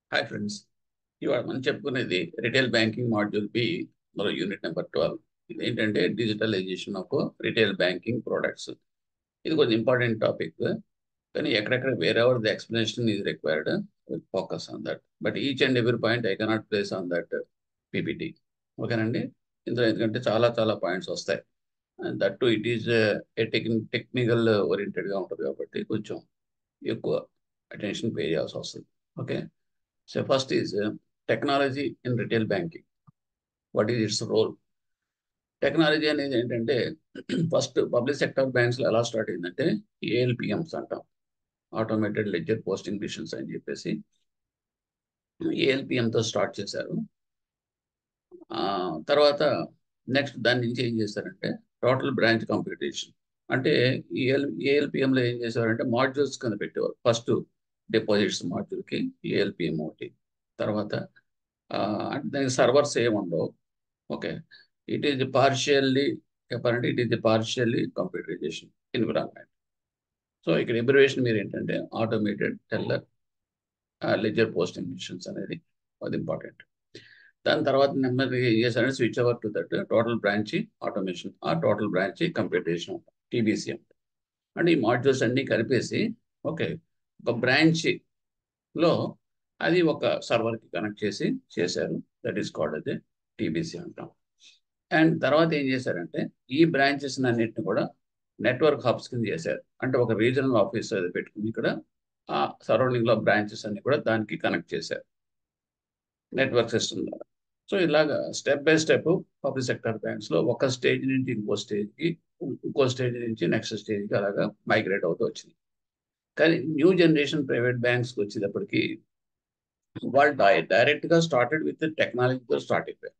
Hi friends ఇవాళ మనం చెప్పుకునేది రిటైల్ బ్యాంకింగ్ మాడ్యూల్ బి మరో యూనిట్ నెంబర్ ట్వెల్వ్ ఇది ఏంటంటే digitalisation of retail banking products ఇది కొంచెం ఇంపార్టెంట్ టాపిక్ కానీ ఎక్కడెక్కడ వేరే ever the explanation is required focus on that but each and every point I cannot place on that PPT ఓకేనండి ఇందులో ఎందుకంటే చాలా చాలా పాయింట్స్ వస్తాయి that to it is a techni technical ఓరియంటెడ్గా ఉంటుంది కాబట్టి కొంచెం ఎక్కువ అటెన్షన్ పే చేయాల్సి వస్తుంది okay so first is technology in retail banking what is its role technology అనేది ఏంటంటే ఫస్ట్ పబ్లిక్ సెక్టర్ బ్యాంక్స్లో ఎలా స్టార్ట్ అయిందంటే ఏఎల్పిఎంస్ అంటాం ఆటోమేటెడ్ లెడ్జర్ పోస్టింగ్ మిషన్స్ అని చెప్పేసి ఏఎల్పిఎంతో స్టార్ట్ చేశారు తర్వాత నెక్స్ట్ దాని నుంచి ఏం చేశారంటే టోటల్ బ్రాంచ్ కంప్యూటేషన్ అంటే ఏఎల్ ఏఎల్పిఎంలో ఏం చేశారంటే మాడ్యూల్స్ కింద పెట్టేవారు ఫస్ట్ డిపాజిట్స్ మాడ్యూల్కి ఏఎల్పిఎం ఒకటి తర్వాత అంటే దానికి సర్వర్స్ ఏమి ఉండవు ఓకే ఇట్ ఈజ్ పార్షియల్లీ చెప్పాలంటే it is partially computerisation environment so ఇక్కడ ఎబ్రివేషన్ మీరు ఏంటంటే automated teller ledger posting machines అనేది అది ఇంపార్టెంట్ దాని తర్వాత నెమ్మదిగా ఏం చేశారంటే switch over to that total branch automation ఆ టోటల్ బ్రాంచ్ కంప్యూటేషన్ టీబీసీ అంటే ఈ మాడ్యూల్స్ అన్నీ కలిపేసి ఓకే ఒక బ్రాంచ్లో అది ఒక సర్వర్కి కనెక్ట్ చేసి చేశారు దట్ ఈస్ కాల్డ్ అదే టీబీసీ అంటాం అండ్ తర్వాత ఏం చేశారంటే ఈ బ్రాంచెస్ అన్నింటిని కూడా నెట్వర్క్ హబ్స్ కింద చేశారు అంటే ఒక రీజనల్ ఆఫీస్ అది పెట్టుకుని ఇక్కడ ఆ సరౌండింగ్లో బ్రాంచెస్ అన్ని కూడా దానికి కనెక్ట్ చేశారు నెట్వర్క్ సిస్టమ్ ద్వారా సో ఇలాగా step by step public sector బ్యాంక్స్లో ఒక స్టేజ్ నుంచి ఇంకో స్టేజ్కి ఇంకో స్టేజ్ నుంచి నెక్స్ట్ స్టేజ్కి అలాగా మైగ్రేట్ అవుతూ వచ్చింది కానీ న్యూ జనరేషన్ ప్రైవేట్ బ్యాంక్స్కి వచ్చేటప్పటికి వాళ్ళు డైరెక్ట్గా స్టార్టెడ్ విత్ టెక్నాలజీతో స్టార్ట్ అయిపోయారు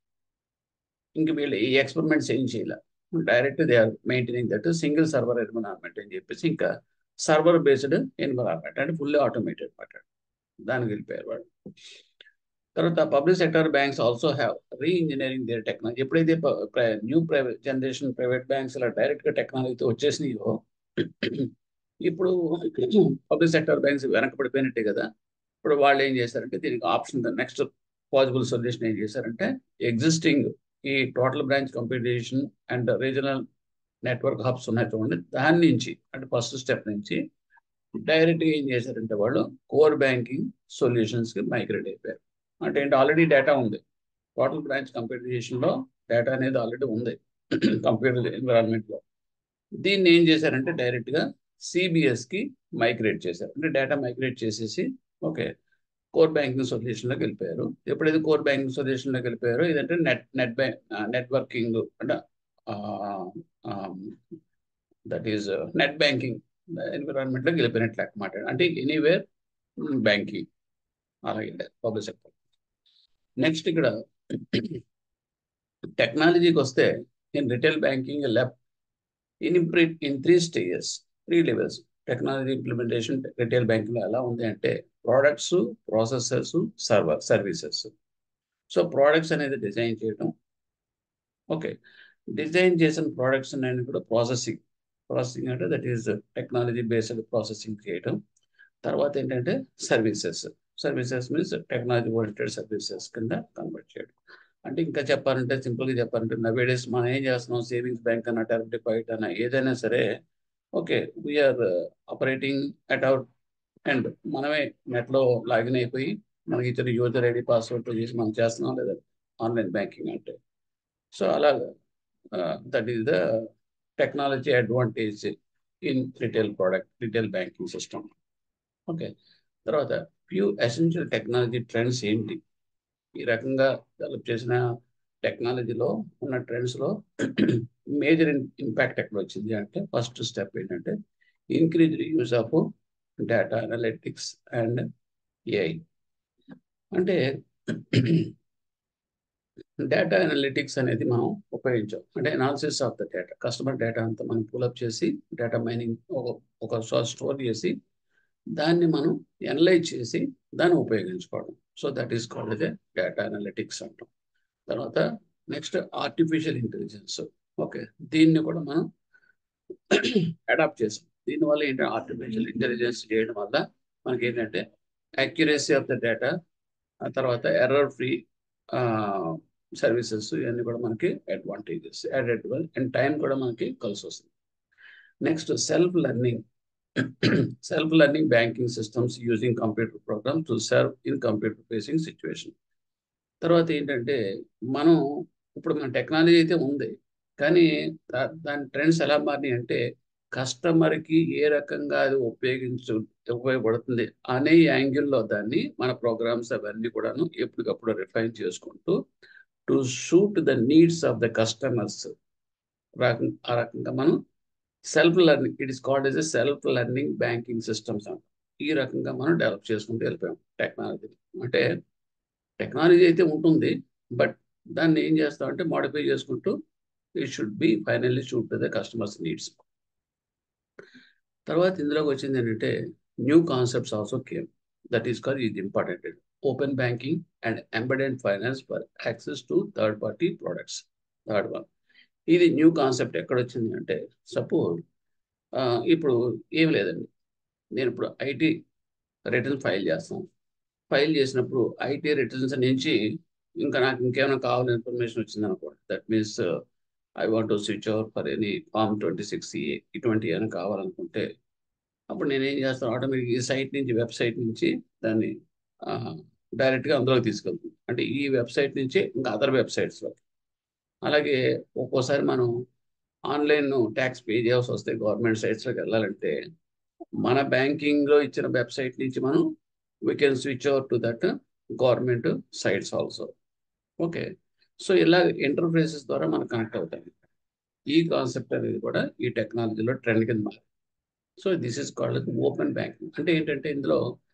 ఇంక వీళ్ళు ఈ ఎక్స్పెరిమెంట్స్ ఏం చేయాలి direct they are maintaining that single server environment అని చెప్పేసి ఇంకా సర్వర్ బేస్డ్ ఎన్విరాన్మెంట్ అంటే ఫుల్లీ ఆటోమేటెడ్ మాట దానికి వెళ్ళిపోయారు వాళ్ళు తర్వాత public sector banks also have re engineering their technology ఎప్పుడైతే new private generation private banks ఇలా డైరెక్ట్గా టెక్నాలజీతో వచ్చేసినాయో ఇప్పుడు పబ్లిక్ సెక్టర్ బ్యాంక్స్ వెనకబడిపోయినట్టే కదా ఇప్పుడు వాళ్ళు ఏం చేశారంటే దీనికి ఆప్షన్ నెక్స్ట్ పాసిబుల్ సొల్యూషన్ ఏం చేశారంటే ఎగ్జిస్టింగ్ ఈ total branch computation and regional network hubs ఉన్నాయి చూడండి దాని నుంచి అంటే ఫస్ట్ స్టెప్ నుంచి డైరెక్ట్గా ఏం చేశారంటే వాళ్ళు కోర్ బ్యాంకింగ్ సొల్యూషన్స్కి మైగ్రేట్ అయిపోయారు అంటే ఏంటి ఆల్రెడీ డేటా ఉంది టోటల్ బ్రాంచ్ కంప్యూటేషన్లో డేటా అనేది ఆల్రెడీ ఉంది కంప్యూటర్ ఎన్విరాన్మెంట్లో దీన్ని ఏం చేశారంటే డైరెక్ట్గా సిబిఎస్కి మైగ్రేట్ చేశారు అంటే డేటా మైగ్రేట్ చేసేసి ఓకే కోర్ బ్యాంకింగ్ సొల్యూషన్లోకి వెళ్ళిపోయారు ఎప్పుడైతే కోర్ బ్యాంకింగ్ సొల్యూషన్లోకి వెళ్ళిపోయారో ఇదంటే నెట్ నెట్ బ్యాంక్ నెట్వర్కింగ్ అంటే దట్ ఈజ్ నెట్ బ్యాంకింగ్ ఎన్విరాన్మెంట్లోకి వెళ్ళిపోయినట్లు అన్నమాట అంటే ఎనీవేర్ బ్యాంకింగ్ అలాగే పబ్లిక్ సెక్టర్ నెక్స్ట్ ఇక్కడ టెక్నాలజీకి వస్తే in retail banking left in in three stages three levels technology implementation retail బ్యాంకింగ్లో ఎలా ఉంది అంటే products processors server services so products అనేది డిజైన్ చేయడం ఓకే డిజైన్ చేసిన ప్రోడక్ట్స్ అనేది కూడా ప్రాసెసింగ్ ప్రాసెసింగ్ అంటే that is technology based processing చేయడం తర్వాత ఏంటంటే services services means technology oriented services కింద కన్వర్ట్ చేయడం అంటే ఇంకా చెప్పాలంటే సింపుల్గా చెప్పాలంటే నవేడేస్ మనం ఏం చేస్తున్నాం సేవింగ్స్ బ్యాంక్ అన్న టర్మ్ డిపాజిట్ అన్న ఏదైనా సరే okay we're operating at our end మనమే నెట్లో లాగిన్ అయిపోయి మనకి ఇచ్చిన యూజర్ ఐడి పాస్వర్డ్ చేసి మనం చేస్తున్నాం లేదా ఆన్లైన్ బ్యాంకింగ్ అంటే సో అలాగా that is the technology advantage in retail product retail banking system okay తర్వాత ఫ్యూ ఎసెన్షియల్ టెక్నాలజీ ట్రెండ్స్ ఏంటి ఈ రకంగా డెవలప్ చేసిన టెక్నాలజీలో ఉన్న ట్రెండ్స్లో మేజర్ ఇంపాక్ట్ ఎక్కడ వచ్చింది అంటే ఫస్ట్ స్టెప్ ఏంటంటే increase use of data analytics and AI అంటే డేటా అనలిటిక్స్ అనేది మనం ఉపయోగించాం అంటే analysis of the data customer data అంతా మనం పులప్ చేసి డేటా మైనింగ్ ఒక ఒక స్టోర్ చేసి దాన్ని మనం ఎనలైజ్ చేసి దాన్ని ఉపయోగించుకోవడం so that is called a data analytics అంటాం తర్వాత నెక్స్ట్ ఆర్టిఫిషియల్ ఇంటెలిజెన్స్ ఓకే దీన్ని కూడా మనం అడాప్ట్ చేసాం దీనివల్ల ఏంటంటే ఆర్టిఫిషియల్ ఇంటెలిజెన్స్ చేయడం వల్ల మనకి ఏంటంటే యాక్యురసీ ఆఫ్ ద డేటా ఆ తర్వాత ఎర్రర్ ఫ్రీ సర్వీసెస్ ఇవన్నీ కూడా మనకి అడ్వాంటేజెస్ యాడెడ్ అండ్ టైం కూడా మనకి కలిసి వస్తుంది next self learning self learning banking systems using computer program to serve in computer facing situation తర్వాత ఏంటంటే మనం ఇప్పుడు మన టెక్నాలజీ అయితే ఉంది కానీ దా- దాని ట్రెండ్స్ ఎలా మారినాయి అంటే కస్టమర్కి ఏ రకంగా అది ఉపయోగించు ఉపయోగపడుతుంది అనే యాంగిల్లో దాన్ని మన ప్రోగ్రామ్స్ అవన్నీ కూడాను ఎప్పటికప్పుడు రిఫైన్ చేసుకుంటూ to shoot the needs of the customers రకం ఆ రకంగా మనం self learning it is called as a self learning banking systems అంట ఈ రకంగా మనం డెవలప్ చేసుకుంటూ వెళ్ళిపోయాం టెక్నాలజీ అంటే టెక్నాలజీ అయితే ఉంటుంది బట్ దాన్ని ఏం చేస్తామంటే మాడిఫై చేసుకుంటూ it should be finally shoot to the customers needs తర్వాత ఇందులోకి వచ్చింది ఏంటంటే new concepts also came that is call ఇది important open banking and embedded finance for access to third party products third one ఇది new concept ఎక్కడ వచ్చింది అంటే suppose ఇప్పుడు ఏం లేదండి నేను ఇప్పుడు ఐటీ రిటర్న్ ఫైల్ చేస్తాను ఫైల్ చేసినప్పుడు ఐటీ రిటర్న్స్ నుంచి ఇంకా నాకు ఇంకేమైనా కావాలని ఇన్ఫర్మేషన్ వచ్చింది అనుకోండి that means I want to switch over for any form twenty six A ఇటువంటి ఏమైనా కావాలనుకుంటే అప్పుడు నేను ఏం చేస్తాను ఆటోమేటిక్ ఈ సైట్ నుంచి వెబ్సైట్ నుంచి దాన్ని డైరెక్ట్గా అందులోకి తీసుకెళ్తుంది అంటే ఈ వెబ్సైట్ నుంచి ఇంకా అదర్ వెబ్సైట్స్లో అలాగే ఒక్కోసారి మనం ఆన్లైన్ ట్యాక్స్ పే చేయాల్సి వస్తే గవర్నమెంట్ సైట్స్లోకి వెళ్ళాలంటే మన బ్యాంకింగ్లో ఇచ్చిన వెబ్సైట్ నుంచి మనం we can switch over to that government sites also okay so ఇలా ఇంటర్ఫేసెస్ ద్వారా మనం కనెక్ట్ అవుతాయి ఈ కాన్సెప్ట్ అనేది కూడా ఈ టెక్నాలజీలో ట్రెండ్ కింద మారి so this is called open banking అంటే ఏంటంటే ఇందులో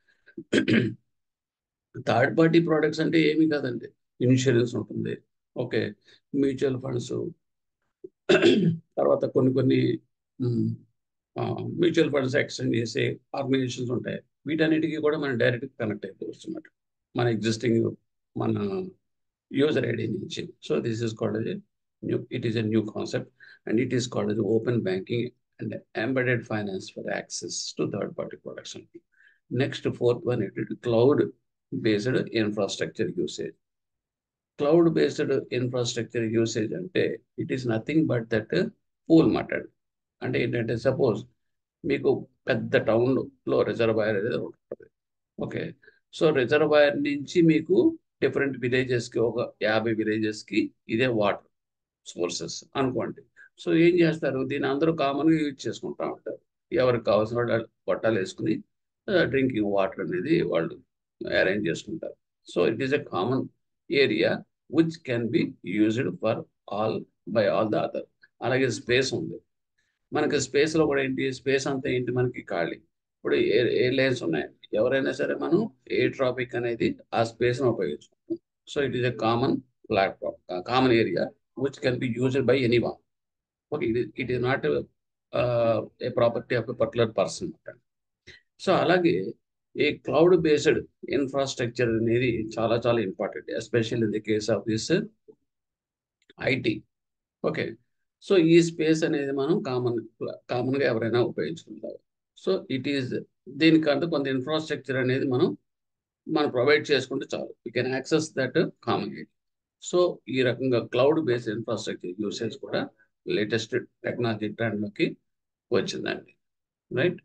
థర్డ్ పార్టీ ప్రోడక్ట్స్ అంటే ఏమీ కాదండి ఇన్సూరెన్స్ ఉంటుంది ఓకే మ్యూచువల్ ఫండ్స్ తర్వాత కొన్ని కొన్ని మ్యూచువల్ ఫండ్స్ ఎక్స్టెండ్ చేసే ఆర్గనైజేషన్స్ ఉంటాయి వీటన్నిటికీ కూడా మనం డైరెక్ట్ కనెక్ట్ అయిపోవచ్చు అన్నమాట మన ఎగ్జిస్టింగ్ మన యూజర్ ఐడి నుంచి so this is called new it is a new concept and it is called open banking and embedded finance for access to third party products next fourth one ఏంటంటే cloud based infrastructure usage cloud based infrastructure usage అంటే it is nothing but that pool మటెడ్ అంటే ఏంటంటే suppose మీకు పెద్ద టౌన్లో reservoir అనేది ఉంటుంది ఓకే సో రిజర్వాయర్ నుంచి మీకు డిఫరెంట్ విలేజెస్కి ఒక యాభై విలేజెస్కి ఇదే వాటర్ సోర్సెస్ అనుకోండి సో ఏం చేస్తారు దీన్ని అందరూ కామన్గా యూజ్ చేసుకుంటూ ఉంటారు ఎవరికి కావాల్సిన వాళ్ళు గొట్టాలు వేసుకుని డ్రింకింగ్ వాటర్ అనేది వాళ్ళు అరేంజ్ చేసుకుంటారు so it is a common area which can be used for all by all the other అలాగే స్పేస్ ఉంది మనకి స్పేస్లో కూడా ఏంటి స్పేస్ అంతా ఏంటి మనకి ఖాళీ ఇప్పుడు ఎయిర్ ఎయిర్లైన్స్ ఉన్నాయి ఎవరైనా సరే మనం ఎయిర్ ట్రాఫిక్ అనేది ఆ స్పేస్ను ఉపయోగించుకుంటాం so it is a common platform common area which can be used by any one okay it it is not a property of a particular person so అలాగే ఈ క్లౌడ్ బేస్డ్ ఇన్ఫ్రాస్ట్రక్చర్ అనేది చాలా చాలా important especial in the case of this IT okay so ఈ space అనేది మనం common కామన్గా ఎవరైనా ఉపయోగించుకుంటారు సో ఇట్ ఈస్ దీనికంటే కొంత ఇన్ఫ్రాస్ట్రక్చర్ అనేది మనం మనం ప్రొవైడ్ చేసుకుంటే చాలు you can access that common so ఈ రకంగా క్లౌడ్ బేస్డ్ ఇన్ఫ్రాస్ట్రక్చర్ యూసేజ్ కూడా లేటెస్ట్ టెక్నాలజీ ట్రెండ్లోకి వచ్చిందండి రైట్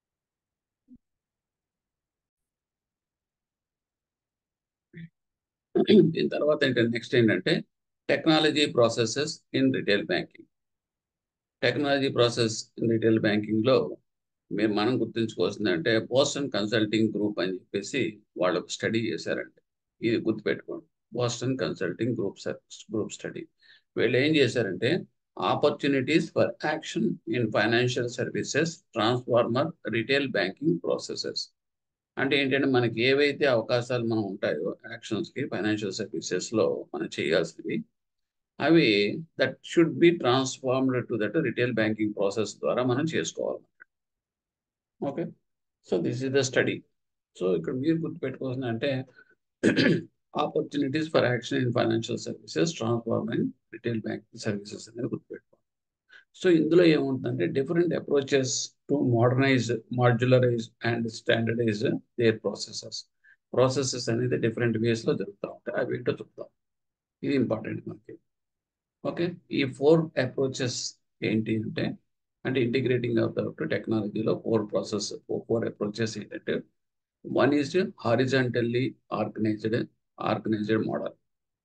దీని తర్వాత ఏంటంటే నెక్స్ట్ ఏంటంటే technology processes in retail banking technology process in retail బ్యాంకింగ్లో మేము మనం గుర్తుంచుకోవాల్సింది అంటే బోస్టన్ కన్సల్టింగ్ గ్రూప్ అని చెప్పేసి వాళ్ళు ఒక స్టడీ చేశారండి ఇది గుర్తుపెట్టుకోండి Boston Consulting Group group study వీళ్ళు ఏం చేశారంటే opportunities for action in financial services transformer retail banking processes అంటే ఏంటంటే మనకి ఏవైతే అవకాశాలు మనం ఉంటాయో యాక్షన్స్కి ఫైనాన్షియల్ సర్వీసెస్లో మనం చేయాల్సినవి అవి that should be transformed to that retail banking process ద్వారా మనం చేసుకోవాలి okay so this is the study so ఇక్కడ మీరు గుర్తుపెట్టుకోవాల్సింది అంటే opportunities for action in financial services transforming retail banking services అనేది గుర్తుపెట్టుకోవాలి సో ఇందులో ఏముంటుందంటే different approaches to modernise modularise and standardise their processes processes అనేది డిఫరెంట్ వేస్లో జరుగుతూ ఉంటాయి అవి ఏంటో చెప్తాం ఇది ఇంపార్టెంట్ మనకి ఓకే ఈ ఫోర్ అప్రోచెస్ ఏంటి అంటే అంటే ఇంటిగ్రేటింగ్ ఆఫ్ ద టెక్నాలజీలో ఫోర్ ప్రాసెస్ ఫోర్ అప్రోచెస్ ఏంటంటే one is horizontally organised organised model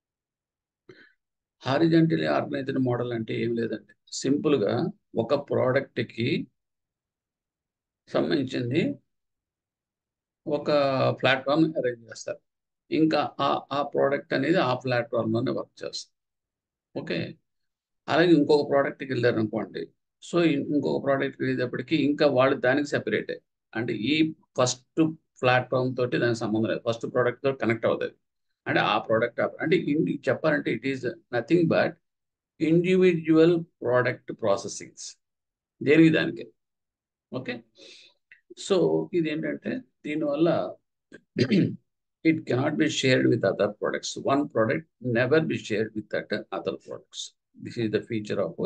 horizontally organised model అంటే ఏం లేదండి సింపుల్గా ఒక ప్రోడక్ట్కి సంబంధించింది ఒక ప్లాట్ఫామ్ అరేంజ్ చేస్తారు ఇంకా ఆ ఆ ప్రోడక్ట్ అనేది ఆ ప్లాట్ఫామ్లోనే వర్క్ చేస్తుంది ఓకే అలాగే ఇంకొక ప్రోడక్ట్కి వెళ్ళారు అనుకోండి సో ఇంకొక ప్రోడక్ట్కి వెళ్ళేటప్పటికి ఇంకా వాళ్ళు దానికి సెపరేట్ అంటే ఈ ఫస్ట్ ప్లాట్ఫామ్ తోటి దానికి సంబంధం లేదు ఫస్ట్ ప్రోడక్ట్ తో కనెక్ట్ అవుతుంది అంటే ఆ ప్రోడక్ట్ అంటే చెప్పాలంటే it is nothing but individual product processings దేనికి దానికి ఓకే సో ఇది ఏంటంటే దీనివల్ల it cannot be shared with other products one product never be shared with that other products this is the feature of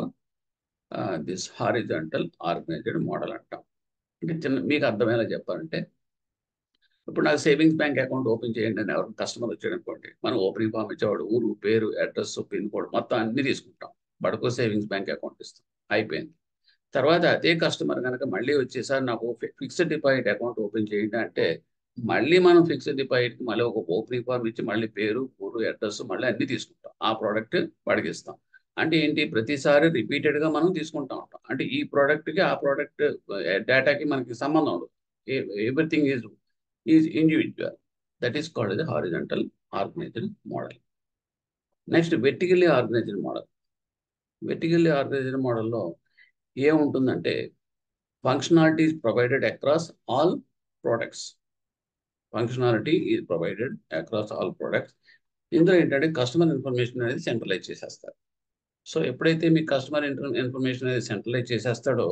this horizontal organised model అంటాం అంటే చిన్న మీకు అర్థమయ్యేలా చెప్పాలంటే ఇప్పుడు నాకు సేవింగ్స్ బ్యాంక్ అకౌంట్ ఓపెన్ చేయండి అని ఎవరు కస్టమర్ వచ్చాడు అనుకోండి మనం ఓపెనింగ్ ఫామ్ ఇచ్చేవాడు ఊరు పేరు అడ్రస్ పిన్ కోడ్ మొత్తం అన్ని తీసుకుంటాం బడుకో సేవింగ్స్ బ్యాంక్ అకౌంట్ ఇస్తాం అయిపోయింది తర్వాత అదే కస్టమర్ కనుక మళ్ళీ వచ్చేసారి నాకు ఫిక్స్డ్ డిపాజిట్ అకౌంట్ ఓపెన్ చేయండి అంటే మళ్ళీ మనం ఫిక్స్డ్ డిపాజిట్కి మళ్ళీ ఒక ఓపెనింగ్ ఫామ్ ఇచ్చి మళ్ళీ పేరు ఊరు అడ్రస్ మళ్ళీ అన్ని తీసుకుంటాం ఆ ప్రోడక్ట్ వాడికి ఇస్తాం అంటే ఏంటి ప్రతిసారి రిపీటెడ్గా మనం తీసుకుంటా ఉంటాం అంటే ఈ ప్రోడక్ట్కి ఆ ప్రోడక్ట్ డేటాకి మనకి సంబంధం ఉండదు everything is is individual that is called the horizontal organised model next vertically organised model vertically organised మోడల్లో ఏముంటుందంటే functionality is provided across all products functionality is provided across all products ఇందులో ఏంటంటే కస్టమర్ ఇన్ఫర్మేషన్ అనేది centralise చేసేస్తారు so ఎప్పుడైతే మీ customer information అనేది centralise చేసేస్తాడో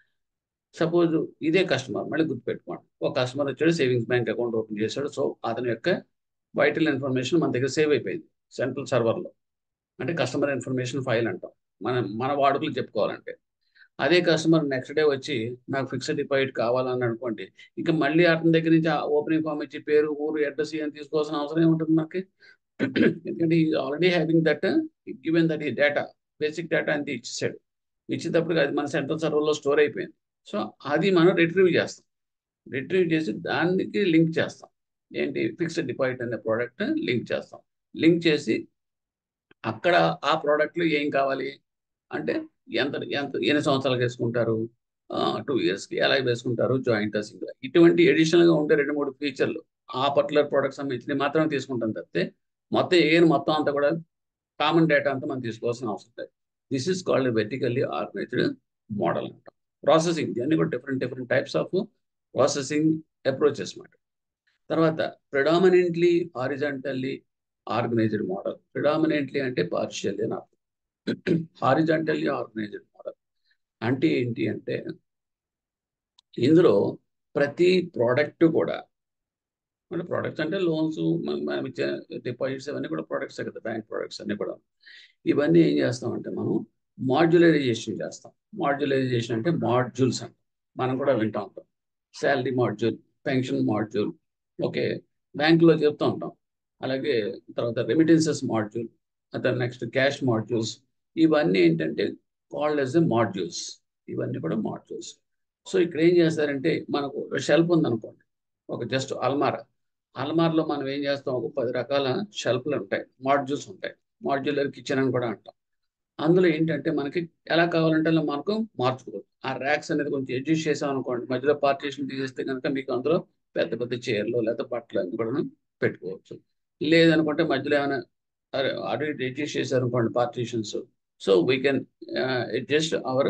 సపోజ్ ఇదే కస్టమర్ మళ్ళీ గుర్తుపెట్టుకోండి ఒక కస్టమర్ వచ్చాడు సేవింగ్స్ బ్యాంక్ అకౌంట్ ఓపెన్ చేశాడు సో అతని యొక్క వైటల్ ఇన్ఫర్మేషన్ మన దగ్గర సేవ్ అయిపోయింది సెంట్రల్ సర్వర్లో అంటే కస్టమర్ ఇన్ఫర్మేషన్ ఫైల్ అంటాం మన మన వాడుకలు చెప్పుకోవాలంటే అదే కస్టమర్ నెక్స్ట్ డే వచ్చి నాకు ఫిక్స్డ్ డిపాజిట్ కావాలని అనుకోండి ఇంకా మళ్ళీ అతని దగ్గర నుంచి ఓపెనింగ్ ఫామ్ ఇచ్చి పేరు ఊరు అడ్రస్ ఇవన్నీ తీసుకోవాల్సిన అవసరం ఏముంటుంది మనకి ఎందుకంటే ఈ already having that given that ఈ డేటా బేసిక్ డేటా అంతా ఇచ్చేసాడు ఇచ్చేటప్పుడు అది మన సెంట్రల్ సర్వర్లో స్టోర్ అయిపోయింది సో అది మనం రిట్రీవ్ చేస్తాం రిట్రీవ్ చేసి దానికి లింక్ చేస్తాం ఏంటి ఫిక్స్డ్ డిపాజిట్ అనే ప్రోడక్ట్ లింక్ చేస్తాం లింక్ చేసి అక్కడ ఆ ప్రోడక్ట్లు ఏం కావాలి అంటే ఎంత ఎంత ఎన్ని సంవత్సరాలకు వేసుకుంటారు టూ ఇయర్స్కి ఎలా వేసుకుంటారు జాయింట్ సింగిల్ ఇటువంటి ఎడిషనల్గా ఉంటే రెండు మూడు ఫీచర్లు ఆ పర్టికులర్ ప్రోడక్ట్ సంబంధించి మాత్రమే తీసుకుంటాం తప్పితే మొత్తం ఏం మొత్తం అంతా కూడా కామన్ డేటా అంతా మనం తీసుకోవాల్సిన అవసరం లేదు this is called vertically organised model అంటాం ప్రాసెసింగ్ ఇవన్నీ కూడా different different types of processing approaches మాట తర్వాత predominantly horizontally organised model predominantly అంటే పార్షియల్లీ అని అర్థం హారిజాంటల్లీ ఆర్గనైజ్డ్ మోడల్ అంటే ఏంటి అంటే ఇందులో ప్రతి ప్రోడక్ట్ కూడా అంటే ప్రోడక్ట్స్ అంటే లోన్స్ మనం ఇచ్చే డిపాజిట్స్ ఇవన్నీ కూడా ప్రోడక్ట్స్ కదా బ్యాంక్ ప్రోడక్ట్స్ అన్నీ కూడా ఇవన్నీ ఏం చేస్తామంటే మనం మాడ్యులరైజేషన్ చేస్తాం మాడ్యులరైజేషన్ అంటే మాడ్యూల్స్ అంటాం మనం కూడా వింటూ ఉంటాం salary module pension module okay బ్యాంకులో చెప్తూ ఉంటాం అలాగే తర్వాత రెమిటెన్సెస్ మాడ్యూల్ తర్వాత నెక్స్ట్ క్యాష్ మాడ్యూల్స్ ఇవన్నీ ఏంటంటే కాల్డ్ ఎస్ ఎ మాడ్యూల్స్ ఇవన్నీ కూడా మాడ్యూల్స్ సో ఇక్కడ ఏం చేస్తారంటే మనకు షెల్ఫ్ ఉందనుకోండి ఒక జస్ట్ అల్మారా అల్మార్లో మనం ఏం చేస్తాం ఒక పది రకాల షెల్ఫ్లు ఉంటాయి మాడ్యూల్స్ ఉంటాయి మాడ్యులర్ కిచెన్ అని కూడా అంటాం అందులో ఏంటంటే మనకి ఎలా కావాలంటే అలా మనకు మార్చుకోవచ్చు ఆ ర్యాక్స్ అనేది కొంచెం అడ్జస్ట్ చేసాం అనుకోండి మధ్యలో పార్టీషన్ తీసేస్తే కనుక మీకు అందులో పెద్ద పెద్ద చైర్లు లేదా బట్టలు అన్ని కూడా పెట్టుకోవచ్చు లేదనుకుంటే మధ్యలో ఏమైనా అటు ఇటు అడ్జస్ట్ చేశారు అనుకోండి partitions so we can adjust our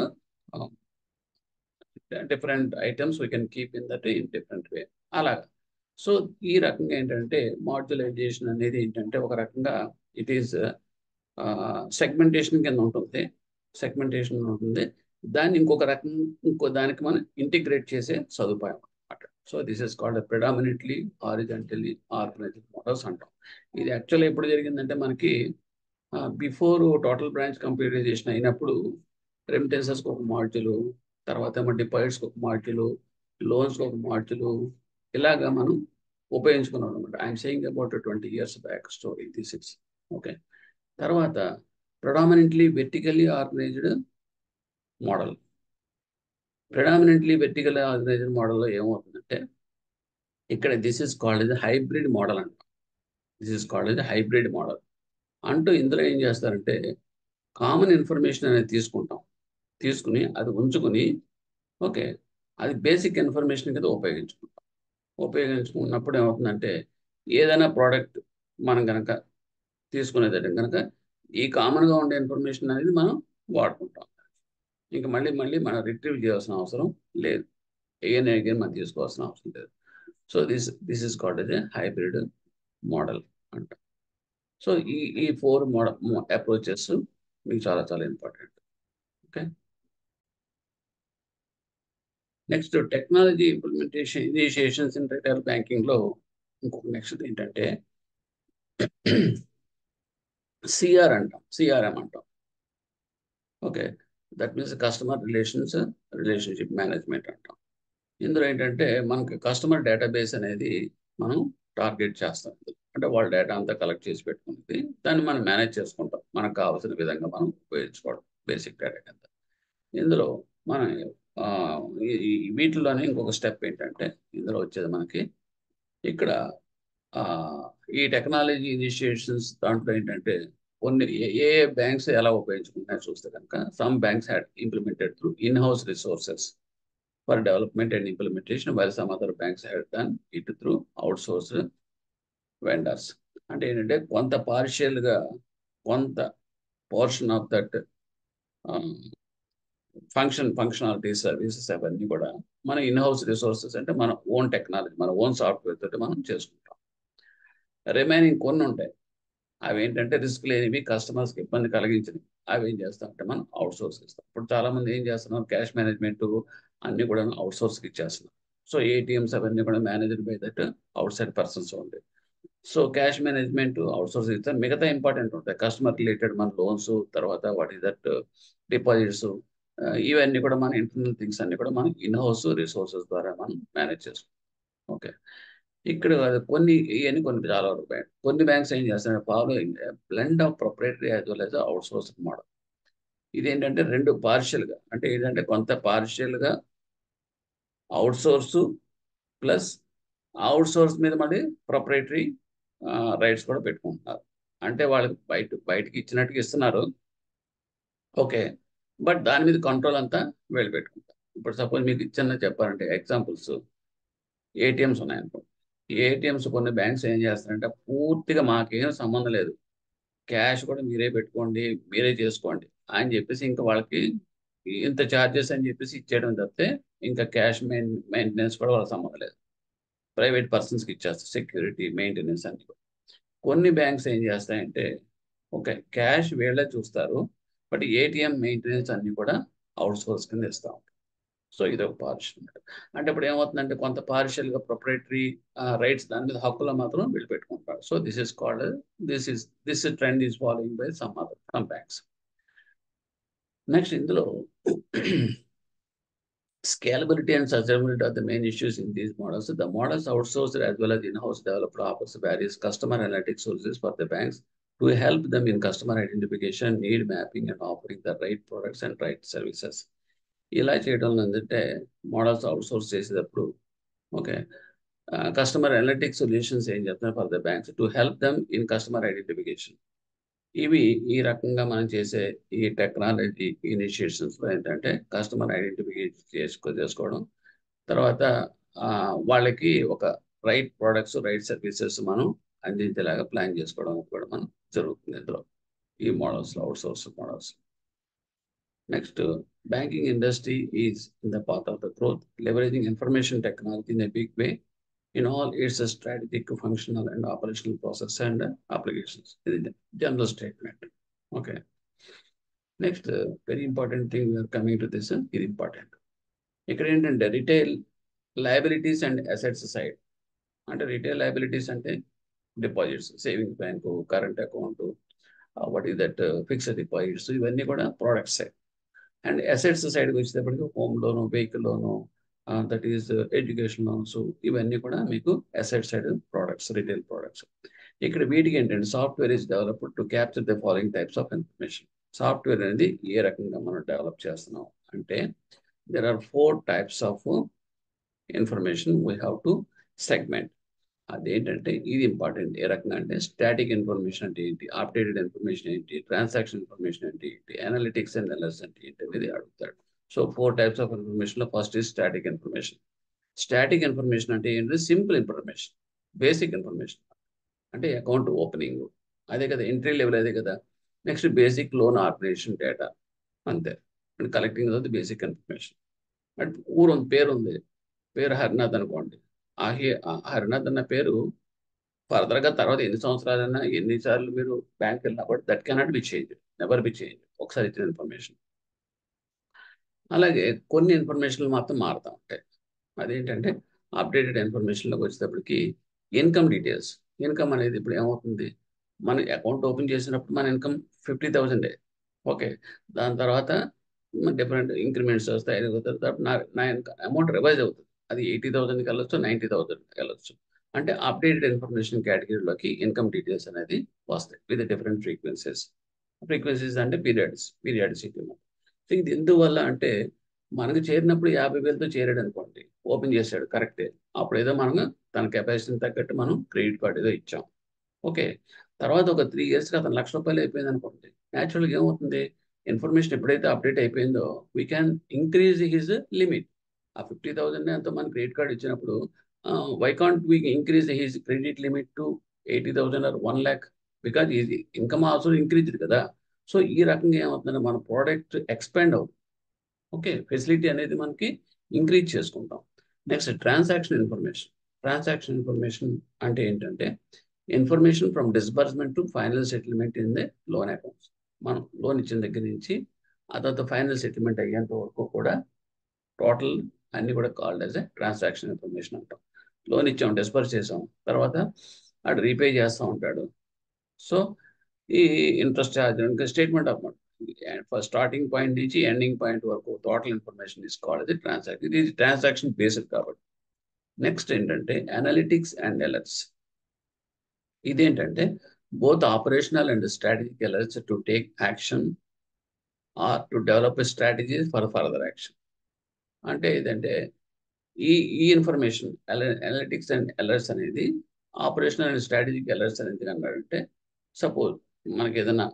different items we can keep in that in different way అలాగా సో ఈ రకంగా ఏంటంటే మాడ్యులైజేషన్ అనేది ఏంటంటే ఒక రకంగా ఇట్ ఈస్ సెగ్మెంటేషన్ కింద ఉంటుంది సెగ్మెంటేషన్ ఉంటుంది దాన్ని ఇంకొక రకం ఇంకో దానికి మనం ఇంటిగ్రేట్ చేసే సదుపాయం అనమాట so this is called predominantly horizontally organised models అంటాం ఇది యాక్చువల్గా ఎప్పుడు జరిగిందంటే మనకి బిఫోర్ టోటల్ బ్రాంచ్ కంప్యూటరైజేషన్ అయినప్పుడు రెమిటెన్సెస్కి ఒక మాడ్యులు తర్వాత ఏమో డిపాజిట్స్కి ఒక మాడ్యులు లోన్స్కి ఒక మాడ్యులు ఇలాగా మనం ఉపయోగించుకున్నాం అనమాట I'm saying about twenty years back story this it's okay తర్వాత predominantly vertically organised model predominantly vertical organised మోడల్లో ఏమవుతుందంటే ఇక్కడ దిస్ ఇస్ కాల్డ్ ఇది హైబ్రిడ్ మోడల్ అంట దిస్ ఇస్ కాల్డ్ ఇది హైబ్రిడ్ మోడల్ అంటూ ఇందులో ఏం చేస్తారంటే కామన్ ఇన్ఫర్మేషన్ అనేది తీసుకుంటాం తీసుకుని అది ఉంచుకుని ఓకే అది బేసిక్ ఇన్ఫర్మేషన్ కింద ఉపయోగించుకుంటాం ఉపయోగించుకున్నప్పుడు ఏమవుతుందంటే ఏదైనా ప్రోడక్ట్ మనం కనుక తీసుకునేదంటే కనుక ఈ కామన్గా ఉండే ఇన్ఫర్మేషన్ అనేది మనం వాడుకుంటాం ఇంకా మళ్ళీ మళ్ళీ మనం రిట్రీవ్ చేయాల్సిన అవసరం లేదు ఎగైన్ ఎగైన్ మనం తీసుకోవాల్సిన అవసరం లేదు so this this is called as a hybrid model అంట సో ఈ ఈ ఫోర్ మోడల్ అప్రోచెస్ మీకు చాలా చాలా important okay next technology implementation initiations in retail బ్యాంకింగ్లో ఇంకొక నెక్స్ట్ ఏంటంటే సిఆర్ అంటాం సిఆర్ఎం అంటాం okay that means customer relations relationship management అంటాం ఇందులో ఏంటంటే మనకి కస్టమర్ డేటాబేస్ అనేది మనం టార్గెట్ చేస్తాం అంటే వాళ్ళ డేటా అంతా కలెక్ట్ చేసి పెట్టుకున్నది దాన్ని మనం మేనేజ్ చేసుకుంటాం మనకు కావాల్సిన విధంగా మనం ఉపయోగించుకోవడం బేసిక్ డేటా కింద ఇందులో మనం వీటిలోనే ఇంకొక స్టెప్ ఏంటంటే ఇందులో వచ్చేది మనకి ఇక్కడ ఈ టెక్నాలజీ ఇనిషియేషన్స్ దాంట్లో ఏంటంటే కొన్ని ఏ ఏ బ్యాంక్స్ ఎలా ఉపయోగించుకుంటున్నాయో చూస్తే కనుక some banks had implemented through in house resources for development and implementation while some other banks had done it through outsource vendors అంటే ఏంటంటే కొంత పార్షియల్గా కొంత portion of that function functionality services అవన్నీ కూడా మన ఇన్ హౌస్ రిసోర్సెస్ అంటే మన ఓన్ టెక్నాలజీ మన ఓన్ సాఫ్ట్వేర్ తోటి మనం చేసుకుంటాం రిమైనింగ్ కొన్ని ఉంటాయి అవి ఏంటంటే రిస్క్ లేనివి కస్టమర్స్కి ఇబ్బంది కలిగించినవి అవి ఏం చేస్తామంటే మనం అవుట్ సోర్స్ ఇస్తాం ఇప్పుడు చాలా మంది ఏం చేస్తున్నారు క్యాష్ మేనేజ్మెంట్ అన్ని కూడా అవుట్ సోర్స్కి ఇచ్చేస్తున్నారు సో ఏటీఎంస్ అవన్నీ కూడా managed by that outside persons ఉంది so cash management outsource ఇస్తే మిగతా ఇంపార్టెంట్ ఉంటాయి కస్టమర్ రిలేటెడ్ మన లోన్స్ తర్వాత వాట్ ఈస్ దట్ డిపాజిట్స్ ఇవన్నీ కూడా మన ఇంటర్నల్ థింగ్స్ అన్ని కూడా మనం ఇన్ హౌస్ రిసోర్సెస్ ద్వారా మనం మేనేజ్ చేసుకుంటాం ఓకే ఇక్కడ కొన్ని ఇవన్నీ కొన్ని చాలా వరకు బ్యాంక్ కొన్ని బ్యాంక్స్ ఏం చేస్తాయి following blend of proprietary as well as outsource model ఇది ఏంటంటే రెండు పార్షియల్గా అంటే ఏంటంటే కొంత పార్షియల్గా outsource plus outsource మీద మళ్ళీ ప్రొపరేటరీ రైట్స్ కూడా పెట్టుకుంటున్నారు అంటే వాళ్ళకి బయట బయటకి ఇచ్చినట్టుగా ఇస్తున్నారు ఓకే బట్ దాని మీద కంట్రోల్ అంతా వీళ్ళు పెట్టుకుంటారు ఇప్పుడు సపోజ్ మీకు ఇచ్చిన చెప్పాలంటే ఎగ్జాంపుల్స్ ఏటీఎంస్ ఉన్నాయనుకో ఏటీఎంస్ కొన్ని బ్యాంక్స్ ఏం చేస్తారంటే పూర్తిగా మాకేం సంబంధం లేదు క్యాష్ కూడా మీరే పెట్టుకోండి మీరే చేసుకోండి అని చెప్పేసి ఇంకా వాళ్ళకి ఇంత ఛార్జెస్ అని చెప్పేసి ఇచ్చేయడం తప్పితే ఇంకా క్యాష్ మెయిన్ మెయింటెనెన్స్ కూడా వాళ్ళకి సంబంధం లేదు ప్రైవేట్ పర్సన్స్కి ఇచ్చేస్తారు సెక్యూరిటీ మెయింటెనెన్స్ అన్ని కొన్ని బ్యాంక్స్ ఏం చేస్తాయంటే ఓకే క్యాష్ వీళ్ళే చూస్తారు బట్ ఏటీఎం మెయింటెనెన్స్ అన్ని కూడా అవుట్ సోర్స్ కింద ఇస్తూ ఉంటారు సో ఇది ఒక పార్షియల్ అంటే ఇప్పుడు ఏమవుతుందంటే కొంత పార్షియల్గా ప్రొపరేటరీ రైట్స్ దాని మీద హక్కులో మాత్రం వీళ్ళు పెట్టుకుంటారు so this is called this is this trend is following by some other some banks next ఇందులో scalability and sustainability are the main issues in these models. The models outsourced as well as in-house developed offers various customer analytics sources for the banks to help them in customer identification, need mapping, and offering the right products and right services. ఇలా చేయడం ఏంటంటే models outsource చేసేటప్పుడు okay customer analytics solutions ఏం చెప్తున్నారు for the banks to help them in customer identification ఇవి ఈ రకంగా మనం చేసే ఈ టెక్నాలజీ ఇనిషియేషన్స్లో ఏంటంటే కస్టమర్ ఐడెంటిఫికేషన్ చేసుకో చేసుకోవడం తర్వాత వాళ్ళకి ఒక రైట్ ప్రోడక్ట్స్ రైట్ సర్వీసెస్ మనం అందించేలాగా ప్లాన్ చేసుకోవడం కూడా మనం జరుగుతుంది ఇందులో ఈ మోడల్స్లో outsource models next banking industry is in the path of the growth leveraging information technology in a big way in all its strategic, functional, and operational process and uh, applications. This is the general statement. Okay. Next, uh, very important thing we are coming to this uh, is important. ఇక్కడ ఏంటంటే retail liabilities and assets side అంటే retail liabilities అంటే deposits savings bank current account what is that fixed deposits ఇవన్నీ కూడా products and assets సైడ్కి వచ్చేటప్పటికి home loan vehicle loan that is education loans ఇవన్నీ కూడా మీకు asset side products retail products ఇక్కడ వీటికి ఏంటంటే software is developed to capture the following types of information software అనేది ఏ రకంగా మనం డెవలప్ చేస్తున్నాం అంటే there are four types of information we have to segment అదేంటంటే ఇది ఇంపార్టెంట్ ఏ రకంగా అంటే స్టాటిక్ ఇన్ఫర్మేషన్ అంటే ఏంటి అప్డేటెడ్ ఇన్ఫర్మేషన్ ఏంటి ట్రాన్సాక్షన్ ఇన్ఫర్మేషన్ ఏంటి ఏంటి అనలిటిక్స్ అండ్ ఎలర్స్ అంటే ఏంటి అనేది అడుగుతాడు సో ఫోర్ టైప్స్ ఆఫ్ ఇన్ఫర్మేషన్లో first is static information static information అంటే ఏంటంటే సింపుల్ ఇన్ఫర్మేషన్ బేసిక్ ఇన్ఫర్మేషన్ అంటే అకౌంట్ ఓపెనింగ్ అదే కదా ఎంట్రీ లెవెల్ అదే కదా next basic loan operation data అంతే and collecting of the basic information and ఊరు ఉంది పేరు ఉంది పేరు హరినాథ్ అనుకోండి ఆ హి- ఆ హరినాథ్ అన్న పేరు ఫర్దర్గా తర్వాత ఎన్ని సంవత్సరాలైనా ఎన్నిసార్లు మీరు బ్యాంక్ వెళ్ళినా కూడా that cannot be change never be change ఒకసారి ఇచ్చిన ఇన్ఫర్మేషన్ అలాగే కొన్ని ఇన్ఫర్మేషన్లు మాత్రం మారుతూ ఉంటాయి అదేంటంటే అప్డేటెడ్ ఇన్ఫర్మేషన్లోకి వచ్చేటప్పటికి ఇన్కమ్ డీటెయిల్స్ ఇన్కమ్ అనేది ఇప్పుడు ఏమవుతుంది మన అకౌంట్ ఓపెన్ చేసినప్పుడు మన ఇన్కమ్ ఫిఫ్టీ థౌజండే ఓకే దాని తర్వాత డిఫరెంట్ ఇంక్రిమెంట్స్ వస్తాయి అది అవుతుంది. తర్వాత నా నా అమౌంట్ రివైజ్ అవుతుంది అది ఎయిటీ థౌసండ్కి వెళ్ళొచ్చు నైంటీ థౌసండ్కి వెళ్ళొచ్చు అంటే అప్డేటెడ్ ఇన్ఫర్మేషన్ కేటగిరీలోకి ఇన్కమ్ డీటెయిల్స్ అనేది వస్తాయి విత్ డిఫరెంట్ ఫ్రీక్వెన్సీస్ ఫ్రీక్వెన్సీస్ అంటే పీరియడ్స్ పీరియాడిసిటీ సో ఇది ఎందువల్ల అంటే మనకు చేరినప్పుడు యాభై వేలతో చేరాడు అనుకోండి ఓపెన్ చేశాడు కరెక్టే అప్పుడు ఏదో మనం తన కెపాసిటీని తగ్గట్టు మనం క్రెడిట్ కార్డ్ ఏదో ఇచ్చాం ఓకే తర్వాత ఒక త్రీ ఇయర్స్కి అతను లక్ష రూపాయలు అయిపోయింది అనుకోండి న్యాచురల్గా ఏమవుతుంది ఇన్ఫర్మేషన్ ఎప్పుడైతే అప్డేట్ అయిపోయిందో we can increase his limit ఆ ఫిఫ్టీ థౌసండ్ ఎంతో మన క్రెడిట్ కార్డ్ ఇచ్చినప్పుడు why can't we increase his credit limit to eighty thousand or one lakh because his income also increase కదా సో ఈ రకంగా ఏమవుతుందంటే మన ప్రోడక్ట్ ఎక్స్పాండ్ అవుతుంది ఓకే ఫెసిలిటీ అనేది మనకి ఇంక్రీజ్ చేసుకుంటాం next transaction information transaction information అంటే ఏంటంటే information from disbursement to final settlement in the loan accounts మనం లోన్ ఇచ్చిన దగ్గర నుంచి ఆ తర్వాత ఫైనల్ సెటిల్మెంట్ అయ్యేంత వరకు కూడా టోటల్ అన్ని కూడా called as a transaction information అంటాం లోన్ ఇచ్చాం డిస్బర్స్ చేసాం తర్వాత అటు రీపే చేస్తూ ఉంటాడు సో ఈ ఇంట్రెస్ట్ ఛార్జ్ ఇంకా statement of first starting point నుంచి ఎండింగ్ పాయింట్ వరకు టోటల్ ఇన్ఫర్మేషన్ తీసుకోవాలి ఇది ట్రాన్సాక్షన్ ఇది ట్రాన్సాక్షన్ బేస్డ్ కాబట్టి నెక్స్ట్ ఏంటంటే అనలిటిక్స్ అండ్ ఎలర్ట్స్ ఇదేంటంటే both operational and strategic alerts to take action or to develop a strategy for further action అంటే ఏంటంటే ఈ ఈ ఇన్ఫర్మేషన్ అనలిటిక్స్ అండ్ అలర్ట్స్ అనేది ఆపరేషనల్ అండ్ స్ట్రాటజిక్ అలర్ట్స్ అనేది అన్నాడంటే సపోజ్ మనకి ఏదైనా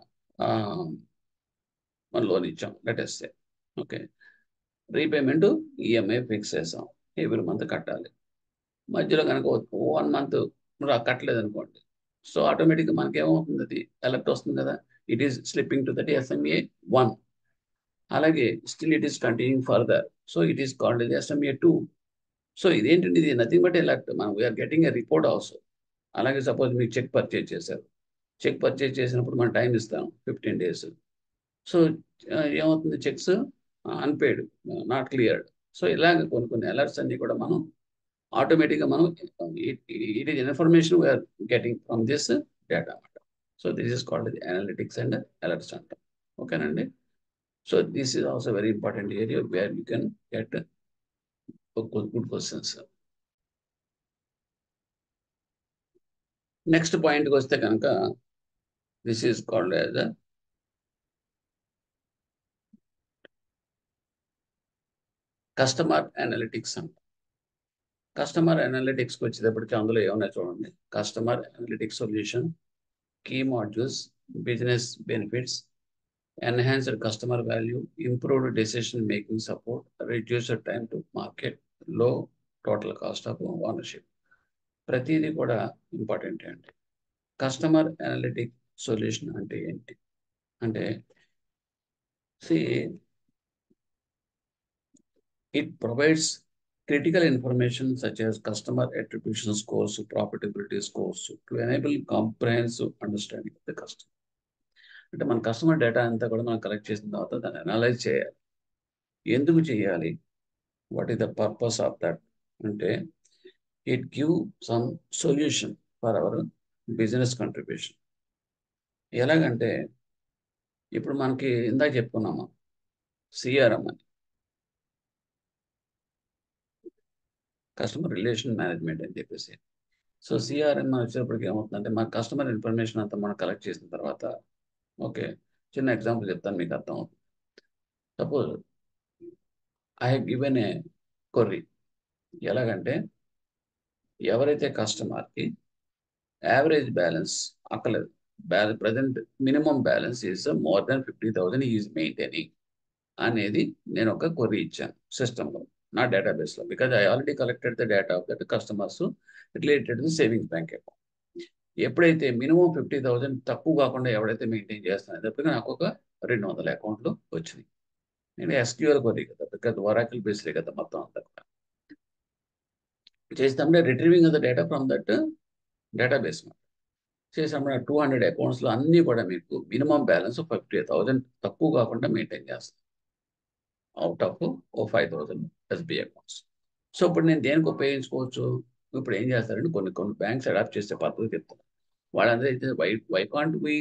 మనం లోన్ ఇచ్చాం latest okay repayment EMI fix చేసాం ఎవ్రీ మంత్ కట్టాలి మధ్యలో కనుక వన్ మంత్ కట్టలేదు అనుకోండి సో ఆటోమేటిక్గా మనకి ఏమవుతుంది అది అలర్ట్ వస్తుంది కదా it is slipping to that SMA one అలాగే still it is continuing further so it is called SMA two so ఇదేంటంటే ఇది నథింగ్ బట్ అలర్ట్ మనం we're getting a report also అలాగే సపోజ్ మీకు చెక్ పర్చేజ్ చేశారు cheque purchase చేసినప్పుడు మనం time ఇస్తాం ఫిఫ్టీన్ డేస్ సో ఏమవుతుంది cheques unpaid not cleared so ఇలాగ కొన్ని కొన్ని అలర్ట్స్ అన్ని కూడా మనం ఆటోమేటిక్గా మనం it is information we're getting from this data అనమాట so this is called analytics and alerts అంటాం ఓకేనండి so this is also very important area where you can get good questions next పాయింట్కి వస్తే కనుక this is called as a customer analytics అంట customer అనలిటిక్స్కి వచ్చేటప్పటికి అందులో ఏమన్నా చూడండి customer analytics solution key modules business benefits enhanced customer value improved decision making support reduced time to market low total cost of ownership ప్రతిదీ కూడా important అండి customer analytic solution అంటే ఏంటి అంటే see it provides critical information such as customer attribution scores, profitability scores to enable comprehensive understanding of the customer. అంటే మన customer data అంతా కూడా మనం కలెక్ట్ చేసిన తర్వాత దాన్ని అనలైజ్ చేయాలి ఎందుకు చేయాలి what is the purpose of that అంటే it give some solution for our business contribution ఎలాగంటే ఇప్పుడు మనకి ఇందాక చెప్పుకున్నాము సిఆర్ఎం అని కస్టమర్ రిలేషన్ మేనేజ్మెంట్ అని చెప్పేసి సో సిఆర్ఎం వచ్చేటప్పటికి ఏమవుతుందంటే మన కస్టమర్ ఇన్ఫర్మేషన్ అంతా మనం కలెక్ట్ చేసిన తర్వాత ఓకే చిన్న ఎగ్జాంపుల్ చెప్తాను మీకు అర్థం అవుతుంది suppose I have given a query ఎలాగంటే ఎవరైతే కస్టమర్కి యావరేజ్ బ్యాలెన్స్ అక్కలేదు balance present minimum balance is more than fifty thousand is maintaining అనేది నేను ఒక కొర్రీ ఇచ్చాను సిస్టంలో నా డేటాబేస్లో because I already collected the data of that customers related the savings bank account ఎప్పుడైతే మినిమం ఫిఫ్టీ థౌసండ్ తక్కువ కాకుండా ఎవడైతే మెయింటైన్ చేస్తున్నారో అప్పుడు నాకు ఒక రెండు వందల అకౌంట్లు వచ్చినాయి నేను ఎస్క్యూఎల్ కొర్రీ కదా బికాజ్ వరాకిల్ బేస్లే కదా మొత్తం అంతా కూడా చేస్తామంటే retrieving the data from that database చేసినప్పుడు టూ హండ్రెడ్ అకౌంట్స్లో అన్నీ కూడా మీకు మినిమం బ్యాలెన్స్ ఫిఫ్టీ థౌసండ్ తక్కువ కాకుండా మెయింటైన్ చేస్తాను out of oh five thousand SBI accounts so ఇప్పుడు నేను దేనికి ఉపయోగించుకోవచ్చు ఇప్పుడు ఏం చేస్తారంటే కొన్ని కొన్ని బ్యాంక్స్ అడాప్ట్ చేసే పద్ధతి చెప్తాను వాళ్ళందరూ అయితే why why can't we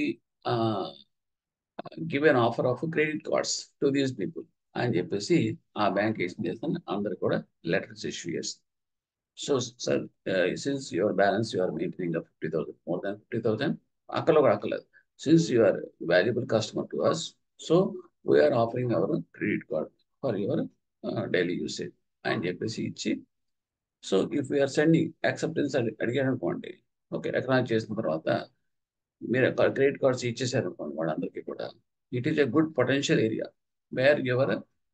give an offer of credit cards to these people అని చెప్పేసి ఆ బ్యాంక్ ఏం చేస్తాను అందరు కూడా లెటర్స్ ఇష్యూ చేస్తుంది so sir since your balance you are maintaining fifty thousand more than fifty thousand అక్కలో కూడా అక్కర్లేదు since you are valuable customer to us so we're offering our credit card for your daily usage అని చెప్పేసి ఇచ్చి so if you're sending acceptance అడిగాడు అనుకోండి okay acknowledge చేసిన తర్వాత మీరు క్రెడిట్ కార్డ్స్ ఇచ్చేసారు అనుకోండి వాళ్ళందరికీ కూడా it is a good potential area where your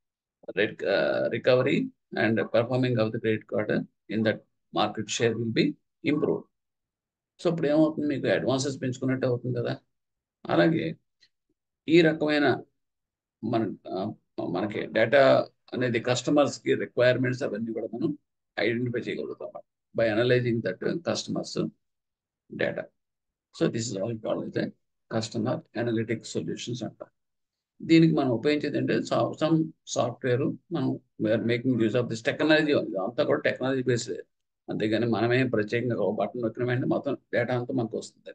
recovery and performing of the credit card in that market share will be improve so ఇప్పుడు ఏమవుతుంది మీకు అడ్వాన్సెస్ పెంచుకున్నట్టు అవుతుంది కదా అలాగే ఈ రకమైన మన మనకి డేటా అనేది కస్టమర్స్కి రిక్వైర్మెంట్స్ అవన్నీ కూడా మనం ఐడెంటిఫై చేయగలుగుతాం by analysing that customers data so this is all called customer analytics solutions అంటాం దీనికి మనం ఉపయోగించేది అంటే సమ్ సాఫ్ట్వేర్ మనం we're making use of this technology అంతా కూడా టెక్నాలజీ బేస్డ్ అంతేగాని మనమే ప్రత్యేకంగా ఒక బటన్ నొక్కిన వెంటనే మొత్తం డేటా అంతా మనకు వస్తుంది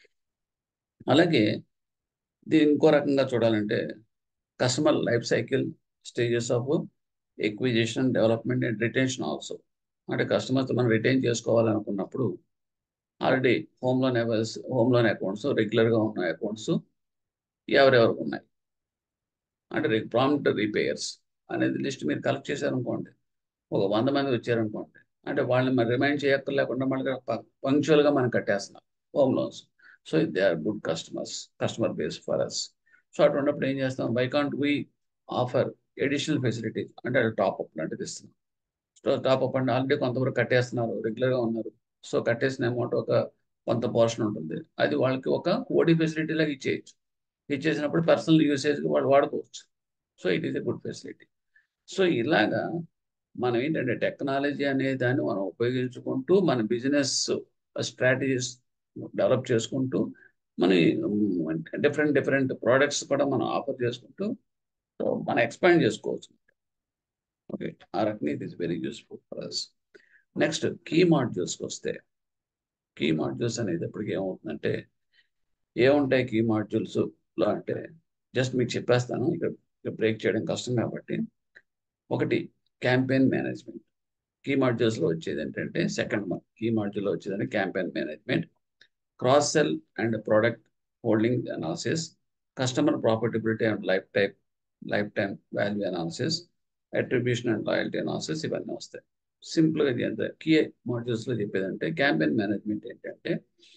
అలాగే దీని ఇంకో రకంగా చూడాలంటే customer life cycle stages of acquisition development and retention also అంటే కస్టమర్స్ మనం రిటైన్ చేసుకోవాలనుకున్నప్పుడు already home loan home loan accounts రెగ్యులర్గా ఉన్న అకౌంట్స్ ఎవరెవరికి ఉన్నాయి అంటే ప్రాంప్ట్ రీపేయర్స్ అనేది లిస్ట్ మీరు కలెక్ట్ చేశారనుకోండి ఒక వంద మంది వచ్చారనుకోండి అంటే వాళ్ళని మరి రిమైండ్ చేయక్కర్లేకుండా మనకి పంక్చువల్గా మనం కట్టేస్తున్నాం home loans so they are good customers customer base for us so అటువంటిప్పుడు ఏం చేస్తాం why can't we offer additional facility అంటే టాప్ అప్ లాంటిది ఇస్తున్నాం సో టాప్ అప్ అంటే ఆల్రెడీ కొంతవరకు కట్టేస్తున్నారు రెగ్యులర్గా ఉన్నారు సో కట్టేసిన అమౌంట్ ఒక కొంత పోర్షన్ ఉంటుంది అది వాళ్ళకి ఒక ఓడి ఫెసిలిటీ లాగా ఇచ్చేయచ్చు ఇచ్చేసినప్పుడు పర్సనల్ యూసేజ్కి వాళ్ళు వాడుకోవచ్చు so it is a good facility so ఇలాగా మనం ఏంటంటే టెక్నాలజీ అనే దాన్ని మనం ఉపయోగించుకుంటూ మన బిజినెస్ స్ట్రాటజీస్ డెవలప్ చేసుకుంటూ మన డిఫరెంట్ డిఫరెంట్ ప్రోడక్ట్స్ కూడా మనం ఆఫర్ చేసుకుంటూ సో మనం ఎక్స్పాండ్ చేసుకోవచ్చు ఓకే ఆ రకంగా it is very useful for us next key మాడ్యూల్స్కి వస్తే కీ మాడ్యూల్స్ అనేది ఎప్పటికి ఏమవుతుందంటే ఏముంటాయి కీ మాడ్యూల్స్లో అంటే జస్ట్ మీకు చెప్పేస్తాను ఇక్కడ బ్రేక్ చేయడం కష్టం కాబట్టి ఒకటి క్యాంపెయిన్ మేనేజ్మెంట్ కీ మాడ్యూల్స్లో వచ్చేది ఏంటంటే సెకండ్ వన్ కీ మాడ్యూల్లో వచ్చేది campaign management cross sell and product holding analysis customer profitability and life type lifetime value analysis attribution and loyalty analysis ఇవన్నీ వస్తాయి సింపుల్గా ఇది ఎంత కీ మాడ్యూల్స్లో చెప్పేదంటే క్యాంపెయిన్ మేనేజ్మెంట్ ఏంటంటే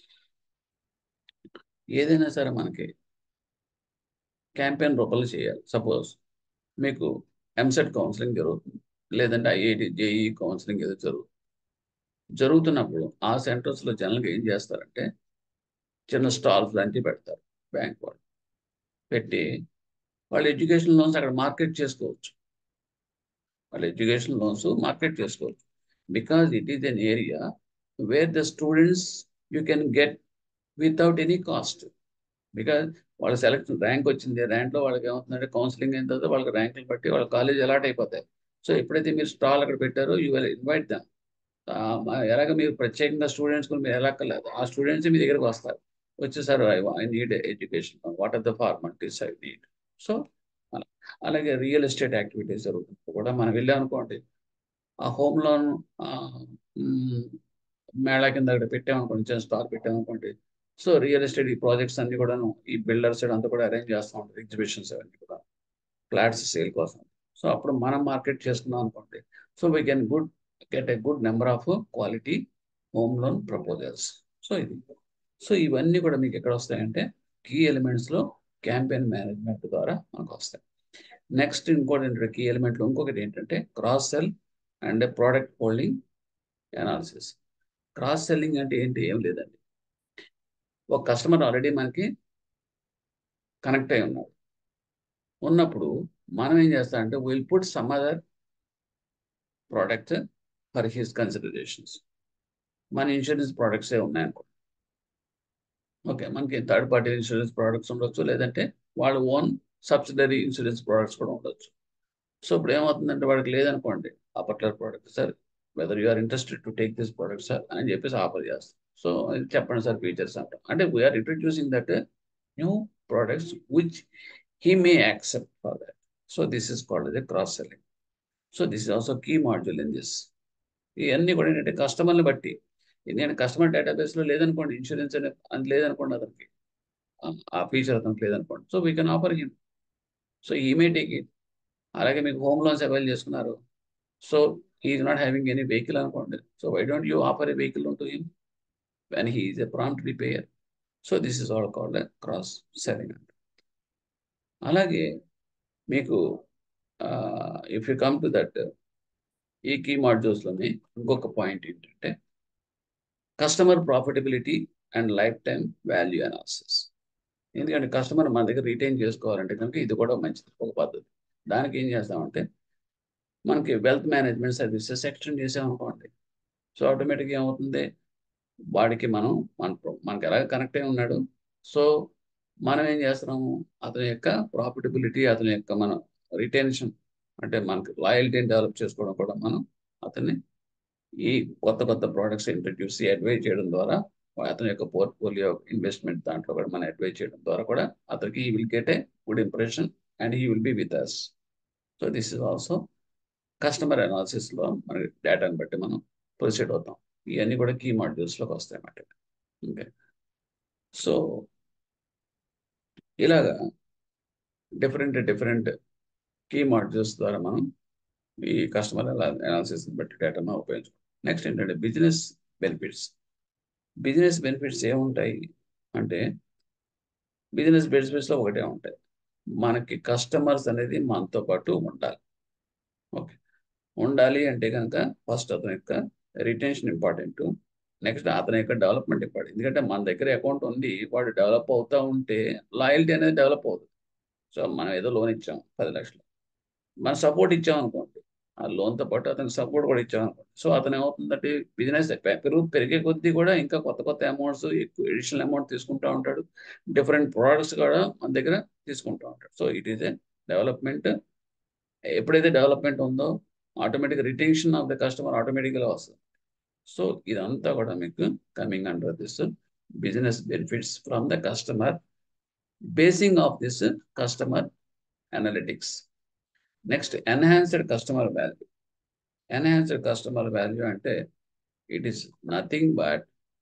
ఏదైనా సరే మనకి క్యాంపెయిన్ రూపంలో చేయాలి సపోజ్ మీకు ఎంసెట్ కౌన్సిలింగ్ జరుగుతుంది లేదంటే ఐఐటి జేఈ కౌన్సిలింగ్ ఏదో జరుగుతుంది జరుగుతున్నప్పుడు ఆ సెంటర్స్లో జనరల్గా ఏం చేస్తారంటే చిన్న స్టాల్స్ లాంటివి పెడతారు బ్యాంక్ వాళ్ళు పెట్టి వాళ్ళు ఎడ్యుకేషన్ లోన్స్ అక్కడ మార్కెట్ చేసుకోవచ్చు వాళ్ళు ఎడ్యుకేషన్ లోన్స్ మార్కెట్ చేసుకోవచ్చు because it is an area where the students you can get without any cost because వాళ్ళ సెలెక్షన్ ర్యాంక్ వచ్చింది ర్యాంక్లో వాళ్ళకి ఏమవుతుందంటే కౌన్సిలింగ్ అయిన తర్వాత వాళ్ళకి ర్యాంకులు బట్టి వాళ్ళ కాలేజ్ అలాట్ అయిపోతాయి సో ఎప్పుడైతే మీరు స్టాల్ అక్కడ పెట్టారో యూ విల్ ఇన్వైట్ దామ్ ఎలాగ మీరు ప్రత్యేకంగా స్టూడెంట్స్ మీరు ఎలాగలేదు ఆ స్టూడెంట్స్ మీ దగ్గరకు వస్తారు వచ్చేసారు I I need education what are the formalities I need so అలాగే రియల్ ఎస్టేట్ యాక్టివిటీస్ జరుగుతుంది కూడా మనం వెళ్ళాం అనుకోండి ఆ హోమ్ లోన్ మేళా కింద అక్కడ పెట్టామనుకోండి చిన్న స్టాక్ పెట్టామనుకోండి సో రియల్ ఎస్టేట్ ఈ ప్రాజెక్ట్స్ అన్ని కూడాను ఈ బిల్డర్స్ అంతా కూడా అరేంజ్ చేస్తూ ఉంటారు ఎగ్జిబిషన్స్ అవన్నీ కూడా ఫ్లాట్స్ సేల్ కోసం సో అప్పుడు మనం మార్కెట్ చేసుకున్నాం అనుకోండి so we can good get a good number of quality home loan proposals so ఇది సో ఇవన్నీ కూడా మీకు ఎక్కడ వస్తాయంటే కీ ఎలిమెంట్స్లో క్యాంపెయిన్ మేనేజ్మెంట్ ద్వారా మనకు వస్తాయి నెక్స్ట్ ఇంకోటి ఏంటంటే కీ ఎలిమెంట్లో ఇంకొకటి ఏంటంటే cross sell and product holding analysis cross selling అంటే ఏంటి ఏం లేదండి ఒక కస్టమర్ ఆల్రెడీ మనకి కనెక్ట్ అయి ఉన్నాడు ఉన్నప్పుడు మనం ఏం చేస్తామంటే will put some other product for his considerations మన ఇన్సూరెన్స్ ప్రోడక్ట్సే ఉన్నాయనుకో ఓకే మనకి థర్డ్ పార్టీ ఇన్సూరెన్స్ ప్రోడక్ట్స్ ఉండొచ్చు లేదంటే వాళ్ళ ఓన్ సబ్సిడరీ ఇన్సూరెన్స్ ప్రోడక్ట్స్ కూడా ఉండొచ్చు సో ఇప్పుడు ఏమవుతుందంటే వాడికి లేదనుకోండి ఆ particular product sir whether you are interested to take this product sir అని చెప్పేసి ఆఫర్ చేస్తాం సో చెప్పండి సార్ ఫీచర్స్ అంటాం అంటే we're introducing that new products which he may accept for that so this is called a cross selling so this is also key module in this ఇవన్నీ కూడా ఏంటంటే కస్టమర్ని బట్టి ఎందుకంటే కస్టమర్ డేటాబేస్లో లేదనుకోండి ఇన్సూరెన్స్ అనే అని లేదనుకోండి అతనికి ఆ ఫీచర్ అతనికి లేదనుకోండి so we can offer him so he may take it అలాగే మీకు హోమ్ లోన్స్ అవైల్ చేసుకున్నారు so is not having any vehicle అనుకోండి so why don't you offer a vehicle to him when he is a prompt repayer so this is all called cross selling అంట అలాగే మీకు if you come to that ఈ key మాడ్యూల్స్లోనే ఇంకొక point ఏంటంటే customer profitability and lifetime value analysis ఎందుకంటే customer మన దగ్గర రిటైన్ చేసుకోవాలంటే కనుక ఇది కూడా మంచిది ఒక పద్ధతి దానికి ఏం చేస్తామంటే మనకి వెల్త్ మేనేజ్మెంట్ సర్వీసెస్ ఎక్స్టెండ్ చేసామనుకోండి సో ఆటోమేటిక్గా ఏమవుతుంది వాడికి మనం మన మనకి ఎలాగ కనెక్ట్ అయి ఉన్నాడు సో మనం ఏం చేస్తున్నాము అతని యొక్క ప్రాఫిటబిలిటీ అతని యొక్క మన రిటెన్షన్ అంటే మనకి లాయల్టీని డెవలప్ చేసుకోవడం కూడా మనం అతన్ని ఈ కొత్త కొత్త ప్రోడక్ట్స్ ఇంట్రడ్యూస్ అడ్వైజ్ చేయడం ద్వారా అతని యొక్క పోర్ట్ఫోలియో ఇన్వెస్ట్మెంట్ దాంట్లో కూడా మనం అడ్వైజ్ చేయడం ద్వారా కూడా అతనికి he will get a good impression and he will be with us so this is also customer అనాలిసిస్లో మన డేటాని బట్టి మనం ప్రొసీడ్ అవుతాం ఇవన్నీ కూడా కీ మాడ్యూల్స్లోకి వస్తాయి అన్నమాట ఓకే సో ఇలాగా డిఫరెంట్ డిఫరెంట్ కీ మాడ్యూల్స్ ద్వారా మనం ఈ కస్టమర్ అనాలిసిస్ బట్టి డేటాను ఉపయోగించుకుంటాం నెక్స్ట్ ఏంటంటే బిజినెస్ బెనిఫిట్స్ బిజినెస్ బెనిఫిట్స్ ఏముంటాయి అంటే బిజినెస్ బెనిఫిట్స్లో ఒకటే ఉంటాయి మనకి కస్టమర్స్ అనేది మనతో పాటు ఉండాలి ఓకే ఉండాలి అంటే కనుక ఫస్ట్ అతని యొక్క రిటెన్షన్ ఇంపార్టెంట్ నెక్స్ట్ అతని యొక్క డెవలప్మెంట్ ఇంపార్టెంట్ ఎందుకంటే మన దగ్గర అకౌంట్ ఉంది వాడు డెవలప్ అవుతూ ఉంటే లాయల్టీ అనేది డెవలప్ అవుతుంది సో మనం ఏదో లోన్ ఇచ్చాం పది లక్షలు మనం సపోర్ట్ ఇచ్చాం అనుకోండి ఆ లోన్తో పాటు అతనికి సపోర్ట్ కూడా ఇచ్చాం అనుకోండి సో అతను ఏమవుతుందంటే బిజినెస్ పెరుగు పెరిగే కొద్దీ కూడా ఇంకా కొత్త కొత్త అమౌంట్స్ ఎక్కువ ఎడిషనల్ అమౌంట్ తీసుకుంటూ ఉంటాడు డిఫరెంట్ ప్రోడక్ట్స్ కూడా మన దగ్గర తీసుకుంటూ ఉంటాడు so it is a development ఎప్పుడైతే డెవలప్మెంట్ ఉందో automatic retention of the customer ఆటోమేటిక్గా వస్తుంది సో ఇదంతా కూడా మీకు coming under this business benefits from the customer basing of this customer analytics next enhanced customer value enhanced customer value అంటే it is nothing but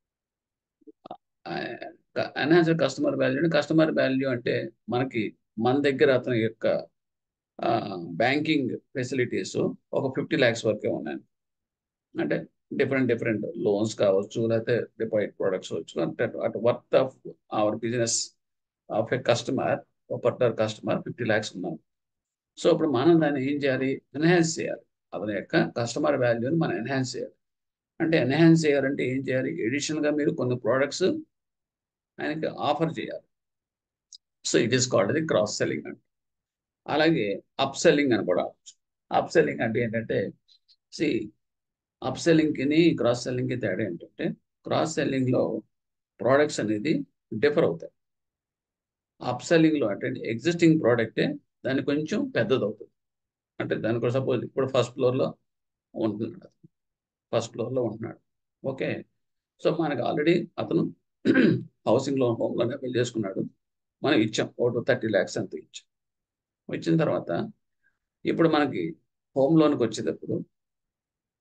enhanced customer value customer value అంటే మనకి మన దగ్గర అతని యొక్క బ్యాంకింగ్ ఫెసిలిటీస్ ఒక fifty lakhs వరకే ఉన్నాయి అంటే డిఫరెంట్ డిఫరెంట్ లోన్స్ కావచ్చు లేకపోతే డిపాజిట్ ప్రొడక్ట్స్ వచ్చు అంటే అటు worth of our business of a customer particular customer fifty lakhs ఉన్నాం సో ఇప్పుడు మనం దాన్ని ఏం చేయాలి ఎన్హాన్స్ చేయాలి అతని యొక్క కస్టమర్ వాల్యూని మనం ఎన్హాన్స్ చేయాలి అంటే ఎన్హాన్స్ చేయాలంటే ఏం చేయాలి ఎడిషనల్గా మీరు కొన్ని ప్రోడక్ట్స్ ఆయనకి ఆఫర్ చేయాలి so it is called the cross selling అంటే అలాగే అప్ సెల్లింగ్ అని కూడా అప్ సెల్లింగ్ అంటే ఏంటంటే సి అప్ సెల్లింగ్కి క్రాస్ సెల్లింగ్కి తేడా ఏంటంటే క్రాస్ సెల్లింగ్లో ప్రోడక్ట్స్ అనేది డిఫర్ అవుతాయి అప్ సెల్లింగ్లో అంటే ఎగ్జిస్టింగ్ ప్రోడక్టే దాన్ని కొంచెం పెద్దది అవుతుంది అంటే దానికి సపోజ్ ఇప్పుడు ఫస్ట్ ఫ్లోర్లో ఉంటున్నాడు ఫస్ట్ ఫ్లోర్లో ఉంటున్నాడు ఓకే సో మనకు ఆల్రెడీ అతను housing loan home loan apply చేసుకున్నాడు మనం ఇచ్చాం ఒక థర్టీ ల్యాక్స్ అంత ఇచ్చాం ఇచ్చిన తర్వాత ఇప్పుడు మనకి హోమ్ లోన్కి వచ్చేటప్పుడు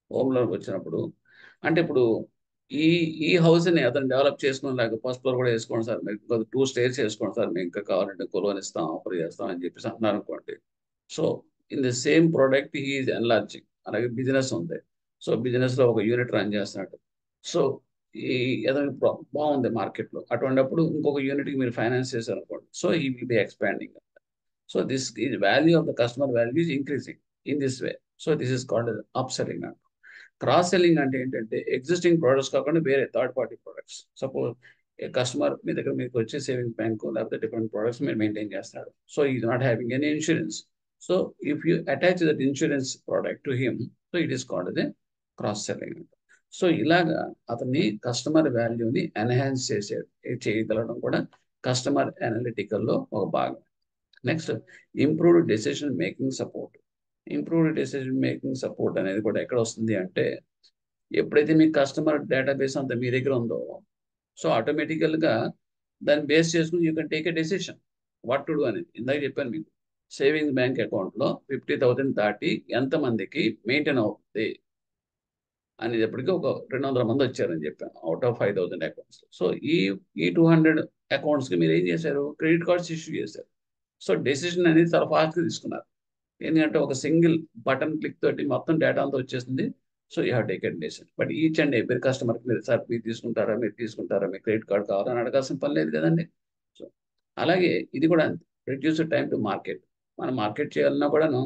హోమ్ లోన్ వచ్చినప్పుడు అంటే ఇప్పుడు ఈ ఈ హౌస్ని అతను డెవలప్ చేసుకుని లేక ఫస్ట్ ఫ్లోర్ కూడా వేసుకోండి సార్ మీకు ఇంకొక టూ స్టేర్స్ వేసుకోండి సార్ మేము ఇంకా కావాలంటే కొలోన్ ఇస్తాం ఆఫర్ చేస్తాం అని చెప్పేసి అంటున్నారు అనుకోండి so in the same product he is enlarging అలాగే బిజినెస్ ఉంది సో బిజినెస్ లో ఒక యూనిట్ రన్ చేస్తున్నాడు సో ఈ ఏదైనా ప్రా- బాగుంది మార్కెట్లో అటువంటిప్పుడు ఇంకొక యూనిట్కి మీరు ఫైనాన్స్ చేశారు అనుకోండి so he will be expanding so this is value of the customer value is increasing in this way so this is called up selling అంట క్రాస్ సెల్లింగ్ అంటే ఏంటంటే ఎగ్జిస్టింగ్ ప్రొడక్ట్స్ కాకుండా వేరే third party products suppose customer మీ దగ్గర మీకు వచ్చే saving bank లేకపోతే డిఫరెంట్ ప్రొడక్ట్స్ మీరు మెయింటైన్ చేస్తారు so is not having any insurance so if you attach that insurance product to him so it is called the cross selling అంట so ఇలాగా అతన్ని కస్టమర్ వాల్యూని ఎన్హాన్స్ చేసే చేయగలడం కూడా కస్టమర్ అనలిటికల్లో ఒక భాగం next improved decision making support improved decision making support అనేది కూడా ఎక్కడ వస్తుంది అంటే ఎప్పుడైతే మీ కస్టమర్ డేటాబేస్ అంతా మీ దగ్గర ఉందో సో ఆటోమేటికల్గా దాన్ని బేస్ చేసుకుని you can take a decision what to do అనేది ఇందాక చెప్పాను మీకు సేవింగ్స్ బ్యాంక్ అకౌంట్లో ఫిఫ్టీ థౌసండ్ దాటి ఎంతమందికి మెయింటైన్ అవుతుంది అనేటప్పటికీ ఒక రెండు వందల మంది వచ్చారని చెప్పాను out of five thousand accounts so ఈ ఈ టూ హండ్రెడ్ అకౌంట్స్కి మీరు ఏం చేశారు క్రెడిట్ కార్డ్స్ ఇష్యూ చేశారు సో డెసిషన్ అనేది చాలా ఫాస్ట్గా తీసుకున్నారు ఎందుకంటే ఒక సింగిల్ బటన్ క్లిక్ తోటి మొత్తం డేటా అంతా వచ్చేసింది so you have taken decision but each and every కస్టమర్కి మీరు సార్ మీరు తీసుకుంటారా మీరు తీసుకుంటారా మీ క్రెడిట్ కార్డ్ కావాలని అడగాల్సిన పని లేదు కదండి సో అలాగే ఇది కూడా రిడ్యూస్ టైం టు మార్కెట్ మనం మార్కెట్ చేయాలన్నా కూడాను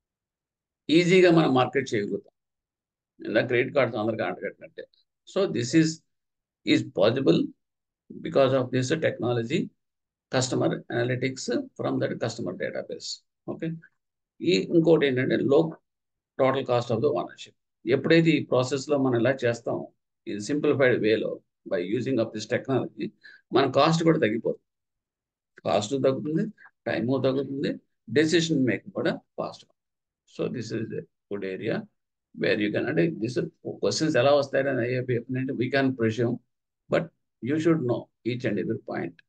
ఈజీగా మనం మార్కెట్ చేయగలుగుతాం ఇందా క్రెడిట్ కార్డ్స్ అందరికీ అంటగట్టినట్టే so this is is possible because of this technology customer analytics from that customer database okay ఈ ఇంకోటి ఏంటంటే low total cost of the ownership ఎప్పుడైతే ఈ ప్రాసెస్లో మనం ఇలా చేస్తాం ఈ సింప్లిఫైడ్ వేలో by using of this technology మన కాస్ట్ కూడా తగ్గిపోతుంది కాస్ట్ తగ్గుతుంది టైము తగ్గుతుంది డెసిషన్ మేకింగ్ కూడా fast so this is good area where you can అంటే దిస్ క్వశ్చన్స్ ఎలా వస్తాయని ఐఏపీ అంటే we can presume but you should know each and every point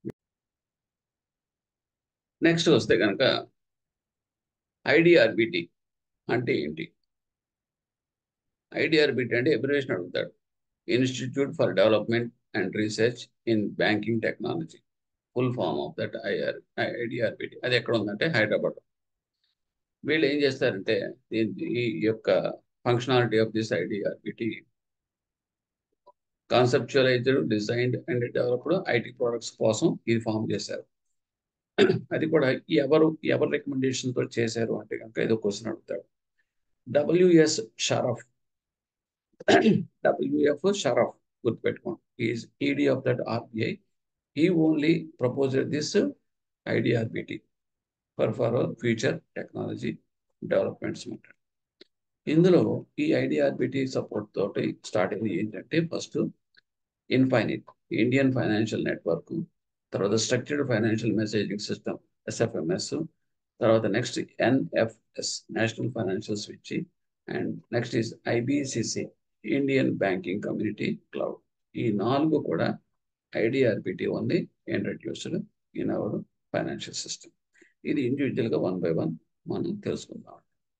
next వస్తే కనుక ఐడిఆర్బిటి అంటే ఏంటి ఐడిఆర్బిటి అంటే ఎబ్రివేషన్ అడుగుతాడు institute for development and research in banking technology full form of that IR IDRBT అది ఎక్కడ ఉందంటే హైదరాబాద్ వీళ్ళు ఏం చేస్తారంటే ఈ యొక్క functionality of this IDRBT conceptualised designed and developed IT products కోసం ఇది ఫామ్ చేశారు అది కూడా ఎవరు ఎవరు రికమెండేషన్ తో చేశారు అంటే కనుక ఏదో క్వశ్చన్ అడుగుతాడు డబ్ల్యూఎస్ షరఫ్ డబ్ల్యూఎఫ్ షరఫ్ గుర్తుపెట్టుకోండి is ED of that RBI ఈ only proposal this IDRBT for for future technology developments మాట ఇందులో ఈ ఐడిఆర్బిటి సపోర్ట్ తోటి స్టార్ట్ అయింది ఏంటంటే first infinite Indian financial network తర్వాత structured financial messaging system SFMS తర్వాత next NFS national financial switch and next is IBCC Indian banking community cloud ఈ నాలుగు కూడా IDRBT only introduced in our financial system ఇది ఇండివిజువల్గా one by one మనం తెలుసుకుందాం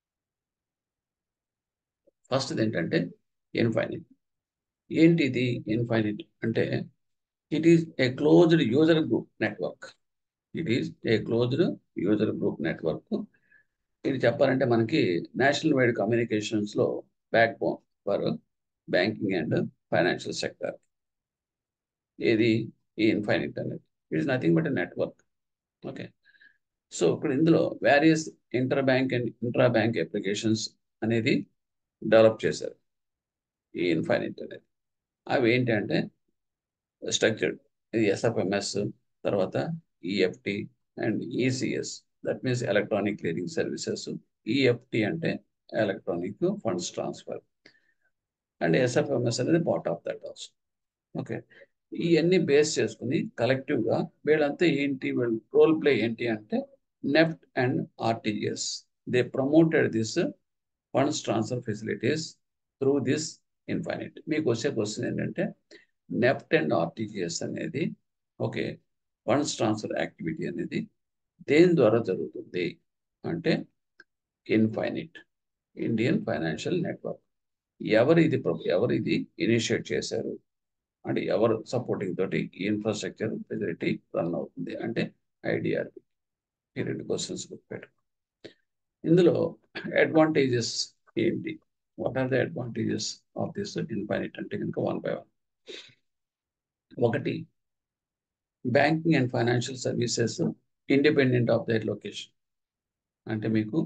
first ఏంటంటే ఇన్ఫైనిట్ ఏంటి ఇది ఇన్ఫైనిట్ అంటే it is a closed user group network it is a closed user group network ఇది చెప్పాలంటే మనకి నేషనల్ వైడ్ కమ్యూనికేషన్స్లో backbone for banking and financial sector ఏది ఈ ఇన్ఫైనిట్ అనేది it is nothing but a network okay so ఇప్పుడు ఇందులో various inter bank and intra bank applications అనేది డెవలప్ చేశారు ఈ ఇన్ఫైనిట్ అనేది అవి ఏంటంటే స్ట్రక్చర్డ్ ఇది ఎస్ఎఫ్ఎంఎస్ తర్వాత EFT and ECS that means electronic clearing services EFT అంటే electronic funds transfer and SFMS అనేది part of that also okay ఇవన్నీ బేస్ చేసుకుని కలెక్టివ్గా వీళ్ళంతా ఏంటి వీళ్ళ రోల్ ప్లే ఏంటి అంటే NEFT and RTGS they promoted this funds transfer facilities through this INFINET మీకు వచ్చే క్వశ్చన్ ఏంటంటే నెఫ్ట్ అండ్ ఆర్టీజిఎస్ అనేది ఓకే ఫండ్స్ ట్రాన్స్ఫర్ యాక్టివిటీ అనేది దేని ద్వారా జరుగుతుంది అంటే ఇన్ఫైనిట్ ఇండియన్ ఫైనాన్షియల్ నెట్వర్క్ ఎవరు ఇది ప్ర- ఎవరు ఇది ఇనిషియేట్ చేశారు అంటే ఎవరు సపోర్టింగ్ తోటి ఈ ఇన్ఫ్రాస్ట్రక్చర్ ఫెసిలిటీ రన్ అవుతుంది అంటే ఐడిఆర్బి ఈ రెండు క్వశ్చన్స్ గుర్తుపెట్టు ఇందులో అడ్వాంటేజెస్ ఏంటి what are the advantages of this INFINET అంటే కనుక వన్ బై వన్ ఒకటి banking and financial services independent of their location అంటే మీకు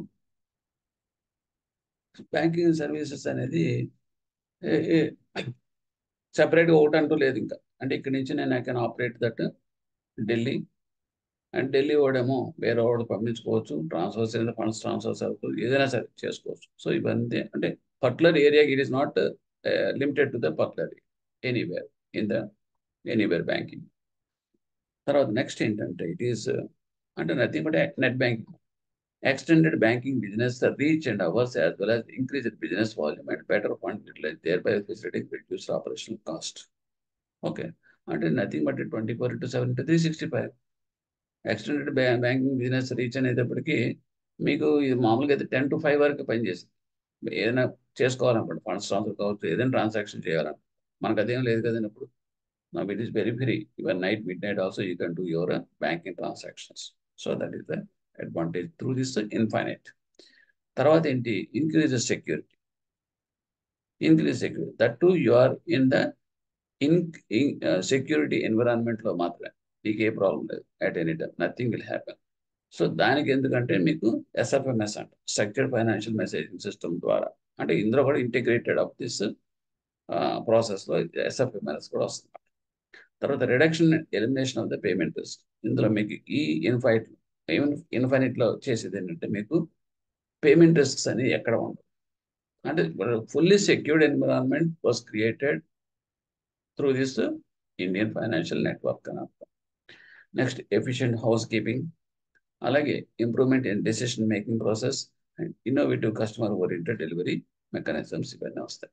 బ్యాంకింగ్ సర్వీసెస్ అనేది సెపరేట్గా ఒకటి అంటూ లేదు ఇంకా అంటే ఇక్కడి నుంచి నేను I can operate that Delhi and Delhi వాడేమో వేరే వాడు పంపించుకోవచ్చు ట్రాన్స్ఫర్స్ ఏదైనా ఫండ్స్ ట్రాన్స్ఫర్స్ అవుతుంది ఏదైనా సరే చేసుకోవచ్చు సో ఇవన్నీ అంటే particular area it is not limited to the particular anywhere in the anywhere banking తర్వాత నెక్స్ట్ ఏంటంటే ఇట్ ఈస్ అంటే nothing but net banking extended banking business the reach and hours as well as increased business volume and better fund utilized, thereby facilitating reduced operational cost. Okay. అంటే nothing but twenty four into seven into three sixty five extended banking business reach అనేటప్పటికి మీకు ఇది మామూలుగా అయితే ten to five వరకు పనిచేస్తుంది ఏదైనా చేసుకోవాలనుకోండి funds transfer కావచ్చు ఏదైనా ట్రాన్సాక్షన్ చేయాలని మనకు అదేం లేదు కదండి ఇప్పుడు నా it is very free even night midnight also you can do your banking transactions so that is the advantage through this INFINET తర్వాత ఏంటి increase security increase security that to you are in the in security ఎన్విరాన్మెంట్లో మాత్రమే నీకు ఏ problem లేదు at any time nothing will happen so దానికి ఎందుకంటే మీకు ఎస్ఎఫ్ఎంఎస్ అంట స్ట్రక్చర్డ్ ఫైనాన్షియల్ మెసేజింగ్ సిస్టమ్ ద్వారా అంటే ఇందులో కూడా ఇంటిగ్రేటెడ్ ఆఫ్ దిస్ ప్రాసెస్లో ఎస్ఎఫ్ఎంఎస్ కూడా వస్తుంది తర్వాత reduction elimination of the payment risk ఇందులో మీకు ఈ ఇన్ఫైట్ ఇన్ఫైనిట్లో చేసేది ఏంటంటే మీకు పేమెంట్ రిస్క్స్ అనేవి ఎక్కడ ఉండవు అంటే fully secured environment was created through this Indian financial network అని అర్థం నెక్స్ట్ ఎఫిషియెంట్ హౌస్ కీపింగ్ అలాగే improvement in decision making process and innovative customer oriented delivery mechanisms ఇవన్నీ వస్తాయి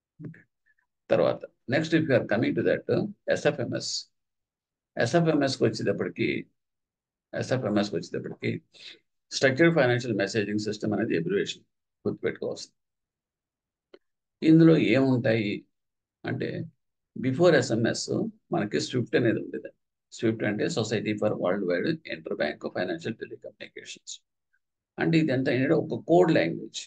తర్వాత next if you're coming to that SFMS ఎస్ఎఫ్ఎంఎస్కి వచ్చేటప్పటికి ఎస్ఎఫ్ఎంఎస్కి వచ్చేటప్పటికి స్ట్రక్చర్డ్ ఫైనాన్షియల్ మెసేజింగ్ సిస్టమ్ అనేది ఎబ్రివేషన్ గుర్తుపెట్టుకోవచ్చు ఇందులో ఏముంటాయి అంటే బిఫోర్ ఎస్ఎంఎస్ మనకి స్విఫ్ట్ అనేది ఉండేది స్విఫ్ట్ అంటే society for world wide inter bank financial telecommunications అంటే ఇది ఎంత ఏంటంటే ఒక code language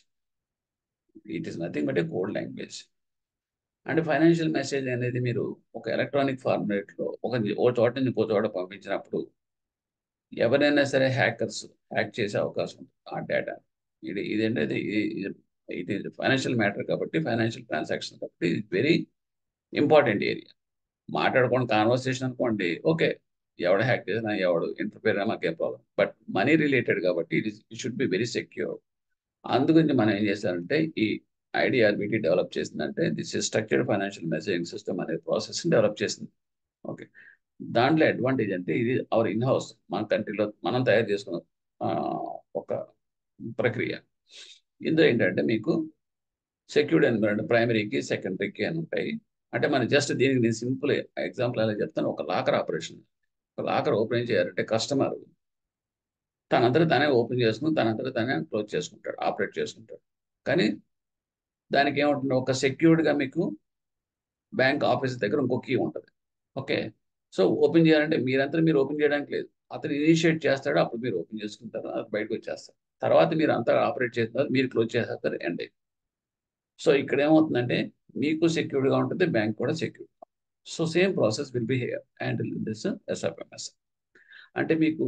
it is nothing but a code language అంటే ఫైనాన్షియల్ మెసేజ్ అనేది మీరు ఒక ఎలక్ట్రానిక్ ఫార్మేట్లో ఒక ఓ చోట నుంచి ఇంకో చోట పంపించినప్పుడు ఎవరైనా సరే హ్యాకర్స్ హ్యాక్ చేసే అవకాశం ఉంటుంది ఆ డేటా ఇది ఇదేంటది ఇది ఇది ఫైనాన్షియల్ మ్యాటర్ కాబట్టి ఫైనాన్షియల్ ట్రాన్సాక్షన్ కాబట్టి ఇది వెరీ ఇంపార్టెంట్ ఏరియా మాట్లాడుకోండి కాన్వర్సేషన్ అనుకోండి ఓకే ఎవడు హ్యాక్ చేసినా ఎవడు ఇంటర్ఫేర్ మాకేం ప్రాబ్లం బట్ మనీ రిలేటెడ్ కాబట్టి it is it should be very secure అందుగురించి మనం ఏం చేస్తారంటే ఈ ఐడిఆర్బిటీ డెవలప్ చేసిందంటే this is structured financial messaging system అనే ప్రాసెస్ డెవలప్ చేసింది ఓకే దాంట్లో అడ్వాంటేజ్ అంటే ఇది అవర్ ఇన్ హౌస్ మన కంట్రీలో మనం తయారు చేసుకున్న ఒక ప్రక్రియ ఇందులో ఏంటంటే మీకు సెక్యూర్డ్ ఎన్విరాన్మెంట్ ప్రైమరీకి సెకండరీకి అని ఉంటాయి అంటే మన జస్ట్ దీనికి నేను సింపుల్ ఎగ్జాంపుల్ అలా చెప్తాను ఒక లాకర్ ఆపరేషన్ ఒక లాకర్ ఓపెన్ చేయాలంటే కస్టమర్ తనంతట తనే ఓపెన్ చేసుకుని తనంతట తనే క్లోజ్ చేసుకుంటాడు ఆపరేట్ చేసుకుంటాడు కానీ దానికి ఏముంటుంది ఒక సెక్యూర్డ్గా మీకు బ్యాంక్ ఆఫీస్ దగ్గర ఇంకో కీ ఉంటుంది ఓకే సో ఓపెన్ చేయాలంటే మీరంతా మీరు ఓపెన్ చేయడానికి లేదు అతను ఇనిషియేట్ చేస్తాడు అప్పుడు మీరు ఓపెన్ చేసుకుంటారు అది బయటకు వచ్చేస్తారు తర్వాత మీరు అంతా ఆపరేట్ చేస్తున్నారు మీరు క్లోజ్ చేసేస్తారు ఎండ్ సో ఇక్కడ ఏమవుతుందంటే మీకు సెక్యూర్డ్గా ఉంటుంది బ్యాంక్ కూడా secure so same process will be here handle this SFMS అంటే మీకు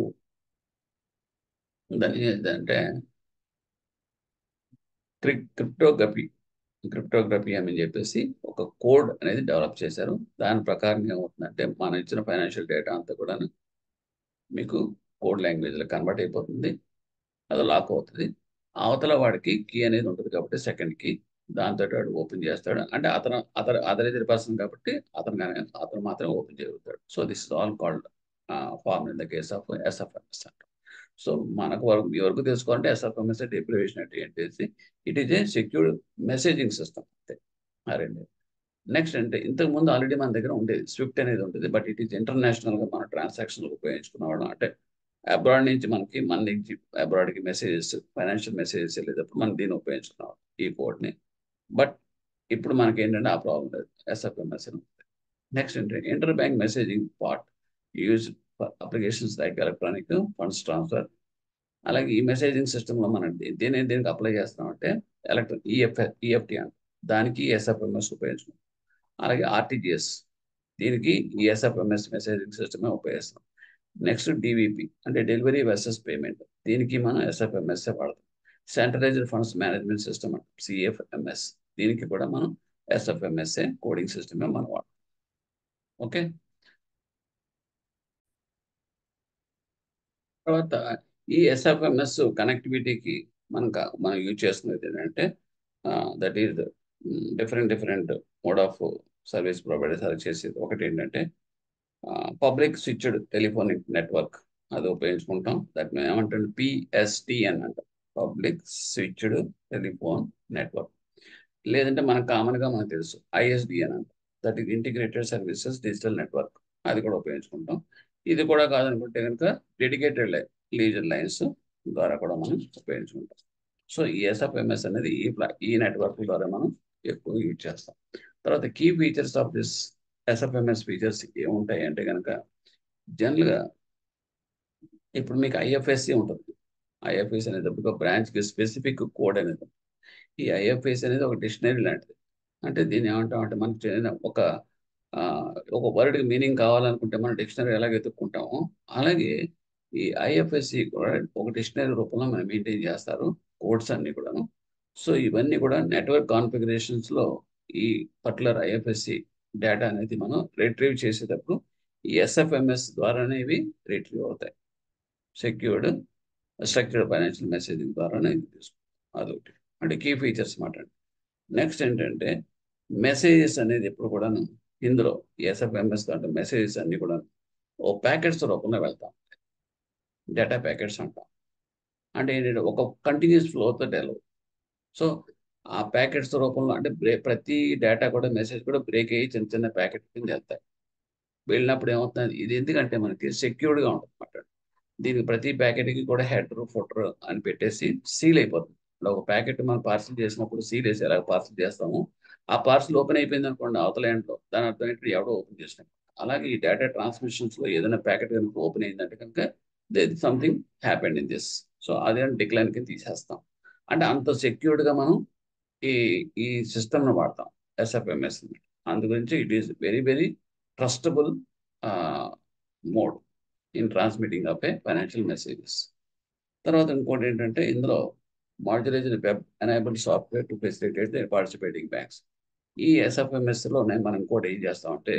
దాని ఏంటంటే క్రిప్టోగ్రఫీ క్రిప్టోగ్రఫీ అని చెప్పేసి ఒక కోడ్ అనేది డెవలప్ చేశారు దాని ప్రకారం ఏమవుతుందంటే మనం ఇచ్చిన ఫైనాన్షియల్ డేటా అంతా కూడా మీకు కోడ్ లాంగ్వేజ్లో కన్వర్ట్ అయిపోతుంది అది లాక్ అవుతుంది అవతల వాడికి కీ అనేది ఉంటుంది కాబట్టి సెకండ్ కీ దాంతో వాడు ఓపెన్ చేస్తాడు అంటే అతను అతను అదరైతే పర్సన్ కాబట్టి అతను కానీ అతను మాత్రమే ఓపెన్ చేయగలుగుతాడు so this is all called form in the case of SFMS అంటారు సో మనకు వరకు మీ వరకు తెలుసుకోవాలంటే ఎస్ఎఫ్ఎంఎస్ డెప్రివేషన్ అంటే ఏంటేసి it is a secured messaging system అంతే రెండు నెక్స్ట్ అంటే ఇంతకు ముందు ఆల్రెడీ మన దగ్గర ఉండేది స్విఫ్ట్ అనేది ఉంటుంది బట్ ఇట్ ఈస్ ఇంటర్నేషనల్గా మన ట్రాన్సాక్షన్ ఉపయోగించుకున్నవాడు అంటే అబ్రాడ్ నుంచి మనకి మన నుంచి అబ్రాడ్కి మెసేజెస్ ఫైనాన్షియల్ మెసేజెస్ వెళ్ళేటప్పుడు మనం దీన్ని ఉపయోగించుకున్నాం ఈ కోడ్ని బట్ ఇప్పుడు మనకి ఏంటంటే ఆ ప్రాబ్లం లేదు ఎస్ఎఫ్ఎంఎస్ నెక్స్ట్ ఏంటంటే inter bank messaging part use applications like electronic funds transfer అలాగే ఈ మెసేజింగ్ సిస్టంలో మనం దే- దేని దేనికి అప్లై చేస్తామంటే ఎలక్ట్రిక్ ఈఎఫ్ ఈఎఫ్టీ అంట దానికి ఎస్ఎఫ్ఎంఎస్ ఉపయోగించుకుంటాం అలాగే ఆర్టీజీఎస్ దీనికి ఈ ఎస్ఎఫ్ఎంఎస్ మెసేజింగ్ సిస్టమే ఉపయోగిస్తాం నెక్స్ట్ డివిపి అంటే డెలివరీ వర్సెస్ పేమెంట్ దీనికి మనం ఎస్ఎఫ్ఎంఎస్ వాడతాం సెంట్రలైజ్డ్ ఫండ్స్ మేనేజ్మెంట్ సిస్టమ్ అంటే సిఎఫ్ఎంఎస్ దీనికి కూడా మనం ఎస్ఎఫ్ఎంఎస్ఏ కోడింగ్ సిస్టమే మనం వాడతాం ఓకే తర్వాత ఈ ఎస్ఎఫ్ఎంఎస్ కనెక్టివిటీకి మనం కా- మనం యూజ్ చేస్తున్నది ఏంటంటే that is different different mode of service providers అది చేసేది ఒకటి ఏంటంటే పబ్లిక్ స్విచ్డ్ టెలిఫోనిక్ నెట్వర్క్ అది ఉపయోగించుకుంటాం దట్ ఏమంటాం పిఎస్టిఎన్ అంటాం పబ్లిక్ స్విచ్డ్ టెలిఫోన్ నెట్వర్క్ లేదంటే మనకు కామన్గా మనకు తెలుసు ఐఎస్డిఎన్ అంటాం that is integrated services digital network అది కూడా ఉపయోగించుకుంటాం ఇది కూడా కాదనుకుంటే కనుక డెడికేటెడ్ లైన్ లీజర్ లైన్స్ ద్వారా కూడా మనం ఉపయోగించుకుంటాం సో ఈ ఎస్ఎఫ్ఎంఎస్ అనేది ఈ ప్లా ఈ నెట్వర్క్ ద్వారా మనం ఎక్కువ యూజ్ చేస్తాం తర్వాత key features of this SFMS features ఏముంటాయి అంటే కనుక జనరల్గా ఇప్పుడు మీకు ఐఎఫ్ఎస్సి ఉంటుంది ఐఎఫ్ఎస్ అనేది ఒక బ్రాంచ్కి స్పెసిఫిక్ కోడ్ అనేది ఉంటుంది. ఈ ఐఎఫ్ఎస్ అనేది ఒక డిక్షనరీ లాంటిది అంటే దీన్ని ఏమంటాం అంటే మనకు చెందిన ఒక ఆ, ఒక వర్డ్కి మీనింగ్ కావాలనుకుంటే మనం డిక్షనరీ ఎలాగ ఎత్తుక్కుంటామో అలాగే ఈ ఐఎఫ్ఎస్సి కూడా ఒక డిక్షనరీ రూపంలో మనం మెయింటైన్ చేస్తారు కోడ్స్ అన్ని కూడాను సో ఇవన్నీ కూడా నెట్వర్క్ కాన్ఫిగరేషన్స్ లో ఈ పర్టికులర్ ఐఎఫ్ఎస్సి డేటా అనేది మనం రిట్రీవ్ చేసేటప్పుడు ఈ ఎస్ఎఫ్ఎంఎస్ ద్వారానే ఇవి రిట్రీవ్ అవుతాయి సెక్యూర్డ్ స్ట్రక్చర్డ్ ఫైనాన్షియల్ మెసేజింగ్ ద్వారానే ఇది తీసుకుంటాం అదొకటి అంటే కీ ఫీచర్స్ మాట నెక్స్ట్ ఏంటంటే మెసేజెస్ అనేది ఎప్పుడు కూడాను ఇందులో ఎస్ఎఫ్ఎంఎస్ దాంట్లో మెసేజెస్ అన్ని కూడా ఓ ప్యాకెట్స్ రూపంలో వెళ్తాం డేటా ప్యాకెట్స్ అంటాం అంటే ఏంటంటే ఒక కంటిన్యూస్ ఫ్లోతో డెలివర్ సో ఆ ప్యాకెట్స్ రూపంలో అంటే బ్రే ప్రతి డేటా కూడా మెసేజ్ కూడా బ్రేక్ అయ్యి చిన్న చిన్న ప్యాకెట్ కింద వెళ్తాయి వెళ్ళినప్పుడు ఏమవుతుంది ఇది ఎందుకంటే మనకి సెక్యూర్డ్గా ఉంటుంది అన్నమాట దీనికి ప్రతి ప్యాకెట్కి కూడా హెడర్ ఫుటర్ అని పెట్టేసి సీల్ అయిపోతుంది ఇప్పుడు ఒక ప్యాకెట్ మనం పార్సిల్ చేసినప్పుడు సీల్ వేసి ఎలా పార్సిల్ చేస్తాము ఆ పార్సిల్ ఓపెన్ అయిపోయింది అనుకోండి అవతల ఎండ్లో దాని అర్థం ఏంటి ఎవడో ఓపెన్ చేసినట్టు అలాగే ఈ డేటా ట్రాన్స్మిషన్స్ లో ఏదైనా ప్యాకెట్ కనుక ఓపెన్ అయిందంటే కనుక they something happened in this so అదే డిక్లైన్ కింద తీసేస్తాం అంటే అంత సెక్యూర్డ్ గా మనం ఈ ఈ సిస్టమ్ ను వాడతాం ఎస్ఎఫ్ఎంఎస్ అందు గురించి it is very very trustable mode in transmitting of a financial messages తర్వాత ఇంకోటి ఏంటంటే ఇందులో modulise web enabled software to facilitate the participating banks ఈ ఎస్ఎఫ్ఎంఎస్ లోనే మనం ఇంకోటి ఏం చేస్తామంటే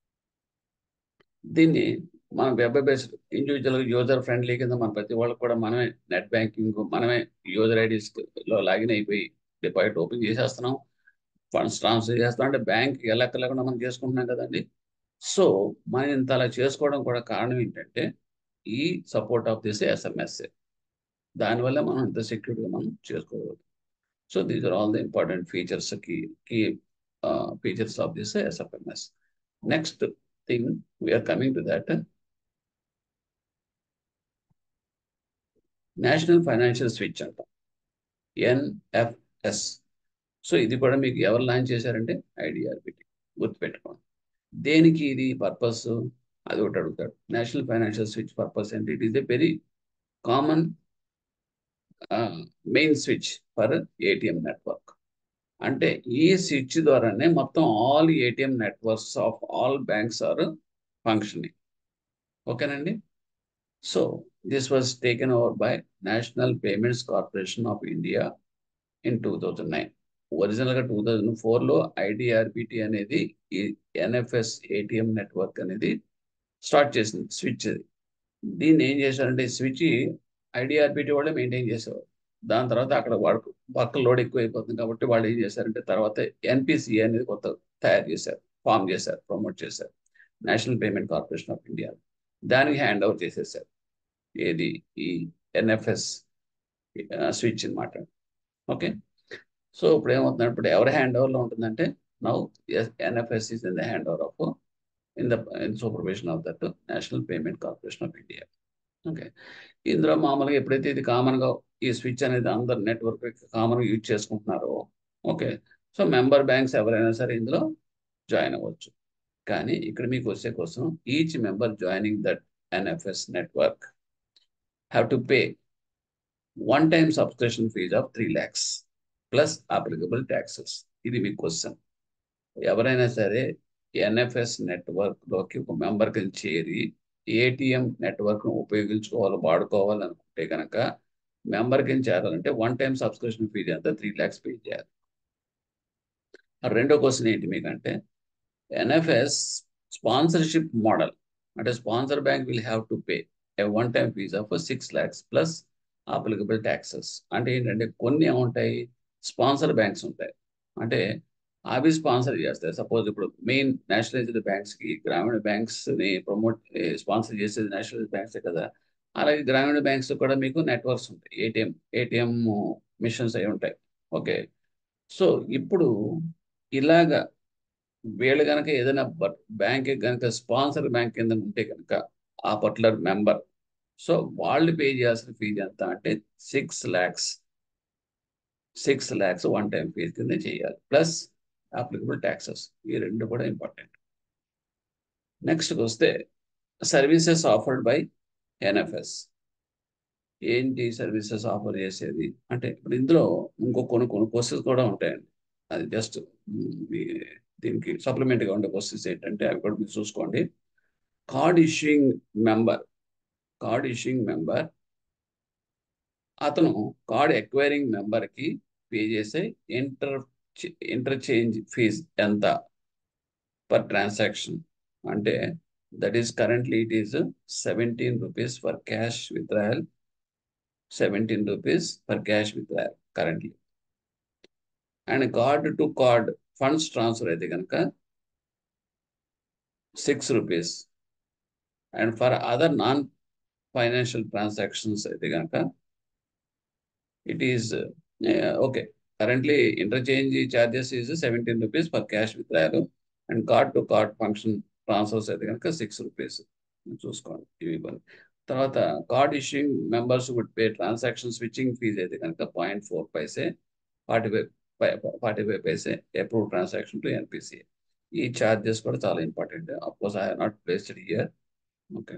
దీన్ని మనం web based individual user friendly కింద మన ప్రతి వాళ్ళకి కూడా మనమే నెట్ బ్యాంకింగ్ మనమే యూజర్ ఐడీస్ లో లాగిన్ అయిపోయి డిపాజిట్ ఓపెన్ చేసేస్తున్నాం ఫండ్స్ ట్రాన్స్ఫర్ చేస్తాం అంటే బ్యాంక్ వెళ్ళక్కర్లేకుండా మనం చేసుకుంటున్నాం కదండి సో మనం ఇంత అలా చేసుకోవడం కూడా కారణం ఏంటంటే ఈ సపోర్ట్ ఆఫ్ దిస్ ఎస్ఎంఎస్ దానివల్ల మనం ఇంత సెక్యూర్గా మనం చేసుకోగలుగుతాం so these are all the important features key key features of this SFMS next thing we're coming to that national financial switch అంటాం ఎన్ఎఫ్ఎస్ సో ఇది కూడా మీకు ఎవరు లాంచ్ చేశారంటే ఐడిఆర్బిటి గుర్తుపెట్టుకోండి దేనికి ఇది పర్పస్ అది ఒకటి అడుగుతాడు నేషనల్ ఫైనాన్షియల్ స్విచ్ పర్పస్ అంటే it is a very common main switch for ATM network అంటే ఈ స్విచ్ ద్వారానే మొత్తం all ATM networks of all banks are functioning ఓకేనండి so this was taken over by national payments corporation of India in two thousand nine ఒరిజినల్గా two thousand ఫోర్లో IDRBT అనేది ఈ NFS ATM network అనేది స్టార్ట్ చేసింది switch అది దీన్ని ఏం చేశారంటే స్విచ్ ఐడిఆర్బిటి వాళ్ళే మెయింటైన్ చేసేవారు దాని తర్వాత అక్కడ వాడు పక్క లోడ్ ఎక్కువ అయిపోతుంది కాబట్టి వాళ్ళు ఏం చేశారంటే తర్వాత ఎన్పిసిఏ అనేది కొత్త తయారు చేశారు ఫామ్ చేశారు ప్రమోట్ చేశారు national payment corporation of India దానికి హ్యాండ్ ఓవర్ చేసేసారు ఏది ఈ ఎన్ఎఫ్ఎస్ స్విచ్ అనమాట ఓకే సో ఇప్పుడు ఏమవుతుంది ఇప్పుడు ఎవరి హ్యాండ్ ఓవర్లో ఉంటుందంటే now NFS is in the hand over of in the supervision of that national payment corporation of India okay ఇందులో మామూలుగా ఎప్పుడైతే ఇది కామన్గా ఈ స్విచ్ అనేది అందరు నెట్వర్క్ కామన్గా యూజ్ చేసుకుంటున్నారో ఓకే సో మెంబర్ బ్యాంక్స్ ఎవరైనా సరే ఇందులో జాయిన్ అవ్వచ్చు కానీ ఇక్కడ మీకు వచ్చే కోసం each member joining that NFS network have to pay one time subscription fee of three lakhs plus applicable taxes ఇది మీ క్వశ్చన్ ఎవరైనా సరే ఎన్ఎఫ్ఎస్ నెట్వర్క్లోకి ఒక మెంబర్ కింద చేరి ఏటీఎం నెట్వర్క్ను ఉపయోగించుకోవాలి వాడుకోవాలి అనుకుంటే కనుక మెంబర్ కింద చేరాలంటే వన్ టైం సబ్స్క్రిప్షన్ ఫీజ్ అంతా త్రీ ల్యాక్స్ పే చేయాలి రెండో క్వశ్చన్ ఏంటి మీకంటే ఎన్ఎఫ్ఎస్ స్పాన్సర్షిప్ మోడల్ అంటే sponsor bank will have to pay a one time fee of six lakhs plus applicable taxes అంటే ఏంటంటే కొన్ని ఏముంటాయి స్పాన్సర్ బ్యాంక్స్ ఉంటాయి అంటే అవి స్పాన్సర్ చేస్తాయి సపోజ్ ఇప్పుడు మెయిన్ నేషనలైజ్డ్ బ్యాంక్స్ కి గ్రామీణ బ్యాంక్స్ ని ప్రమోట్ స్పాన్సర్ చేసేది నేషనలైజ్డ్ బ్యాంక్స్ కదా అలాగే గ్రామీణ బ్యాంక్స్ కూడా మీకు నెట్వర్క్స్ ఉంటాయి ఏటీఎం ఏటీఎం మిషన్స్ అయి ఉంటాయి ఓకే సో ఇప్పుడు ఇలాగా వీళ్ళు కనుక ఏదైనా బ్యాంక్ కనుక స్పాన్సర్ బ్యాంక్ కింద ఉంటే కనుక ఆ పర్టికులర్ మెంబర్ సో వాళ్ళు పే చేయాల్సిన ఫీజు ఎంత అంటే six lakhs six lakhs one time fee కింద చేయాలి ప్లస్ అప్లికబుల్ ట్యాక్సెస్ ఈ రెండు కూడా ఇంపార్టెంట్ నెక్స్ట్ వస్తే సర్వీసెస్ ఆఫర్డ్ బై ఎన్ఎఫ్ఎస్ ఏంటి సర్వీసెస్ ఆఫర్ చేసేది అంటే ఇప్పుడు ఇందులో ఇంకో కొన్ని కొన్ని క్వశ్చన్స్ కూడా ఉంటాయండి అది జస్ట్ దీనికి సప్లిమెంట్గా ఉండే క్వశ్చన్స్ ఏంటంటే అవి కూడా మీరు చూసుకోండి card issuing member card issuing member అతను కార్డ్ ఎక్వైరింగ్ మెంబర్కి పే చేసే ఇంటర్ ఇంటర్చేంజ్ ఫీజ్ ఎంత పర్ ట్రాన్సాక్షన్ అంటే that is currently it is seventeen rupees for cash withdrawal seventeen rupees for cash withdrawal currently and card to card funds transfer అయితే కనుక six rupees and for other non financial transactions అయితే కనుక it is okay currently interchange charges is seventeen rupees for cash withdrawal and card to card function transfers అయితే కనుక six rupees చూసుకోండి ఇవి ఇవ్వండి తర్వాత card issuing members would pay transaction switching fee అయితే కనుక point four paise forty five forty five paise approve transaction to NPCA ఈ charges కూడా చాలా important of course I have not placed here okay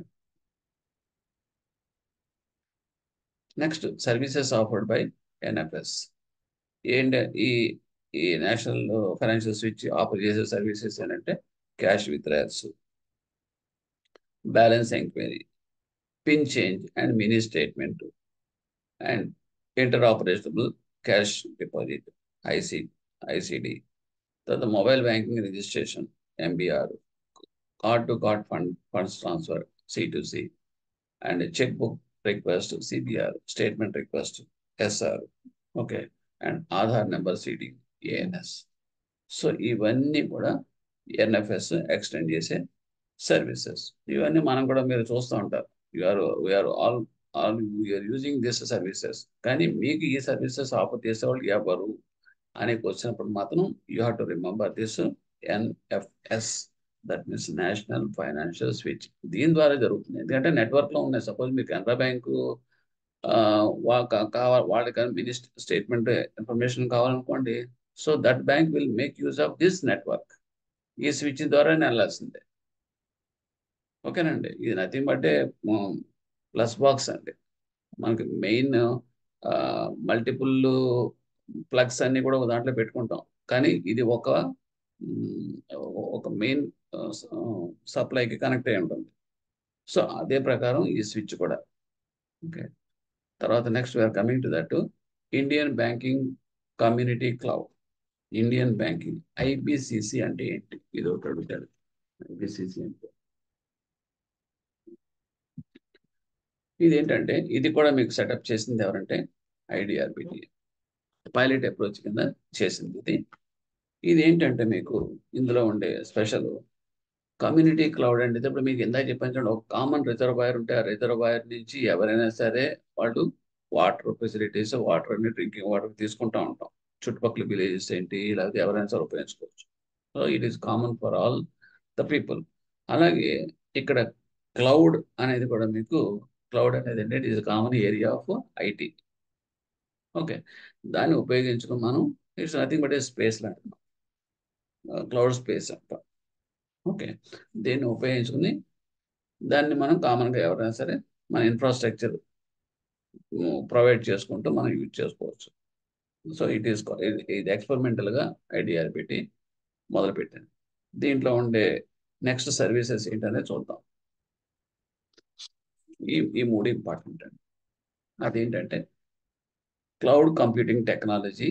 next services offered by NFS ఏంటి ఈ ఈ national financial switch offer చేసే services ఏంటంటే cash withdrawals balance enquiry PIN change and mini statement and inter operationable cash deposit IC ICD తర్వాత mobile banking registration MBR card to card fund funds transfer C to C and cheque book request CBR statement request SR okay and Aadhaar number CD ANS so ఇవన్నీ కూడా NFS extend చేసే services ఇవన్నీ మనం కూడా మీరు చూస్తూ ఉంటారు you're we're all all you're using this services కానీ మీకు ఈ సర్వీసెస్ ఆఫర్ చేసేవాళ్ళు ఎవరు అని వచ్చినప్పుడు మాత్రం you have to remember this NFS that means national financial switch దీని ద్వారా జరుగుతుంది ఎందుకంటే నెట్వర్క్లో ఉన్నాయి సపోజ్ మీకు కెనరా బ్యాంకు కావాలి వాళ్ళకి మినీ స్టేట్మెంట్ ఇన్ఫర్మేషన్ కావాలనుకోండి so that bank will make use of this network ఈ స్విచ్ ద్వారానే వెళ్ళాల్సిందే ఓకేనండి ఇది నథింగ్ బట్టే ప్లస్ బాక్స్ అండి మనకి మెయిన్ మల్టిపుల్ ప్లగ్స్ అన్ని కూడా దాంట్లో పెట్టుకుంటాం కానీ ఇది ఒక ఒక మెయిన్ సప్లైకి కనెక్ట్ అయి ఉంటుంది సో అదే ప్రకారం ఈ స్విచ్ కూడా ఓకే తర్వాత next we are coming to that Indian banking community cloud Indian banking IBCC అంటే ఏంటి ఇది ఒకటి అడుగుతాడు ఐబిసిసి అంటే ఇది ఏంటంటే ఇది కూడా మీకు సెటప్ చేసింది ఎవరంటే ఐడిఆర్బిటి పైలట్ అప్రోచ్ కింద చేసింది ఇది ఇది ఏంటంటే మీకు ఇందులో ఉండే స్పెషల్ కమ్యూనిటీ క్లౌడ్ అంటే ఇప్పుడు మీకు ఇందాక చెప్పాను చూడండి ఒక కామన్ రిజర్వాయర్ ఉంటే ఆ రిజర్వాయర్ నుంచి ఎవరైనా సరే వాళ్ళు వాటర్ ఫెసిలిటీస్ వాటర్ అన్ని డ్రింకింగ్ వాటర్ తీసుకుంటూ ఉంటాం చుట్టుపక్కల విలేజెస్ ఏంటి లేకపోతే ఎవరైనా సరే ఉపయోగించుకోవచ్చు so it is common for all the people అలాగే ఇక్కడ క్లౌడ్ అనేది కూడా మీకు క్లౌడ్ అనేది అంటే it is common area of IT okay దాన్ని ఉపయోగించుకుని మనం it's nothing but a space లాంటి క్లౌడ్ స్పేస్ అంట ఓకే దీన్ని ఉపయోగించుకుని దాన్ని మనం కామన్గా ఎవరైనా సరే మన ఇన్ఫ్రాస్ట్రక్చర్ ప్రొవైడ్ చేసుకుంటూ మనం యూజ్ చేసుకోవచ్చు సో ఇట్ ఈస్ ఇది ఎక్స్పెరిమెంటల్గా ఐడియా పెట్టి మొదలుపెట్టాను దీంట్లో ఉండే నెక్స్ట్ సర్వీసెస్ ఏంటనేది చూద్దాం ఈ ఈ మూడు ఇంపార్టెంట్ అండి అదేంటంటే క్లౌడ్ కంప్యూటింగ్ టెక్నాలజీ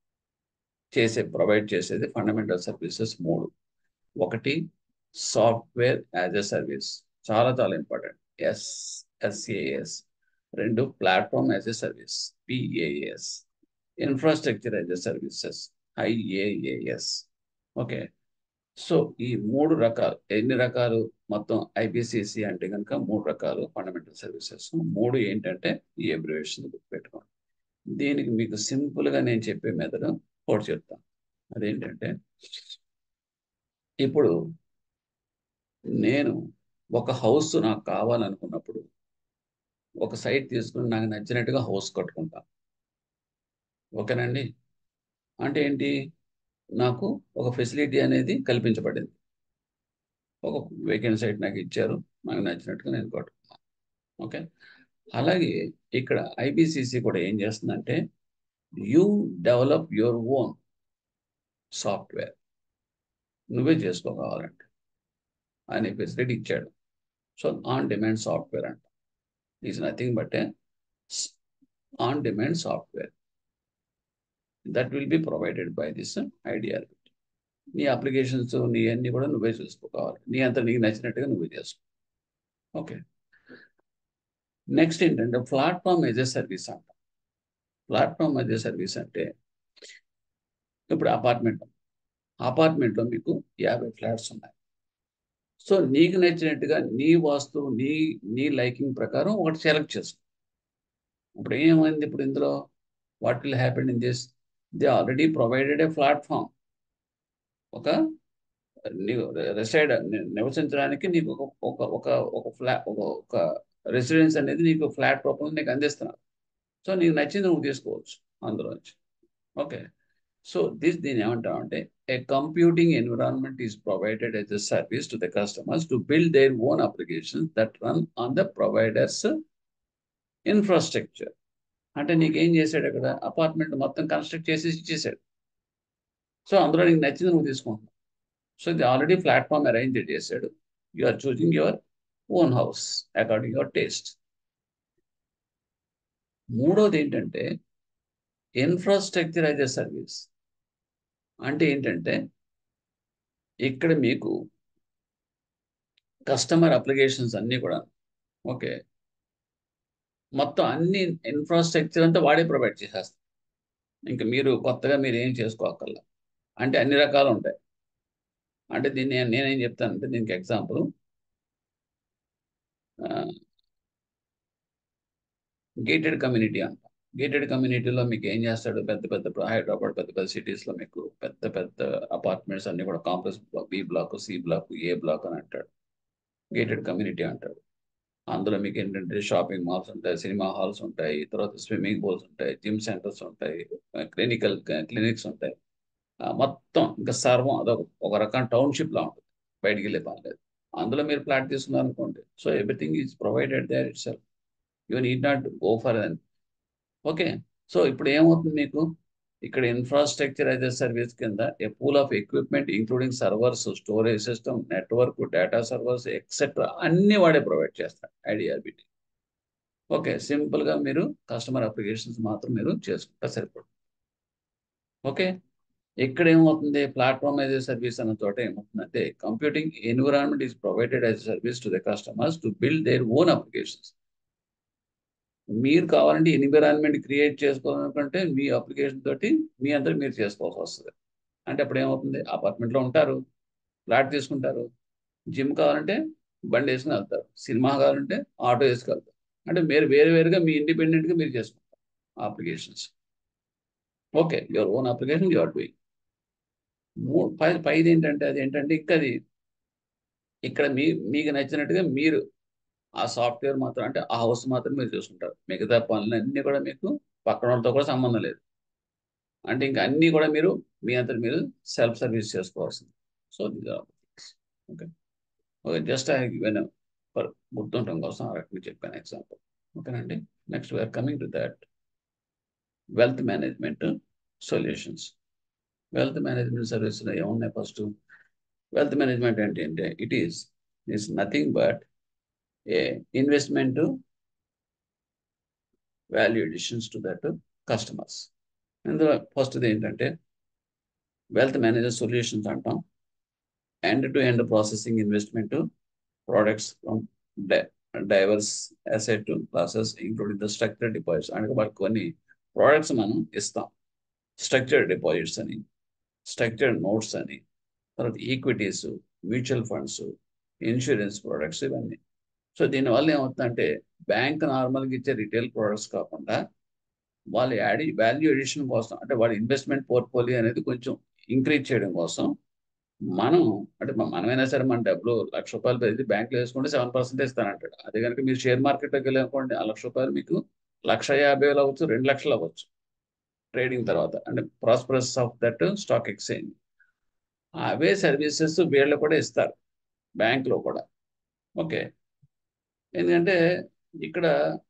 చేసే ప్రొవైడ్ చేసేది ఫండమెంటల్ సర్వీసెస్ మూడు ఒకటి సాఫ్ట్వేర్ యాజ్ ఎ సర్వీస్ చాలా చాలా ఇంపార్టెంట్ ఎస్ ఎస్ఏఎస్ రెండు platform as a service PAS infrastructure as a services IAAS okay so ఈ మూడు రకాలు ఎన్ని రకాలు మొత్తం ఐబిసిసి అంటే కనుక మూడు రకాలు ఫండమెంటల్ సర్వీసెస్ మూడు ఏంటంటే ఈ అబ్రివేషన్ గుర్తుపెట్టుకోండి దీనికి మీకు సింపుల్గా నేను చెప్పే మెథడ్ ఒకటి చెప్తాను అదేంటంటే ఇప్పుడు నేను ఒక హౌస్ నాకు కావాలనుకున్నప్పుడు ఒక సైట్ తీసుకుని నాకు నచ్చినట్టుగా హౌస్ కట్టుకుంటా ఓకేనండి అంటే ఏంటి నాకు ఒక ఫెసిలిటీ అనేది కల్పించబడింది ఒక వేకెంట్ సైట్ నాకు ఇచ్చారు నాకు నచ్చినట్టుగా నేను కట్టుకున్నాను ఓకే అలాగే ఇక్కడ ఐబిసిసి కూడా ఏం చేస్తుందంటే you develop your own software నువ్వే చేసుకోవాలంటే అనే ఫెసిలిటీ ఇచ్చాడు సో ఆన్ డిమాండ్ సాఫ్ట్వేర్ అంట is nothing but on demand software that will be provided by this idea నీ అప్లికేషన్స్ నీ అన్ని కూడా నువ్వే చూసుకోవాలి నీ అంత నీకు నచ్చినట్టుగా నువ్వే చేసుకో ఓకే నెక్స్ట్ ఏంటంటే ప్లాట్ఫామ్ ఎజ్ ఎ సర్వీస్ అంట ప్లాట్ఫామ్ ఎజ్ ఎ సర్వీస్ అంటే ఇప్పుడు అపార్ట్మెంట్ అపార్ట్మెంట్లో మీకు యాభై ఫ్లాట్స్ ఉన్నాయి సో నీకు నచ్చినట్టుగా నీ వాస్తు నీ నీ లైకింగ్ ప్రకారం ఒకటి సెలెక్ట్ చేసుకో ఇప్పుడు ఏమైంది ఇప్పుడు ఇందులో what will happen in this they already provided a platform ఒక నీకు రెసైడ్ నివసించడానికి నీకు ఒక ఒక ఒక ఒక ఫ్లా ఒక ఒక రెసిడెన్స్ అనేది నీకు ఫ్లాట్ రూపంలో నీకు అందిస్తున్నారు సో నీకు నచ్చింది నువ్వు తీసుకోవచ్చు అందులోంచి ఓకే సో దిస్ దీని ఏమంటామంటే a computing environment is provided as a service to the customers to build their own applications that run on the providers infrastructure అంటే నీకేం చేశాడు అక్కడ అపార్ట్మెంట్ మొత్తం కన్స్ట్రక్ట్ చేసి ఇచ్చేసాడు సో అందులో నీకు నచ్చింది నువ్వు తీసుకుంటున్నావు సో ఇది ఆల్రెడీ ప్లాట్ఫామ్ అరేంజ్ చేశాడు you are choosing your own house according your taste మూడోది ఏంటంటే ఇన్ఫ్రాస్ట్రక్చర్ యాజ్ ఎ సర్వీస్ అంటే ఏంటంటే ఇక్కడ మీకు కస్టమర్ అప్లికేషన్స్ అన్నీ కూడా ఓకే మొత్తం అన్ని ఇన్ఫ్రాస్ట్రక్చర్ అంతా వాడే ప్రొవైడ్ చేసేస్తాం ఇంకా మీరు కొత్తగా మీరు ఏం చేసుకోకల్లా అంటే అన్ని రకాలు ఉంటాయి అంటే దీన్ని నేనేం చెప్తానంటే దీనికి ఎగ్జాంపుల్ గేటెడ్ కమ్యూనిటీ అంట గేటెడ్ కమ్యూనిటీలో మీకు ఏం చేస్తాడు పెద్ద పెద్ద హైదరాబాద్ పెద్ద పెద్ద సిటీస్లో మీకు పెద్ద పెద్ద అపార్ట్మెంట్స్ అన్ని కూడా complex block B block C block A block అని అంటాడు గేటెడ్ కమ్యూనిటీ అంటాడు అందులో మీకు ఏంటంటే షాపింగ్ మాల్స్ ఉంటాయి సినిమా హాల్స్ ఉంటాయి తర్వాత స్విమ్మింగ్ పూల్స్ ఉంటాయి జిమ్ సెంటర్స్ ఉంటాయి క్లినికల్ క్లినిక్స్ ఉంటాయి మొత్తం ఇంకా సర్వం అదొక ఒక రకం టౌన్షిప్ లా ఉంటుంది బయటికి వెళ్ళే పని లేదు అందులో మీరు ప్లాట్ తీసుకున్నారు అనుకోండి so everything is provided there itself you need not go for then okay so ఇప్పుడు ఏమవుతుంది మీకు ఇక్కడ ఇన్ఫ్రాస్ట్రక్చర్ యాజ్ ఎ సర్వీస్ కింద a pool of equipment including servers storage system network data servers etcetera అన్ని వాడే provide చేస్తాడు ఐడిఆర్బిటీ okay సింపుల్గా మీరు కస్టమర్ అప్లికేషన్స్ మాత్రం మీరు చేసుకుంటే సరిపడుతుంది ఓకే ఇక్కడ ఏమవుతుంది ప్లాట్ఫామ్ యాజ్ ఎ సర్వీస్ అన్న చోట ఏమవుతుందంటే computing environment is provided as service to the customers to build their own applications మీరు కావాలంటే ఎన్విరాన్మెంట్ క్రియేట్ చేసుకోవాలనుకుంటే మీ అప్లికేషన్ తోటి మీ అందరూ మీరు చేసుకోవాల్సి వస్తుంది అంటే అప్పుడు ఏమవుతుంది అపార్ట్మెంట్లో ఉంటారు ఫ్లాట్ తీసుకుంటారు జిమ్ కావాలంటే బండి వేసుకుని వెళ్తారు సినిమా కావాలంటే ఆటో వేసుకెళ్తారు అంటే మీరు వేరు వేరుగా మీ ఇండిపెండెంట్గా మీరు చేసుకుంటారు applications okay your own application your doing పై పైది ఏంటంటే అది ఏంటంటే ఇంకా అది ఇక్కడ మీ మీకు నచ్చినట్టుగా మీరు ఆ సాఫ్ట్వేర్ మాత్రం అంటే ఆ హౌస్ మాత్రం మీరు చూసుకుంటారు మిగతా పనులన్నీ కూడా మీకు పక్కన వాళ్ళతో కూడా సంబంధం లేదు అంటే ఇంకా అన్నీ కూడా మీరు మీ అంతా మీరు సెల్ఫ్ సర్వీస్ చేసుకోవాల్సింది so okay okay just I given for గుర్తుండటం కోసం ఆ రకంగా చెప్పాను ఎగ్జాంపుల్ ఓకేనండి next we are coming to that wealth management solutions wealth management సర్వీస్లో ఏమున్నాయి ఫస్ట్ వెల్త్ మేనేజ్మెంట్ అంటే అంటే it is is nothing but a investment value editions to that customers ఇందులో ఫస్ట్ది ఏంటంటే వెల్త్ మేనేజర్ సొల్యూషన్స్ అంటాం end to end processing investment products from diverse asset classes including the structure deposits అంటే వాళ్ళకి కొన్ని products మనం ఇస్తాం స్ట్రక్చర్డ్ డిపాజిట్స్ అని స్ట్రక్చర్డ్ నోట్స్ అని తర్వాత equities mutual funds insurance products ఇవన్నీ సో దీనివల్ల ఏమవుతుందంటే బ్యాంక్ నార్మల్గా ఇచ్చే రిటైల్ ప్రోడక్ట్స్ కాకుండా వాళ్ళు యాడ్ వాల్యూ ఎడిషన్ కోసం అంటే వాళ్ళ ఇన్వెస్ట్మెంట్ పోర్ట్ఫోలియో అనేది కొంచెం ఇంక్రీజ్ చేయడం కోసం మనం అంటే మనమైనా సరే మన డబ్బులు లక్ష రూపాయలు పెరిగి బ్యాంకులో వేసుకుంటే సెవెన్ పర్సెంట్ ఇస్తానంటాడు అదే కనుక మీరు షేర్ మార్కెట్లోకి వెళ్ళానుకోండి ఆ లక్ష రూపాయలు మీకు లక్ష యాభై వేలు అవ్వచ్చు రెండు లక్షలు అవ్వచ్చు ట్రేడింగ్ తర్వాత అంటే prosperous of that stock exchange అవే సర్వీసెస్ వీళ్ళు కూడా ఇస్తారు బ్యాంకులో కూడా ఓకే ఎందుకంటే ఇక్కడ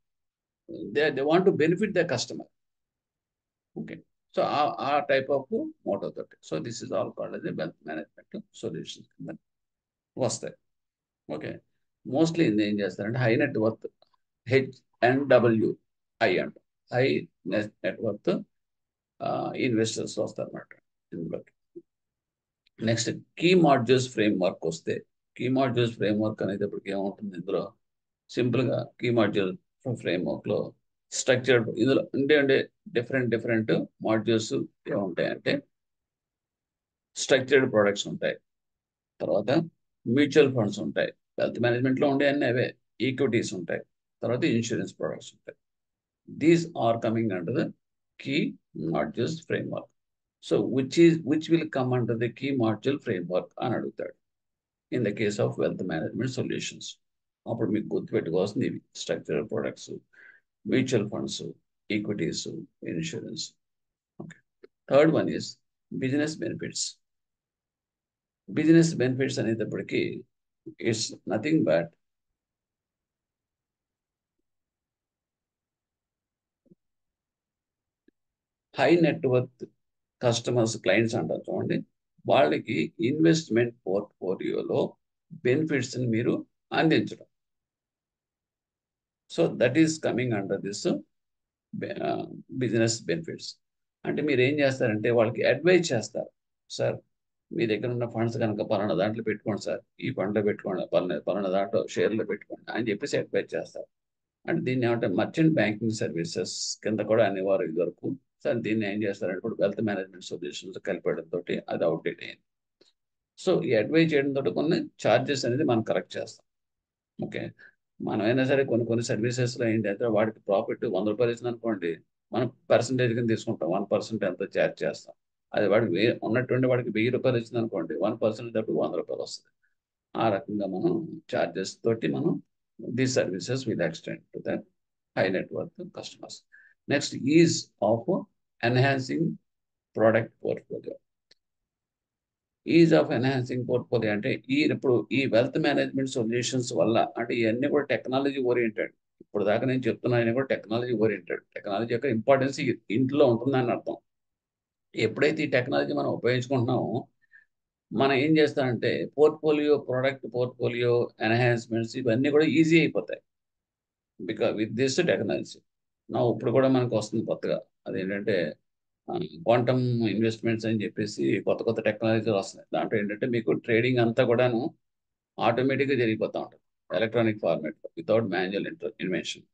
they they want to benefit the customer okay so ఆ టైప్ ఆఫ్ మోటో తోటి so this is all called అది వెల్త్ మేనేజ్మెంట్ సొల్యూషన్స్ కింద వస్తాయి ఓకే మోస్ట్లీ ఇది ఏం చేస్తారంటే high net worth H N W I అంట హై నెట్ వర్త్ ఇన్వెస్టర్స్ వస్తారన్నమాట ఇందులోకి next key modules framework వస్తే కీ మాడ్యూల్స్ ఫ్రేమ్ వర్క్ అనేటప్పటికి ఏమవుతుంది ఇందులో సింపుల్గా కీ మాడ్యూల్ ఫ్రేమ్ వర్క్లో స్ట్రక్చర్డ్ ఇందులో ఉండే ఉండే డిఫరెంట్ డిఫరెంట్ మాడ్యూల్స్ ఏముంటాయంటే స్ట్రక్చర్డ్ ప్రొడక్ట్స్ ఉంటాయి తర్వాత మ్యూచువల్ ఫండ్స్ ఉంటాయి వెల్త్ మేనేజ్మెంట్లో ఉండే అన్ని అవే ఈక్విటీస్ ఉంటాయి తర్వాత ఇన్సూరెన్స్ ప్రొడక్ట్స్ ఉంటాయి these are coming under the key modules framework so which is which will come under the key module framework అని అడుగుతాడు in the case of wealth management solutions అప్పుడు మీకు గుర్తుపెట్టుకోవాల్సింది ఇవి structural products mutual funds equities insurance okay third one is business benefits business benefits అనేటప్పటికీ it's nothing but high net worth customers clients అంటారు చూడండి వాళ్ళకి ఇన్వెస్ట్మెంట్ పోర్ట్ఫోలియోలో బెనిఫిట్స్ని మీరు అందించడం so that is coming under this business benefits అంటే మీరు ఏం చేస్తారంటే వాళ్ళకి అడ్వైజ్ చేస్తారు సార్ మీ దగ్గర ఉన్న ఫండ్స్ కనుక పలానా దాంట్లో పెట్టుకోండి సార్ ఈ ఫండ్లో పెట్టుకోండి పలానా పలానా దాంట్లో షేర్లో పెట్టుకోండి అని చెప్పేసి అడ్వైజ్ చేస్తారు అంటే దీన్ని ఏమంటే మర్చెంట్ బ్యాంకింగ్ సర్వీసెస్ కింద కూడా అనేవారు ఇదివరకు సార్ దీన్ని ఏం చేస్తారంటే ఇప్పుడు వెల్త్ మేనేజ్మెంట్ సొల్యూషన్స్ కలిపేయడం తోటి అది అవుట్డేట్ అయింది సో ఈ అడ్వైజ్ చేయడం తోటి కొన్ని ఛార్జెస్ అనేది మనం కరెక్ట్ చేస్తాం ఓకే మనమైనా సరే కొన్ని కొన్ని సర్వీసెస్లో ఏంటంటే వాడికి ప్రాఫిట్ వంద రూపాయలు ఇచ్చింది అనుకోండి మనం పర్సంటేజ్ కింద తీసుకుంటాం వన్ పర్సెంట్ ఎంత ఛార్జ్ చేస్తాం అది వాడికి వే ఉన్నటువంటి వాడికి వెయ్యి రూపాయలు ఇచ్చింది అనుకోండి వన్ పర్సెంట్ తప్పి వంద రూపాయలు వస్తుంది ఆ రకంగా మనం ఛార్జెస్ తోటి మనం these services will extend to that high network customers next is of enhancing product portfolio is of enhancing portfolio అంటే ఈ ఇప్పుడు ఈ వెల్త్ మేనేజ్మెంట్ సొల్యూషన్స్ వల్ల అంటే ఇవన్నీ కూడా టెక్నాలజీ ఓరియంటెడ్ ఇప్పుడు దాకా నేను చెప్తున్నాను కూడా టెక్నాలజీ ఓరియంటెడ్ టెక్నాలజీ యొక్క ఇంపార్టెన్స్ ఇంట్లో ఉంటుందని అర్థం ఎప్పుడైతే ఈ టెక్నాలజీ మనం ఉపయోగించుకుంటున్నామో మనం ఏం చేస్తామంటే పోర్ట్ఫోలియో ప్రోడక్ట్ పోర్ట్ఫోలియో ఎన్హాన్స్మెంట్స్ ఇవన్నీ కూడా ఈజీ అయిపోతాయి బికాస్ విత్ దిస్ టెక్నాలజీ నా ఇప్పుడు కూడా మనకు వస్తుంది కొత్తగా అదేంటంటే క్వాంటమ్ ఇన్వెస్ట్మెంట్స్ అని చెప్పేసి కొత్త కొత్త టెక్నాలజీలు వస్తున్నాయి దాంట్లో ఏంటంటే మీకు ట్రేడింగ్ అంతా కూడాను ఆటోమేటిక్గా జరిగిపోతూ ఉంటుంది ఎలక్ట్రానిక్ ఫార్మేట్లో without manual invention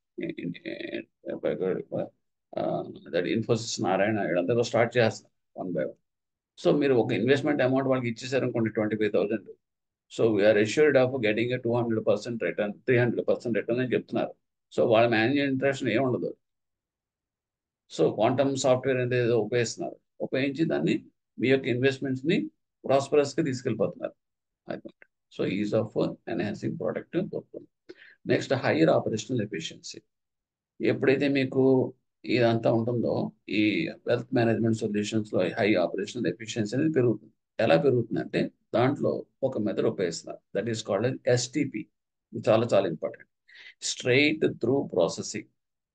that Infosys Narayana వీళ్ళంతా స్టార్ట్ చేస్తారు వన్ బై వన్ సో మీరు ఒక ఇన్వెస్ట్మెంట్ అమౌంట్ వాళ్ళకి ఇచ్చేసారు అనుకోండి twenty five thousand so we are assured of getting two hundred percent return three hundred percent return అని చెప్తున్నారు సో వాళ్ళ మాన్యువల్ ఇంట్రెస్ట్ ఏమి ఉండదు సో క్వాంటమ్ సాఫ్ట్వేర్ అనేది ఏదో ఉపయోగిస్తున్నారు ఉపయోగించి దాన్ని మీ యొక్క ఇన్వెస్ట్మెంట్స్ని ప్రాస్పరస్గా తీసుకెళ్ళిపోతున్నారు so is of enhancing product next higher operational efficiency ఎప్పుడైతే మీకు ఇదంతా ఉంటుందో ఈ వెల్త్ మేనేజ్మెంట్ సొల్యూషన్స్ లో హై ఆపరేషనల్ ఎఫిషియన్సీ అనేది పెరుగుతుంది ఎలా పెరుగుతుందంటే దాంట్లో ఒక మెథడ్ ఉపయోగిస్తున్నారు దట్ ఈస్ కాల్డ్ ఎస్టిపి ఇది చాలా చాలా important straight through processing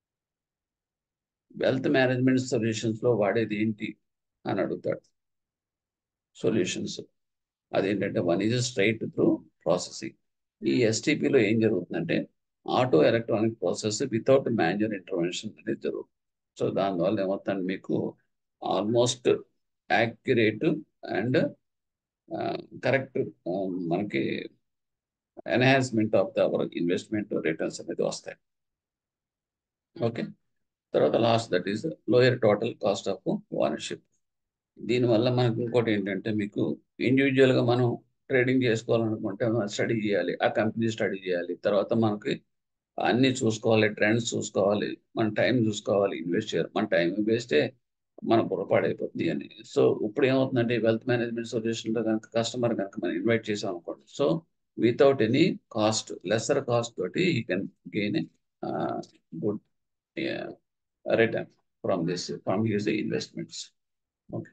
wealth management solutions లో వాడేది ఏంటి అని అడుగుతాడు సొల్యూషన్స్ అదేంటంటే one is straight through processing ఈ ఎస్టిపిలో ఏం జరుగుతుందంటే auto electronic process without manual intervention అనేది జరుగుతుంది సో దానివల్ల ఏమవుతుంది మీకు ఆల్మోస్ట్ యాక్యురేట్ అండ్ కరెక్ట్ మనకి enhancement of the our investment returns అనేది వస్తాయి ఓకే తర్వాత last that is lower total cost of ownership దీనివల్ల మనకు ఇంకోటి ఏంటంటే మీకు ఇండివిజువల్గా మనం ట్రేడింగ్ చేసుకోవాలనుకుంటే మనం స్టడీ చేయాలి ఆ కంపెనీ స్టడీ చేయాలి తర్వాత మనకి అన్ని చూసుకోవాలి ట్రెండ్స్ చూసుకోవాలి మన టైం చూసుకోవాలి ఇన్వెస్ట్ చేయాలి మన టైం వేస్తే మన పొరపాడైపోతుంది అని సో ఇప్పుడు ఏమవుతుందంటే వెల్త్ మేనేజ్మెంట్ సొల్యూషన్లో కనుక కస్టమర్ కనుక మనం ఇన్వైట్ చేసాం అనుకోండి so without any cost lesser cost తోటి ఈ can gain good return from this from use investments okay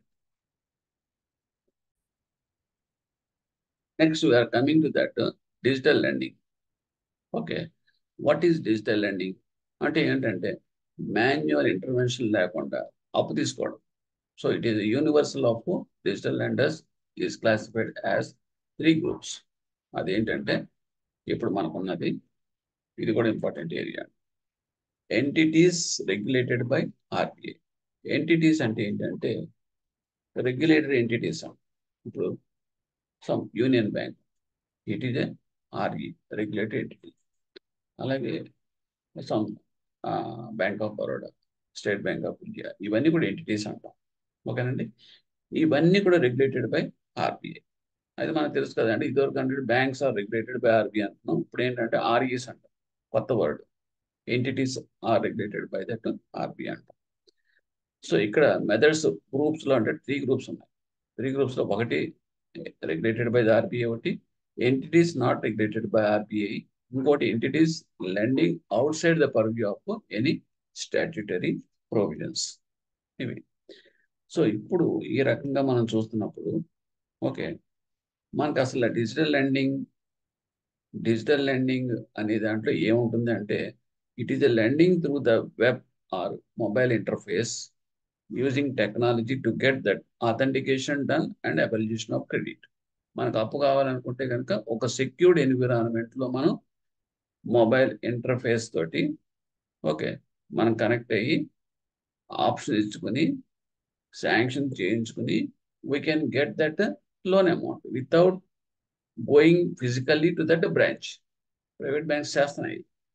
next we are coming to that digital lending okay what is digital lending అంటే ఏంటంటే manual intervention లేకుండా అప్పు తీసుకోవడం so it is universal of digital lenders is classified as three groups అదేంటంటే ఇప్పుడు మనకున్నది ఇది కూడా important area entities regulated by RBI entities అంటే ఏంటంటే రెగ్యులేటరీ ఎంటిటీస్ ఇప్పుడు some Union Bank it is a RE regulatory entity అలాగే some Bank of Baroda State Bank of India ఇవన్నీ కూడా ఎంటిటీస్ అంటాం ఓకేనండి ఇవన్నీ కూడా రెగ్యులేటెడ్ బై ఆర్బీఐ అది మనకు తెలుసు కదండి ఇదివరకు అంటే banks are regulated by RBI అంటున్నాం ఇప్పుడు ఏంటంటే ఆర్ఈస్ అంటాం కొత్త word entities are regulated by that RBI అంటాం సో ఇక్కడ మెథడ్స్ గ్రూప్స్లో అంటే త్రీ గ్రూప్స్ ఉన్నాయి త్రీ గ్రూప్స్లో ఒకటి రెగ్యులేటెడ్ బై ద ఆర్బీఐ ఒకటి entities not regulated by RBI ఇంకోటి entities lending outside the purview of any statutory provisions ఇవి సో ఇప్పుడు ఈ రకంగా మనం చూస్తున్నప్పుడు ఓకే మనకు అసలు డిజిటల్ లెండింగ్ డిజిటల్ లెండింగ్ అనే దాంట్లో ఏముంటుంది అంటే it is a lending through the web or mobile interface using technology to get that authentication done and evaluation of credit మనకు అప్పు కావాలనుకుంటే కనుక ఒక సెక్యూర్డ్ ఎన్విరాన్మెంట్లో మనం మొబైల్ ఇంటర్ఫేస్ తోటి ఓకే మనం కనెక్ట్ అయ్యి ఆప్షన్ ఇచ్చుకొని శాంక్షన్ చేయించుకుని we can get that loan amount without going physically to that branch private banks చేస్తున్నాయి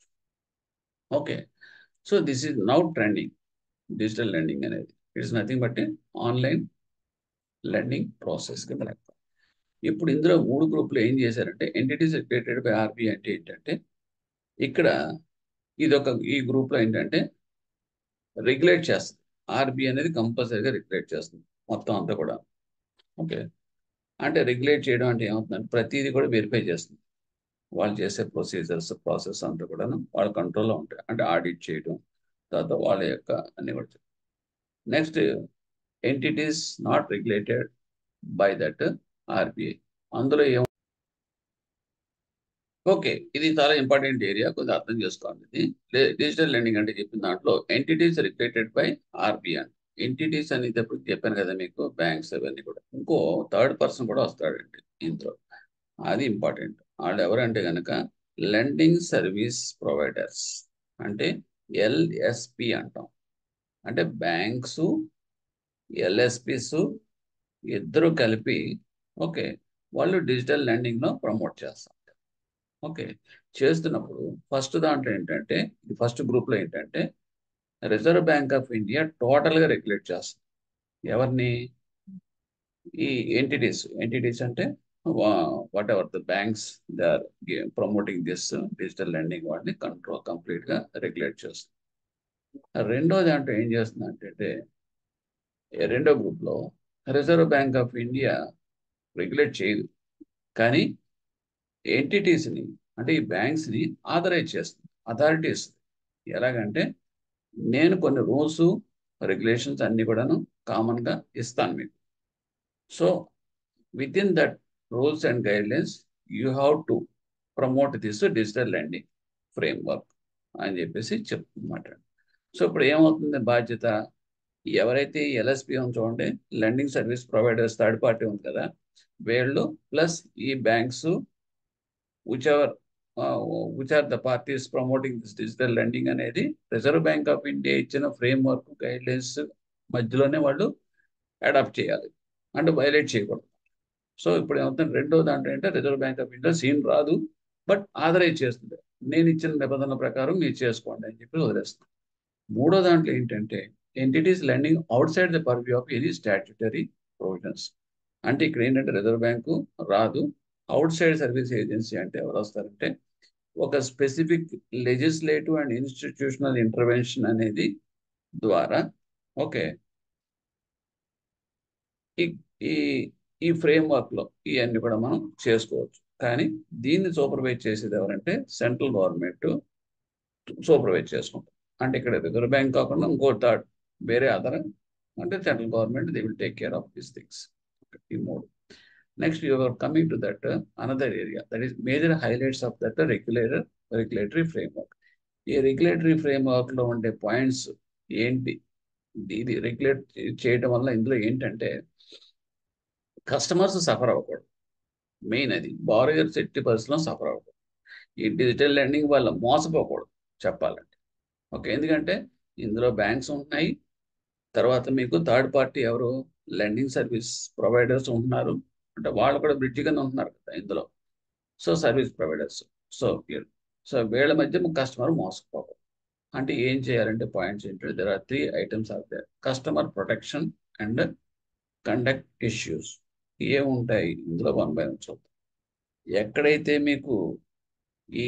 okay so this is now trending digital lending అనేది it's nothing but online lending process కింద లెక్క ఇప్పుడు ఇందులో మూడు గ్రూపులు ఏం చేశారంటే ఎంటిటీస్ రిలేటెడ్ బై ఆర్బీఐ అంటే ఏంటంటే ఇక్కడ ఇది ఒక ఈ గ్రూప్లో ఏంటంటే రెగ్యులేట్ చేస్తుంది ఆర్బీఐ అనేది కంపల్సరీగా రెగ్యులేట్ చేస్తుంది మొత్తం అంతా కూడా ఓకే అంటే రెగ్యులేట్ చేయడం అంటే ఏమవుతుందంటే ప్రతిదీ కూడా వెరిఫై చేస్తుంది వాళ్ళు చేసే ప్రొసీజర్స్ ప్రాసెస్ అంతా కూడా వాళ్ళ కంట్రోల్లో ఉంటాయి అంటే ఆడిట్ చేయడం తర్వాత వాళ్ళ యొక్క అన్ని కూడా next entities not regulated by that RBI అందులో ఏం ఓకే ఇది చాలా ఇంపార్టెంట్ ఏరియా కొద్దిగా అర్థం చేసుకోండి ఇది డిజిటల్ లెండింగ్ అంటే చెప్పిన దాంట్లో entities related by RBI entities అనేది ఎప్పుడు చెప్పాను కదా మీకు బ్యాంక్స్ అవన్నీ కూడా ఇంకో థర్డ్ పర్సన్ కూడా వస్తాడండి ఇందులో అది ఇంపార్టెంట్ వాళ్ళు ఎవరంటే కనుక లెండింగ్ సర్వీస్ ప్రొవైడర్స్ అంటే ఎల్ఎస్పి అంటాం అంటే బ్యాంక్స్ ఎల్ఎస్పిస్ ఇద్దరు కలిపి ఓకే వాళ్ళు డిజిటల్ లెండింగ్లో ప్రమోట్ చేస్తారు ఓకే చేస్తున్నప్పుడు ఫస్ట్ దాంట్లో ఏంటంటే ఫస్ట్ గ్రూప్లో ఏంటంటే రిజర్వ్ బ్యాంక్ ఆఫ్ ఇండియా టోటల్గా రెగ్యులేట్ చేస్తుంది ఎవరిని ఈ ఎంటిటీస్ ఎంటిటీస్ అంటే whatever the banks they are promoting this digital lending వాటిని కంట్రోల్ కంప్లీట్గా రెగ్యులేట్ చేస్తుంది రెండో దాంట్లో ఏం చేస్తుంది అంటే రెండో గ్రూప్లో Reserve bank of India regulate చేయదు కానీ ఎంటిటీస్ని అంటే ఈ బ్యాంక్స్ని ఆథరైజ్ చేస్తుంది అథారిటీ ఇస్తుంది ఎలాగంటే నేను కొన్ని రూల్స్ రెగ్యులేషన్స్ అన్ని కూడాను కామన్గా ఇస్తాను మీకు so within that rules and guidelines you have to promote this digital lending framework అని చెప్పేసి చెప్తున్నమాట సో ఇప్పుడు ఏమవుతుంది బాధ్యత ఎవరైతే ఎల్ఎస్పి ఉంది చూడండి lending service providers third party ఉంది కదా వీళ్ళు ప్లస్ ఈ banks whichever which are the parties promoting this digital lending అనేది రిజర్వ్ బ్యాంక్ ఆఫ్ ఇండియా ఇచ్చిన ఫ్రేమ్ వర్క్ గైడ్ లైన్స్ మధ్యలోనే వాళ్ళు అడాప్ట్ చేయాలి అంటే వైలేట్ చేయకూడదు సో ఇప్పుడు ఏమవుతుంది రెండో దాంట్లో ఏంటంటే reserve bank of India scene రాదు బట్ ఆథరైజ్ చేస్తుంది నేను ఇచ్చిన నిబంధనల ప్రకారం మీరు చేసుకోండి అని చెప్పి వదిలేస్తాను మూడో దాంట్లో ఏంటంటే entities lending outside the purview of any statutory provisions అంటే ఇక్కడ ఏంటంటే రిజర్వ్ బ్యాంకు రాదు అవుట్ సైడ్ సర్వీస్ ఏజెన్సీ అంటే ఎవరు వస్తారంటే ఒక specific legislative and institutional intervention అనేది ద్వారా ఓకే ఈ ఈ ఈ ఫ్రేమ్వర్క్ లో ఇవన్నీ కూడా మనం చేసుకోవచ్చు కానీ దీన్ని సూపర్వైజ్ చేసేది ఎవరంటే సెంట్రల్ గవర్నమెంట్ సూపర్వైజ్ చేసుకుంటాం అంటే ఇక్కడ రిజర్వ్ బ్యాంక్ కాకుండా ఇంకో థర్డ్ వేరే అదర్ అంటే central government they will take care of these things ఈ మూడు next you are coming to that another area that is major highlights of that regulator regulatory framework ఈ రెగ్యులేటరీ ఫ్రేమ్వర్క్ లో ఉండే points ఏంటి ఇది regulate చేయడం వల్ల ఇందులో ఏంటంటే కస్టమర్స్ సఫర్ అవ్వకూడదు మెయిన్ అది బారోయర్స్ ఎట్టి పరిస్థితుల్లో సఫర్ అవ్వకూడదు ఈ డిజిటల్ లెండింగ్ వల్ల మోసపోకూడదు చెప్పాలంటే ఓకే ఎందుకంటే ఇందులో బ్యాంక్స్ ఉంటున్నాయి తర్వాత మీకు థర్డ్ పార్టీ ఎవరు లెండింగ్ సర్వీస్ ప్రొవైడర్స్ ఉంటున్నారు అంటే వాళ్ళు కూడా బ్రిడ్జ్ కింద ఉంటున్నారు కదా ఇందులో so service providers so so వీళ్ళ మధ్య కస్టమర్ మోసపోకూడదు అంటే ఏం చేయాలంటే పాయింట్స్ ఏంటంటే there are three items are there customer protection and conduct issues ఏముంటాయి ఇందులో వన్ బై వన్ చూద్దాం ఎక్కడైతే మీకు ఈ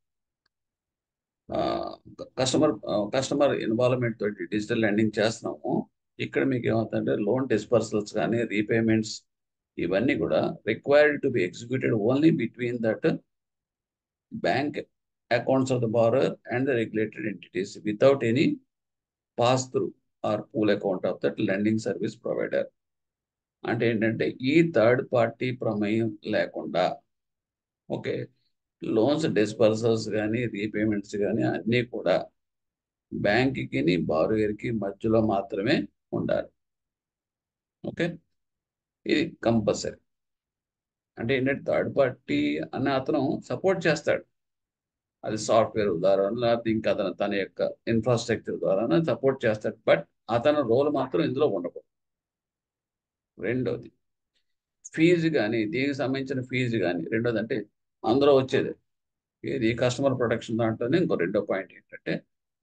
కస్టమర్ కస్టమర్ ఇన్వాల్వ్మెంట్ తోటి డిజిటల్ లెండింగ్ చేస్తున్నాము ఇక్కడ మీకు ఏమవుతుందంటే లోన్ డిస్పర్సల్స్ కానీ రీపేమెంట్స్ ఇవన్నీ కూడా required to be executed only between that bank accounts of the borrower and the regulated entities without any pass through or pool account of that lending service provider అంటే ఏంటంటే ఈ థర్డ్ పార్టీ ప్రమేయం లేకుండా okay loans డిస్పర్సల్స్ కానీ repayments కానీ అన్నీ కూడా బ్యాంక్కి బారోయర్కి మధ్యలో మాత్రమే ఉండాలి ఓకే ఇది కంపల్సరీ అంటే ఏంటంటే థర్డ్ పార్టీ అన్న అతను సపోర్ట్ చేస్తాడు అది సాఫ్ట్వేర్ ద్వారా లేకపోతే ఇంకా అతను తన యొక్క ఇన్ఫ్రాస్ట్రక్చర్ ద్వారా సపోర్ట్ చేస్తాడు బట్ అతని రోల్ మాత్రం ఇందులో ఉండకూడదు రెండోది ఫీజు కానీ దీనికి సంబంధించిన ఫీజు కానీ రెండోది అంటే అందులో వచ్చేది ఇది కస్టమర్ ప్రొటెక్షన్ దాంట్లోనే ఇంకో రెండో పాయింట్ ఏంటంటే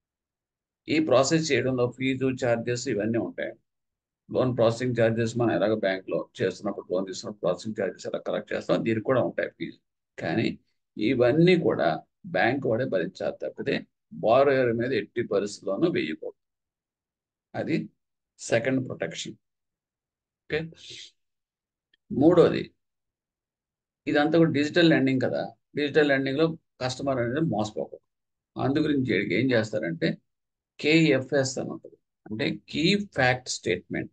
ఈ ప్రాసెస్ చేయడంలో ఫీజు ఛార్జెస్ ఇవన్నీ ఉంటాయి లోన్ ప్రాసెసింగ్ ఛార్జెస్ మనం ఎలాగ బ్యాంక్లో చేస్తున్నప్పుడు లోన్ తీసుకున్నప్పుడు ప్రాసెసింగ్ ఛార్జెస్ ఎలా కలెక్ట్ చేస్తాం దీనికి కూడా ఉంటాయి ఫీజు కానీ ఇవన్నీ కూడా బ్యాంక్ వాడే భరించాలి తప్పితే బారోయర్ మీద ఎట్టి పరిస్థితుల్లోనూ వేయకూడదు అది సెకండ్ ప్రొటెక్షన్ ఓకే మూడోది ఇదంతా కూడా డిజిటల్ లెండింగ్ కదా డిజిటల్ లెండింగ్లో కస్టమర్ అనేది మోసపోకూడదు అందు గురించి ఏం చేస్తారంటే కేఎఫ్ఎస్ అని ఉంటుంది అంటే కీ ఫ్యాక్ట్ స్టేట్మెంట్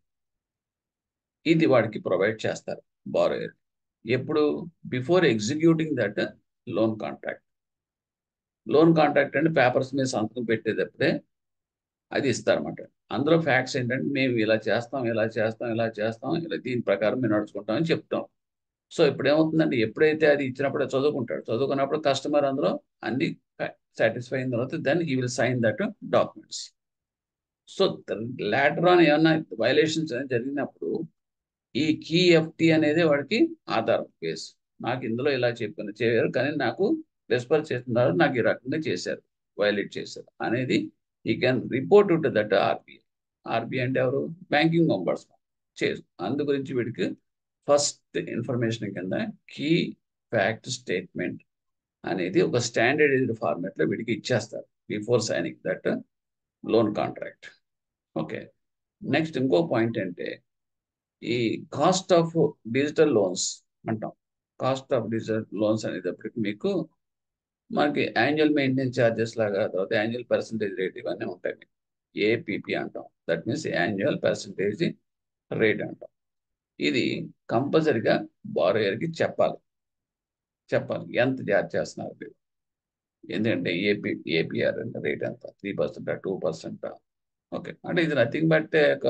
ఇది వాడికి ప్రొవైడ్ చేస్తారు బారోయర్ ఎప్పుడు before executing that loan contract loan contract అంటే పేపర్స్ మీద సంతకం పెట్టేటప్పుడే అది ఇస్తారన్నమాట అందులో ఫ్యాక్ట్స్ ఏంటంటే మేము ఇలా చేస్తాం ఇలా చేస్తాం ఇలా చేస్తాం ఇలా దీని ప్రకారం మేము నడుచుకుంటాం అని చెప్తాం సో ఇప్పుడు ఏమవుతుందంటే ఎప్పుడైతే అది ఇచ్చినప్పుడు చదువుకుంటాడు చదువుకున్నప్పుడు కస్టమర్ అందులో అన్ని సాటిస్ఫై అయిన తర్వాత then he will sign that documents so later on ఏమన్నా వైలేషన్స్ అనేది జరిగినప్పుడు ఈ కీ ఎఫ్టీ అనేది వాడికి ఆధారం కేసు నాకు ఇందులో ఇలా చెప్పిన చేయరు కానీ నాకు డిస్పర్ చేస్తున్నారు నాకు ఈ రకంగా చేశారు వైలేట్ చేశారు అనేది ఈ can report to that RBI RBI అంటే ఎవరు బ్యాంకింగ్ అంబర్స్మన్ చేసు అందు గురించి వీడికి ఫస్ట్ ఇన్ఫర్మేషన్ కింద కీ ఫ్యాక్ట్ స్టేట్మెంట్ అనేది ఒక స్టాండర్డైజ్డ్ ఫార్మాట్లో వీడికి ఇచ్చేస్తారు before signing that loan contract okay next ఇంకో పాయింట్ అంటే ఈ కాస్ట్ ఆఫ్ డిజిటల్ లోన్స్ అంటాం కాస్ట్ ఆఫ్ డిజిటల్ లోన్స్ అనేటప్పటికి మీకు మనకి యాన్యువల్ మెయింటెనెన్స్ ఛార్జెస్ లాగా తర్వాత యాన్యువల్ పర్సంటేజ్ రేట్ ఇవన్నీ ఉంటాయి మీకు ఏపీపీ అంటాం that means annual percentage rate అంటాం ఇది కంపల్సరిగా బారోయర్కి చెప్పాలి చెప్పాలి ఎంత చార్జ్ చేస్తున్నారు మీరు ఎందుకంటే ఏపీ ఏపీఆర్ అంటే రేట్ ఎంత three percent two percent okay అంటే ఇది నథింగ్ బట్ ఒక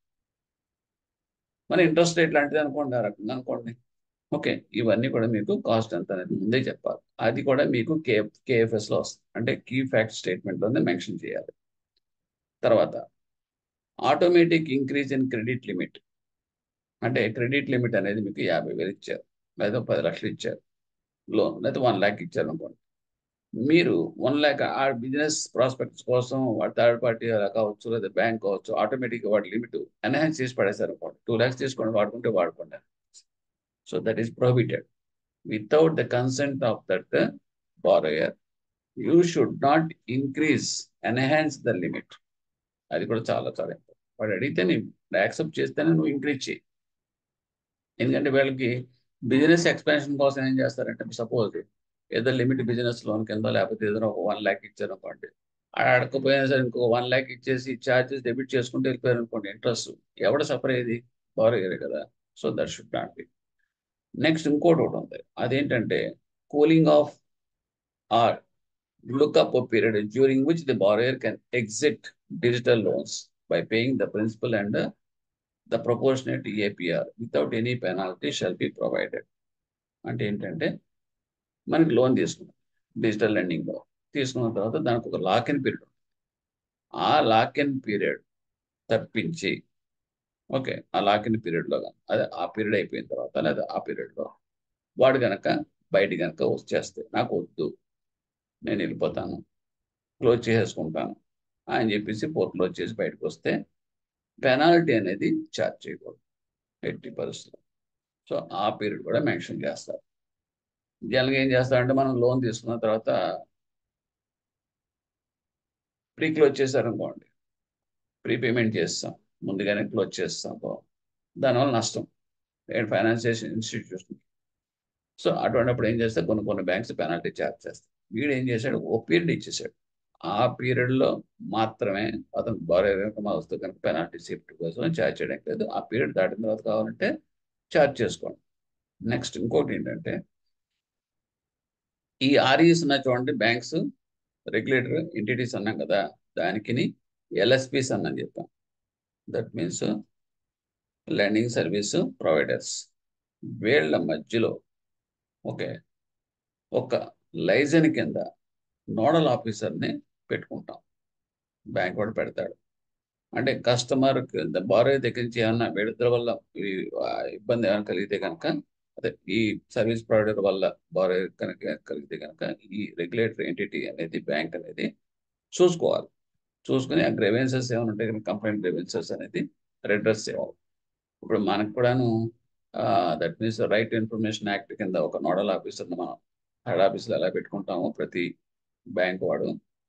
మన ఇంట్రెస్ట్ రేట్ లాంటిది అనుకోండి ఆ రకంగా అనుకోండి ఓకే ఇవన్నీ కూడా మీకు కాస్ట్ ఎంత అనేది ముందే చెప్పాలి అది కూడా మీకు కే కేఎఫ్ఎస్లో వస్తుంది అంటే కీ ఫ్యాక్ట్ స్టేట్మెంట్లోనే మెన్షన్ చేయాలి తర్వాత automatic increase in credit limit అంటే క్రెడిట్ లిమిట్ అనేది మీకు యాభై వేలు ఇచ్చారు లేదా పది లక్షలు ఇచ్చారు లోన్ లేదా వన్ ల్యాక్ ఇచ్చారు అనుకోండి మీరు వన్ ల్యాక్ ఆ బిజినెస్ ప్రాస్పెక్ట్స్ కోసం వాడు థర్డ్ పార్టీ కావచ్చు లేదా బ్యాంక్ కావచ్చు ఆటోమేటిక్గా వాటి లిమిట్ ఎన్హాన్స్ చేసి పడేశారు అనుకోండి టూ ల్యాక్స్ తీసుకోండి వాడుకుంటే వాడుకోండి so that is prohibited without the consent of that borrower you should not increase enhance the limit అది కూడా చాలా చాలా ఇంపార్టెంట్ వాడు అడిగితే నేను యాక్సెప్ట్ చేస్తేనే నువ్వు ఇంక్రీజ్ చేయి ఎందుకంటే వీళ్ళకి బిజినెస్ ఎక్స్పాన్షన్ కోసం ఏం చేస్తారంటే సపోజ్ ఏదో లిమిట్ బిజినెస్ లోన్ కింద లేకపోతే ఏదైనా ఒక వన్ ల్యాక్ ఇచ్చారు అనుకోండి అడగకపోయినా సరే ఇంకో వన్ ల్యాక్ ఇచ్చేసి ఛార్జెస్ డెబిట్ చేసుకుంటూ వెళ్ళిపోయారు అనుకోండి ఇంట్రెస్ట్ ఎవడ సఫర్ అయ్యేది బారోయర్ కదా so that should not be next ఇంకోటి ఒకటి ఉంది అదేంటంటే cooling off or lookup period during which the borrower can exit digital loans by paying the principal and the proportionate APR without any penalty shall be provided అంటే ఏంటంటే మనకి loan తీసుకున్నాం digital లెండింగ్లో తీసుకున్న తర్వాత దానికి ఒక లాక్ ఇన్ పీరియడ్ ఉంటుంది ఆ లాక్ ఇన్ పీరియడ్ తప్పించి ఓకే ఆ లాక్ ఇన్ పీరియడ్లో అదే ఆ పీరియడ్ అయిపోయిన తర్వాత లేదా ఆ పీరియడ్లో వాడు కనుక బయట కనుక వచ్చేస్తే నాకు వద్దు నేను వెళ్ళిపోతాను క్లోజ్ చేసేసుకుంటాను అని చెప్పేసి పోర్ట్ క్లోజ్ చేసి బయటకు వస్తే పెనాల్టీ అనేది ఛార్జ్ చేయకూడదు ఎయిటీ పర్సెంట్ సో ఆ పీరియడ్ కూడా మెన్షన్ చేస్తారు జనరల్గా ఏం చేస్తారంటే మనం లోన్ తీసుకున్న తర్వాత ప్రీ క్లోజ్ చేశారనుకోండి ప్రీపేమెంట్ చేస్తాం ముందుగానే క్లోజ్ చేస్తాం దానివల్ల నష్టం ఫైనాన్షియల్ ఇన్స్టిట్యూషన్ సో అటువంటిప్పుడు ఏం చేస్తే కొన్ని కొన్ని బ్యాంక్స్ పెనాల్టీ ఛార్జ్ చేస్తాయి వీడు ఏం చేశాడు ఓ పీరియడ్ ఇచ్చేసాడు ఆ పీరియడ్లో మాత్రమే అతను బారో కనుక మా వస్తువు కనుక పెనాల్టీ సేఫ్టీ కోసం ఛార్జ్ చేయడానికి లేదు ఆ పీరియడ్ దాటిన తర్వాత కావాలంటే ఛార్జ్ చేసుకోండి నెక్స్ట్ ఇంకోటి ఏంటంటే ఈ ఆర్ఈస్ ఉన్న చూడండి బ్యాంక్స్ రెగ్యులేటర్ ఎంటిటీస్ అన్నాం కదా దానికి ఎల్ఎస్పీస్ అన్నని చెప్పాం that means lending service providers వీళ్ళ మధ్యలో ఓకే ఒక లైజన్ కింద నోడల్ ఆఫీసర్ని పెట్టుకుంటాం బ్యాంక్ వాడు పెడతాడు అంటే కస్టమర్ బారో దగ్గర నుంచి ఏమన్నా వీళ్ళిద్దరి వల్ల ఇబ్బంది ఏమైనా కలిగితే కనుక అదే ఈ సర్వీస్ ప్రొవైడర్ వల్ల బారో కనుక కలిగితే కనుక ఈ రెగ్యులేటరీ ఎంటిటీ అనేది బ్యాంక్ అనేది చూసుకోవాలి చూసుకుని ఆ గ్రెవెన్సెస్ ఏమైనా ఉంటే కనుక కంప్లైంట్ గ్రెవెన్సెస్ అనేది రెడ్రెస్ చేయాలి ఇప్పుడు మనకు కూడాను that means right information act కింద ఒక నోడల్ ఆఫీసర్ని మనం హెడ్ ఆఫీస్లో ఎలా పెట్టుకుంటామో ప్రతి బ్యాంక్ వాడు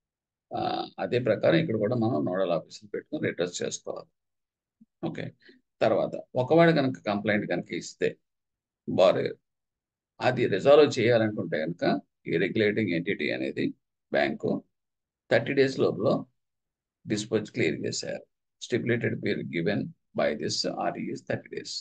అదే ప్రకారం ఇక్కడ కూడా మనం నోడల్ ఆఫీసర్ పెట్టుకుని రిటర్స్ చేసుకోవాలి ఓకే తర్వాత ఒకవేళ కనుక కంప్లైంట్ కనుక ఇస్తే బారోయర్ అది రిజాల్వ్ చేయాలనుకుంటే కనుక ఈ రెగ్యులేటింగ్ ఎంటిటీ అనేది బ్యాంకు థర్టీ డేస్ లోపల డిస్పోజ్ క్లియర్ చేశారు stipulated period given by this REs thirty days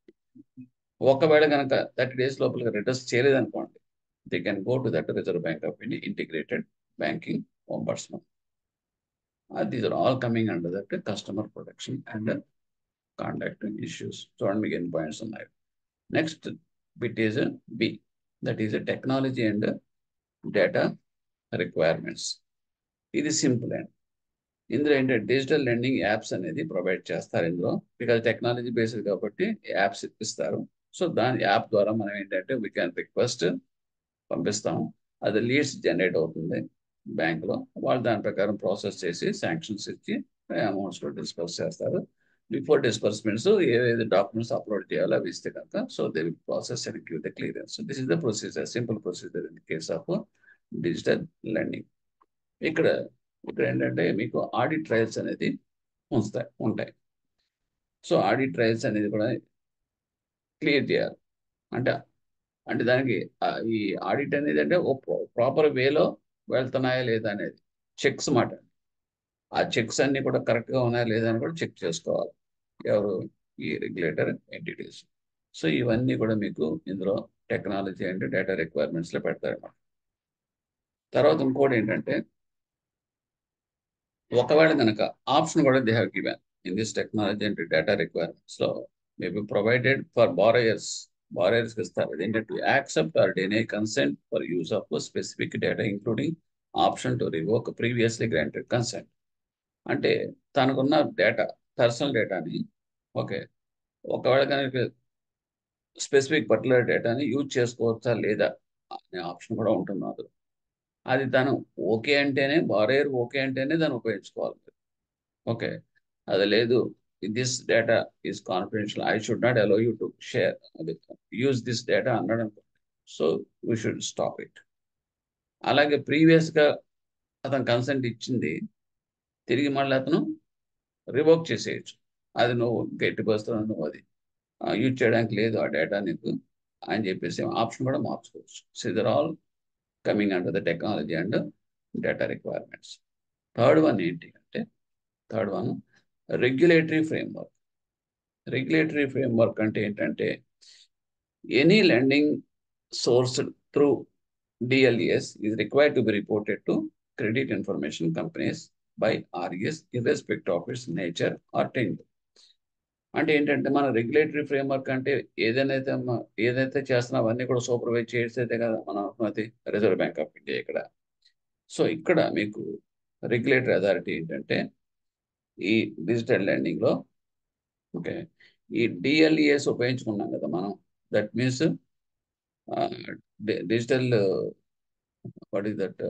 ఒకవేళ కనుక థర్టీ డేస్ లోపల రిటర్న్స్ చేయలేదనుకోండి they can go to that reserve bank of India integrated banking ombudsman. Uh, these are all coming under that customer protection and uh, conduct issues. So, and we get points on that. Next bit is a B. That is a technology and uh, data requirements. ఇది simple and ఇందులో ఏంటంటే digital lending apps అనేది provide చేస్తారు ఇందులో because technology based కాబట్టి apps ఇస్తారు సో దాని యాప్ ద్వారా మనం ఏంటంటే వీ క్యాన్ రిక్వెస్ట్ పంపిస్తాం అది లీడ్స్ జనరేట్ అవుతుంది బ్యాంక్లో వాళ్ళు దాని ప్రకారం ప్రాసెస్ చేసి శాంక్షన్స్ ఇచ్చి అమౌంట్స్లో డిస్పర్స్ చేస్తారు బిఫోర్ డిస్పర్స్మెంట్స్ ఏదైతే డాక్యుమెంట్స్ అప్లోడ్ చేయాలో అవి ఇస్తే కనుక so they will process and give the clearance this is the procedure simple procedure in case of digital lending ఇక్కడ ఇక్కడ ఏంటంటే మీకు ఆడిట్ ట్రయల్స్ అనేది ఉంచుతాయి ఉంటాయి సో ఆడిట్ ట్రయల్స్ అనేది కూడా క్లియర్ చేయాలి అంటే అంటే దానికి ఈ ఆడిట్ అనేది అంటే ప్రాపర్ వేలో వెళ్తున్నాయా లేదా అనేది చెక్స్ మాట ఆ చెక్స్ అన్ని కూడా కరెక్ట్గా ఉన్నాయా లేదా అని కూడా చెక్ చేసుకోవాలి ఎవరు ఈ రెగ్యులేటర్ ఎంటిటీస్ సో ఇవన్నీ కూడా మీకు ఇందులో టెక్నాలజీ అండ్ డేటా రిక్వైర్మెంట్స్లో పెడతారన్నమాట తర్వాత ఇంకోటి ఏంటంటే ఒకవేళ కనుక ఆప్షన్ కూడా they have given in this technology and data రిక్వైర్మెంట్స్లో మేబీ ప్రొవైడెడ్ ఫర్ బారయర్స్ బారయర్స్కి ఇస్తారు అదేంటంటే accept or deny consent for use of specific data including option to revoke previously granted consent అంటే తనకున్న డేటా పర్సనల్ డేటాని okay ఒకవేళ కనుక specific particular డేటాని యూజ్ చేసుకోవచ్చా లేదా అనే ఆప్షన్ కూడా ఉంటున్నారు అది తను ఓకే అంటేనే బారేర్ ఓకే అంటేనే దాన్ని ఉపయోగించుకోవాలి ఓకే అది లేదు this data is confidential I should not allow you to share అది యూజ్ దిస్ డేటా అన్నాడు అనుకోండి so we should stop it అలాగే ప్రీవియస్గా అతను కన్సెంట్ ఇచ్చింది తిరిగి మళ్ళీ అతను రివోక్ చేసేయచ్చు అది నువ్వు గట్టి బస్తున్నావు నువ్వు అది యూజ్ చేయడానికి లేదు ఆ డేటా నీకు అని చెప్పేసి ఆప్షన్ కూడా మార్చుకోవచ్చు so either all coming under the technology and data requirements third one ఏంటి అంటే third one regulatory framework regulatory framework అంటే ఏంటంటే any lending source through DLEs is required to be reported to credit information companies by REs irrespective of its nature or tend అంటే ఏంటంటే మన regulatory framework అంటే ఏదైతే ఏదైతే చేస్తున్నా అవన్నీ కూడా సూపర్వైజ్ చేసేదే కదా మన అనుకున్నది రిజర్వ్ బ్యాంక్ ఆఫ్ ఇండియా ఇక్కడ సో ఇక్కడ మీకు రెగ్యులేటరీ అథారిటీ ఏంటంటే ఈ డిజిటల్ లెండింగ్లో ఓకే ఈ డిఎల్ఈఎస్ ఉపయోగించుకున్నాం కదా మనం that means digital what is that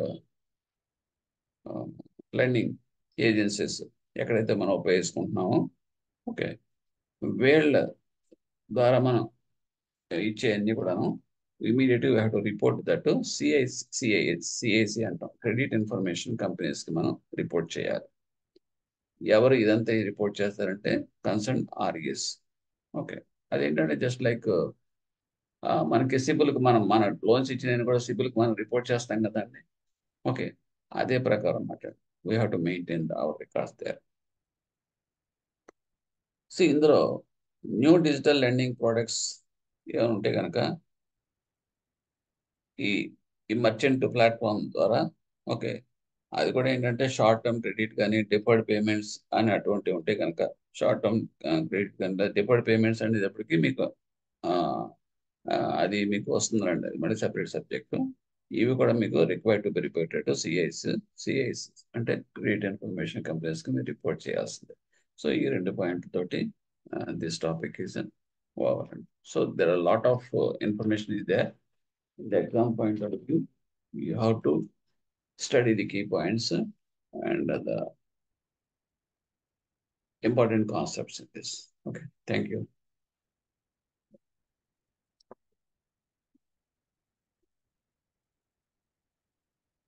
lending agencies ఎక్కడైతే మనం ఉపయోగించుకుంటున్నామో ఓకే వీళ్ళ ద్వారా మనం ఇచ్చే అన్ని కూడాను ఇమీడియట్గా have to report that CI CI CIC అంటాం క్రెడిట్ ఇన్ఫర్మేషన్ కంపెనీస్కి మనం రిపోర్ట్ చేయాలి ఎవరు ఇదంతా రిపోర్ట్ చేస్తారంటే కన్సర్న్ ఆర్ఈఎస్ ఓకే అదేంటంటే జస్ట్ లైక్ మనకి సిబిల్కి మనం మన లోన్స్ ఇచ్చిన కూడా సిబిల్కి మనం రిపోర్ట్ చేస్తాం కదండి ఓకే అదే ప్రకారం అన్నమాట we have to maintain our records there so ఇందులో న్యూ డిజిటల్ లెండింగ్ ప్రోడక్ట్స్ ఏమైనా ఉంటే కనుక ఈ ఈ మర్చెంట్ ప్లాట్ఫామ్ ద్వారా ఓకే అది కూడా ఏంటంటే షార్ట్ టర్మ్ క్రెడిట్ కానీ డిఫర్డ్ పేమెంట్స్ అని అటువంటివి ఉంటే కనుక షార్ట్ టర్మ్ క్రెడిట్ కానీ డిఫర్డ్ పేమెంట్స్ అనేటప్పటికి మీకు అది మీకు వస్తుందండి అది మళ్ళీ సెపరేట్ సబ్జెక్టు ఇవి కూడా మీకు required to be reported CIs CIs అంటే క్రెడిట్ ఇన్ఫర్మేషన్ కంపెనీస్కి మీరు రిపోర్ట్ చేయాల్సిందే సో ఈ రెండు పాయింట్ తోటి this topic is over and so there are lot of information is there in the exam point of view, you have to study the key points and the important concepts in this. Okay, thank you.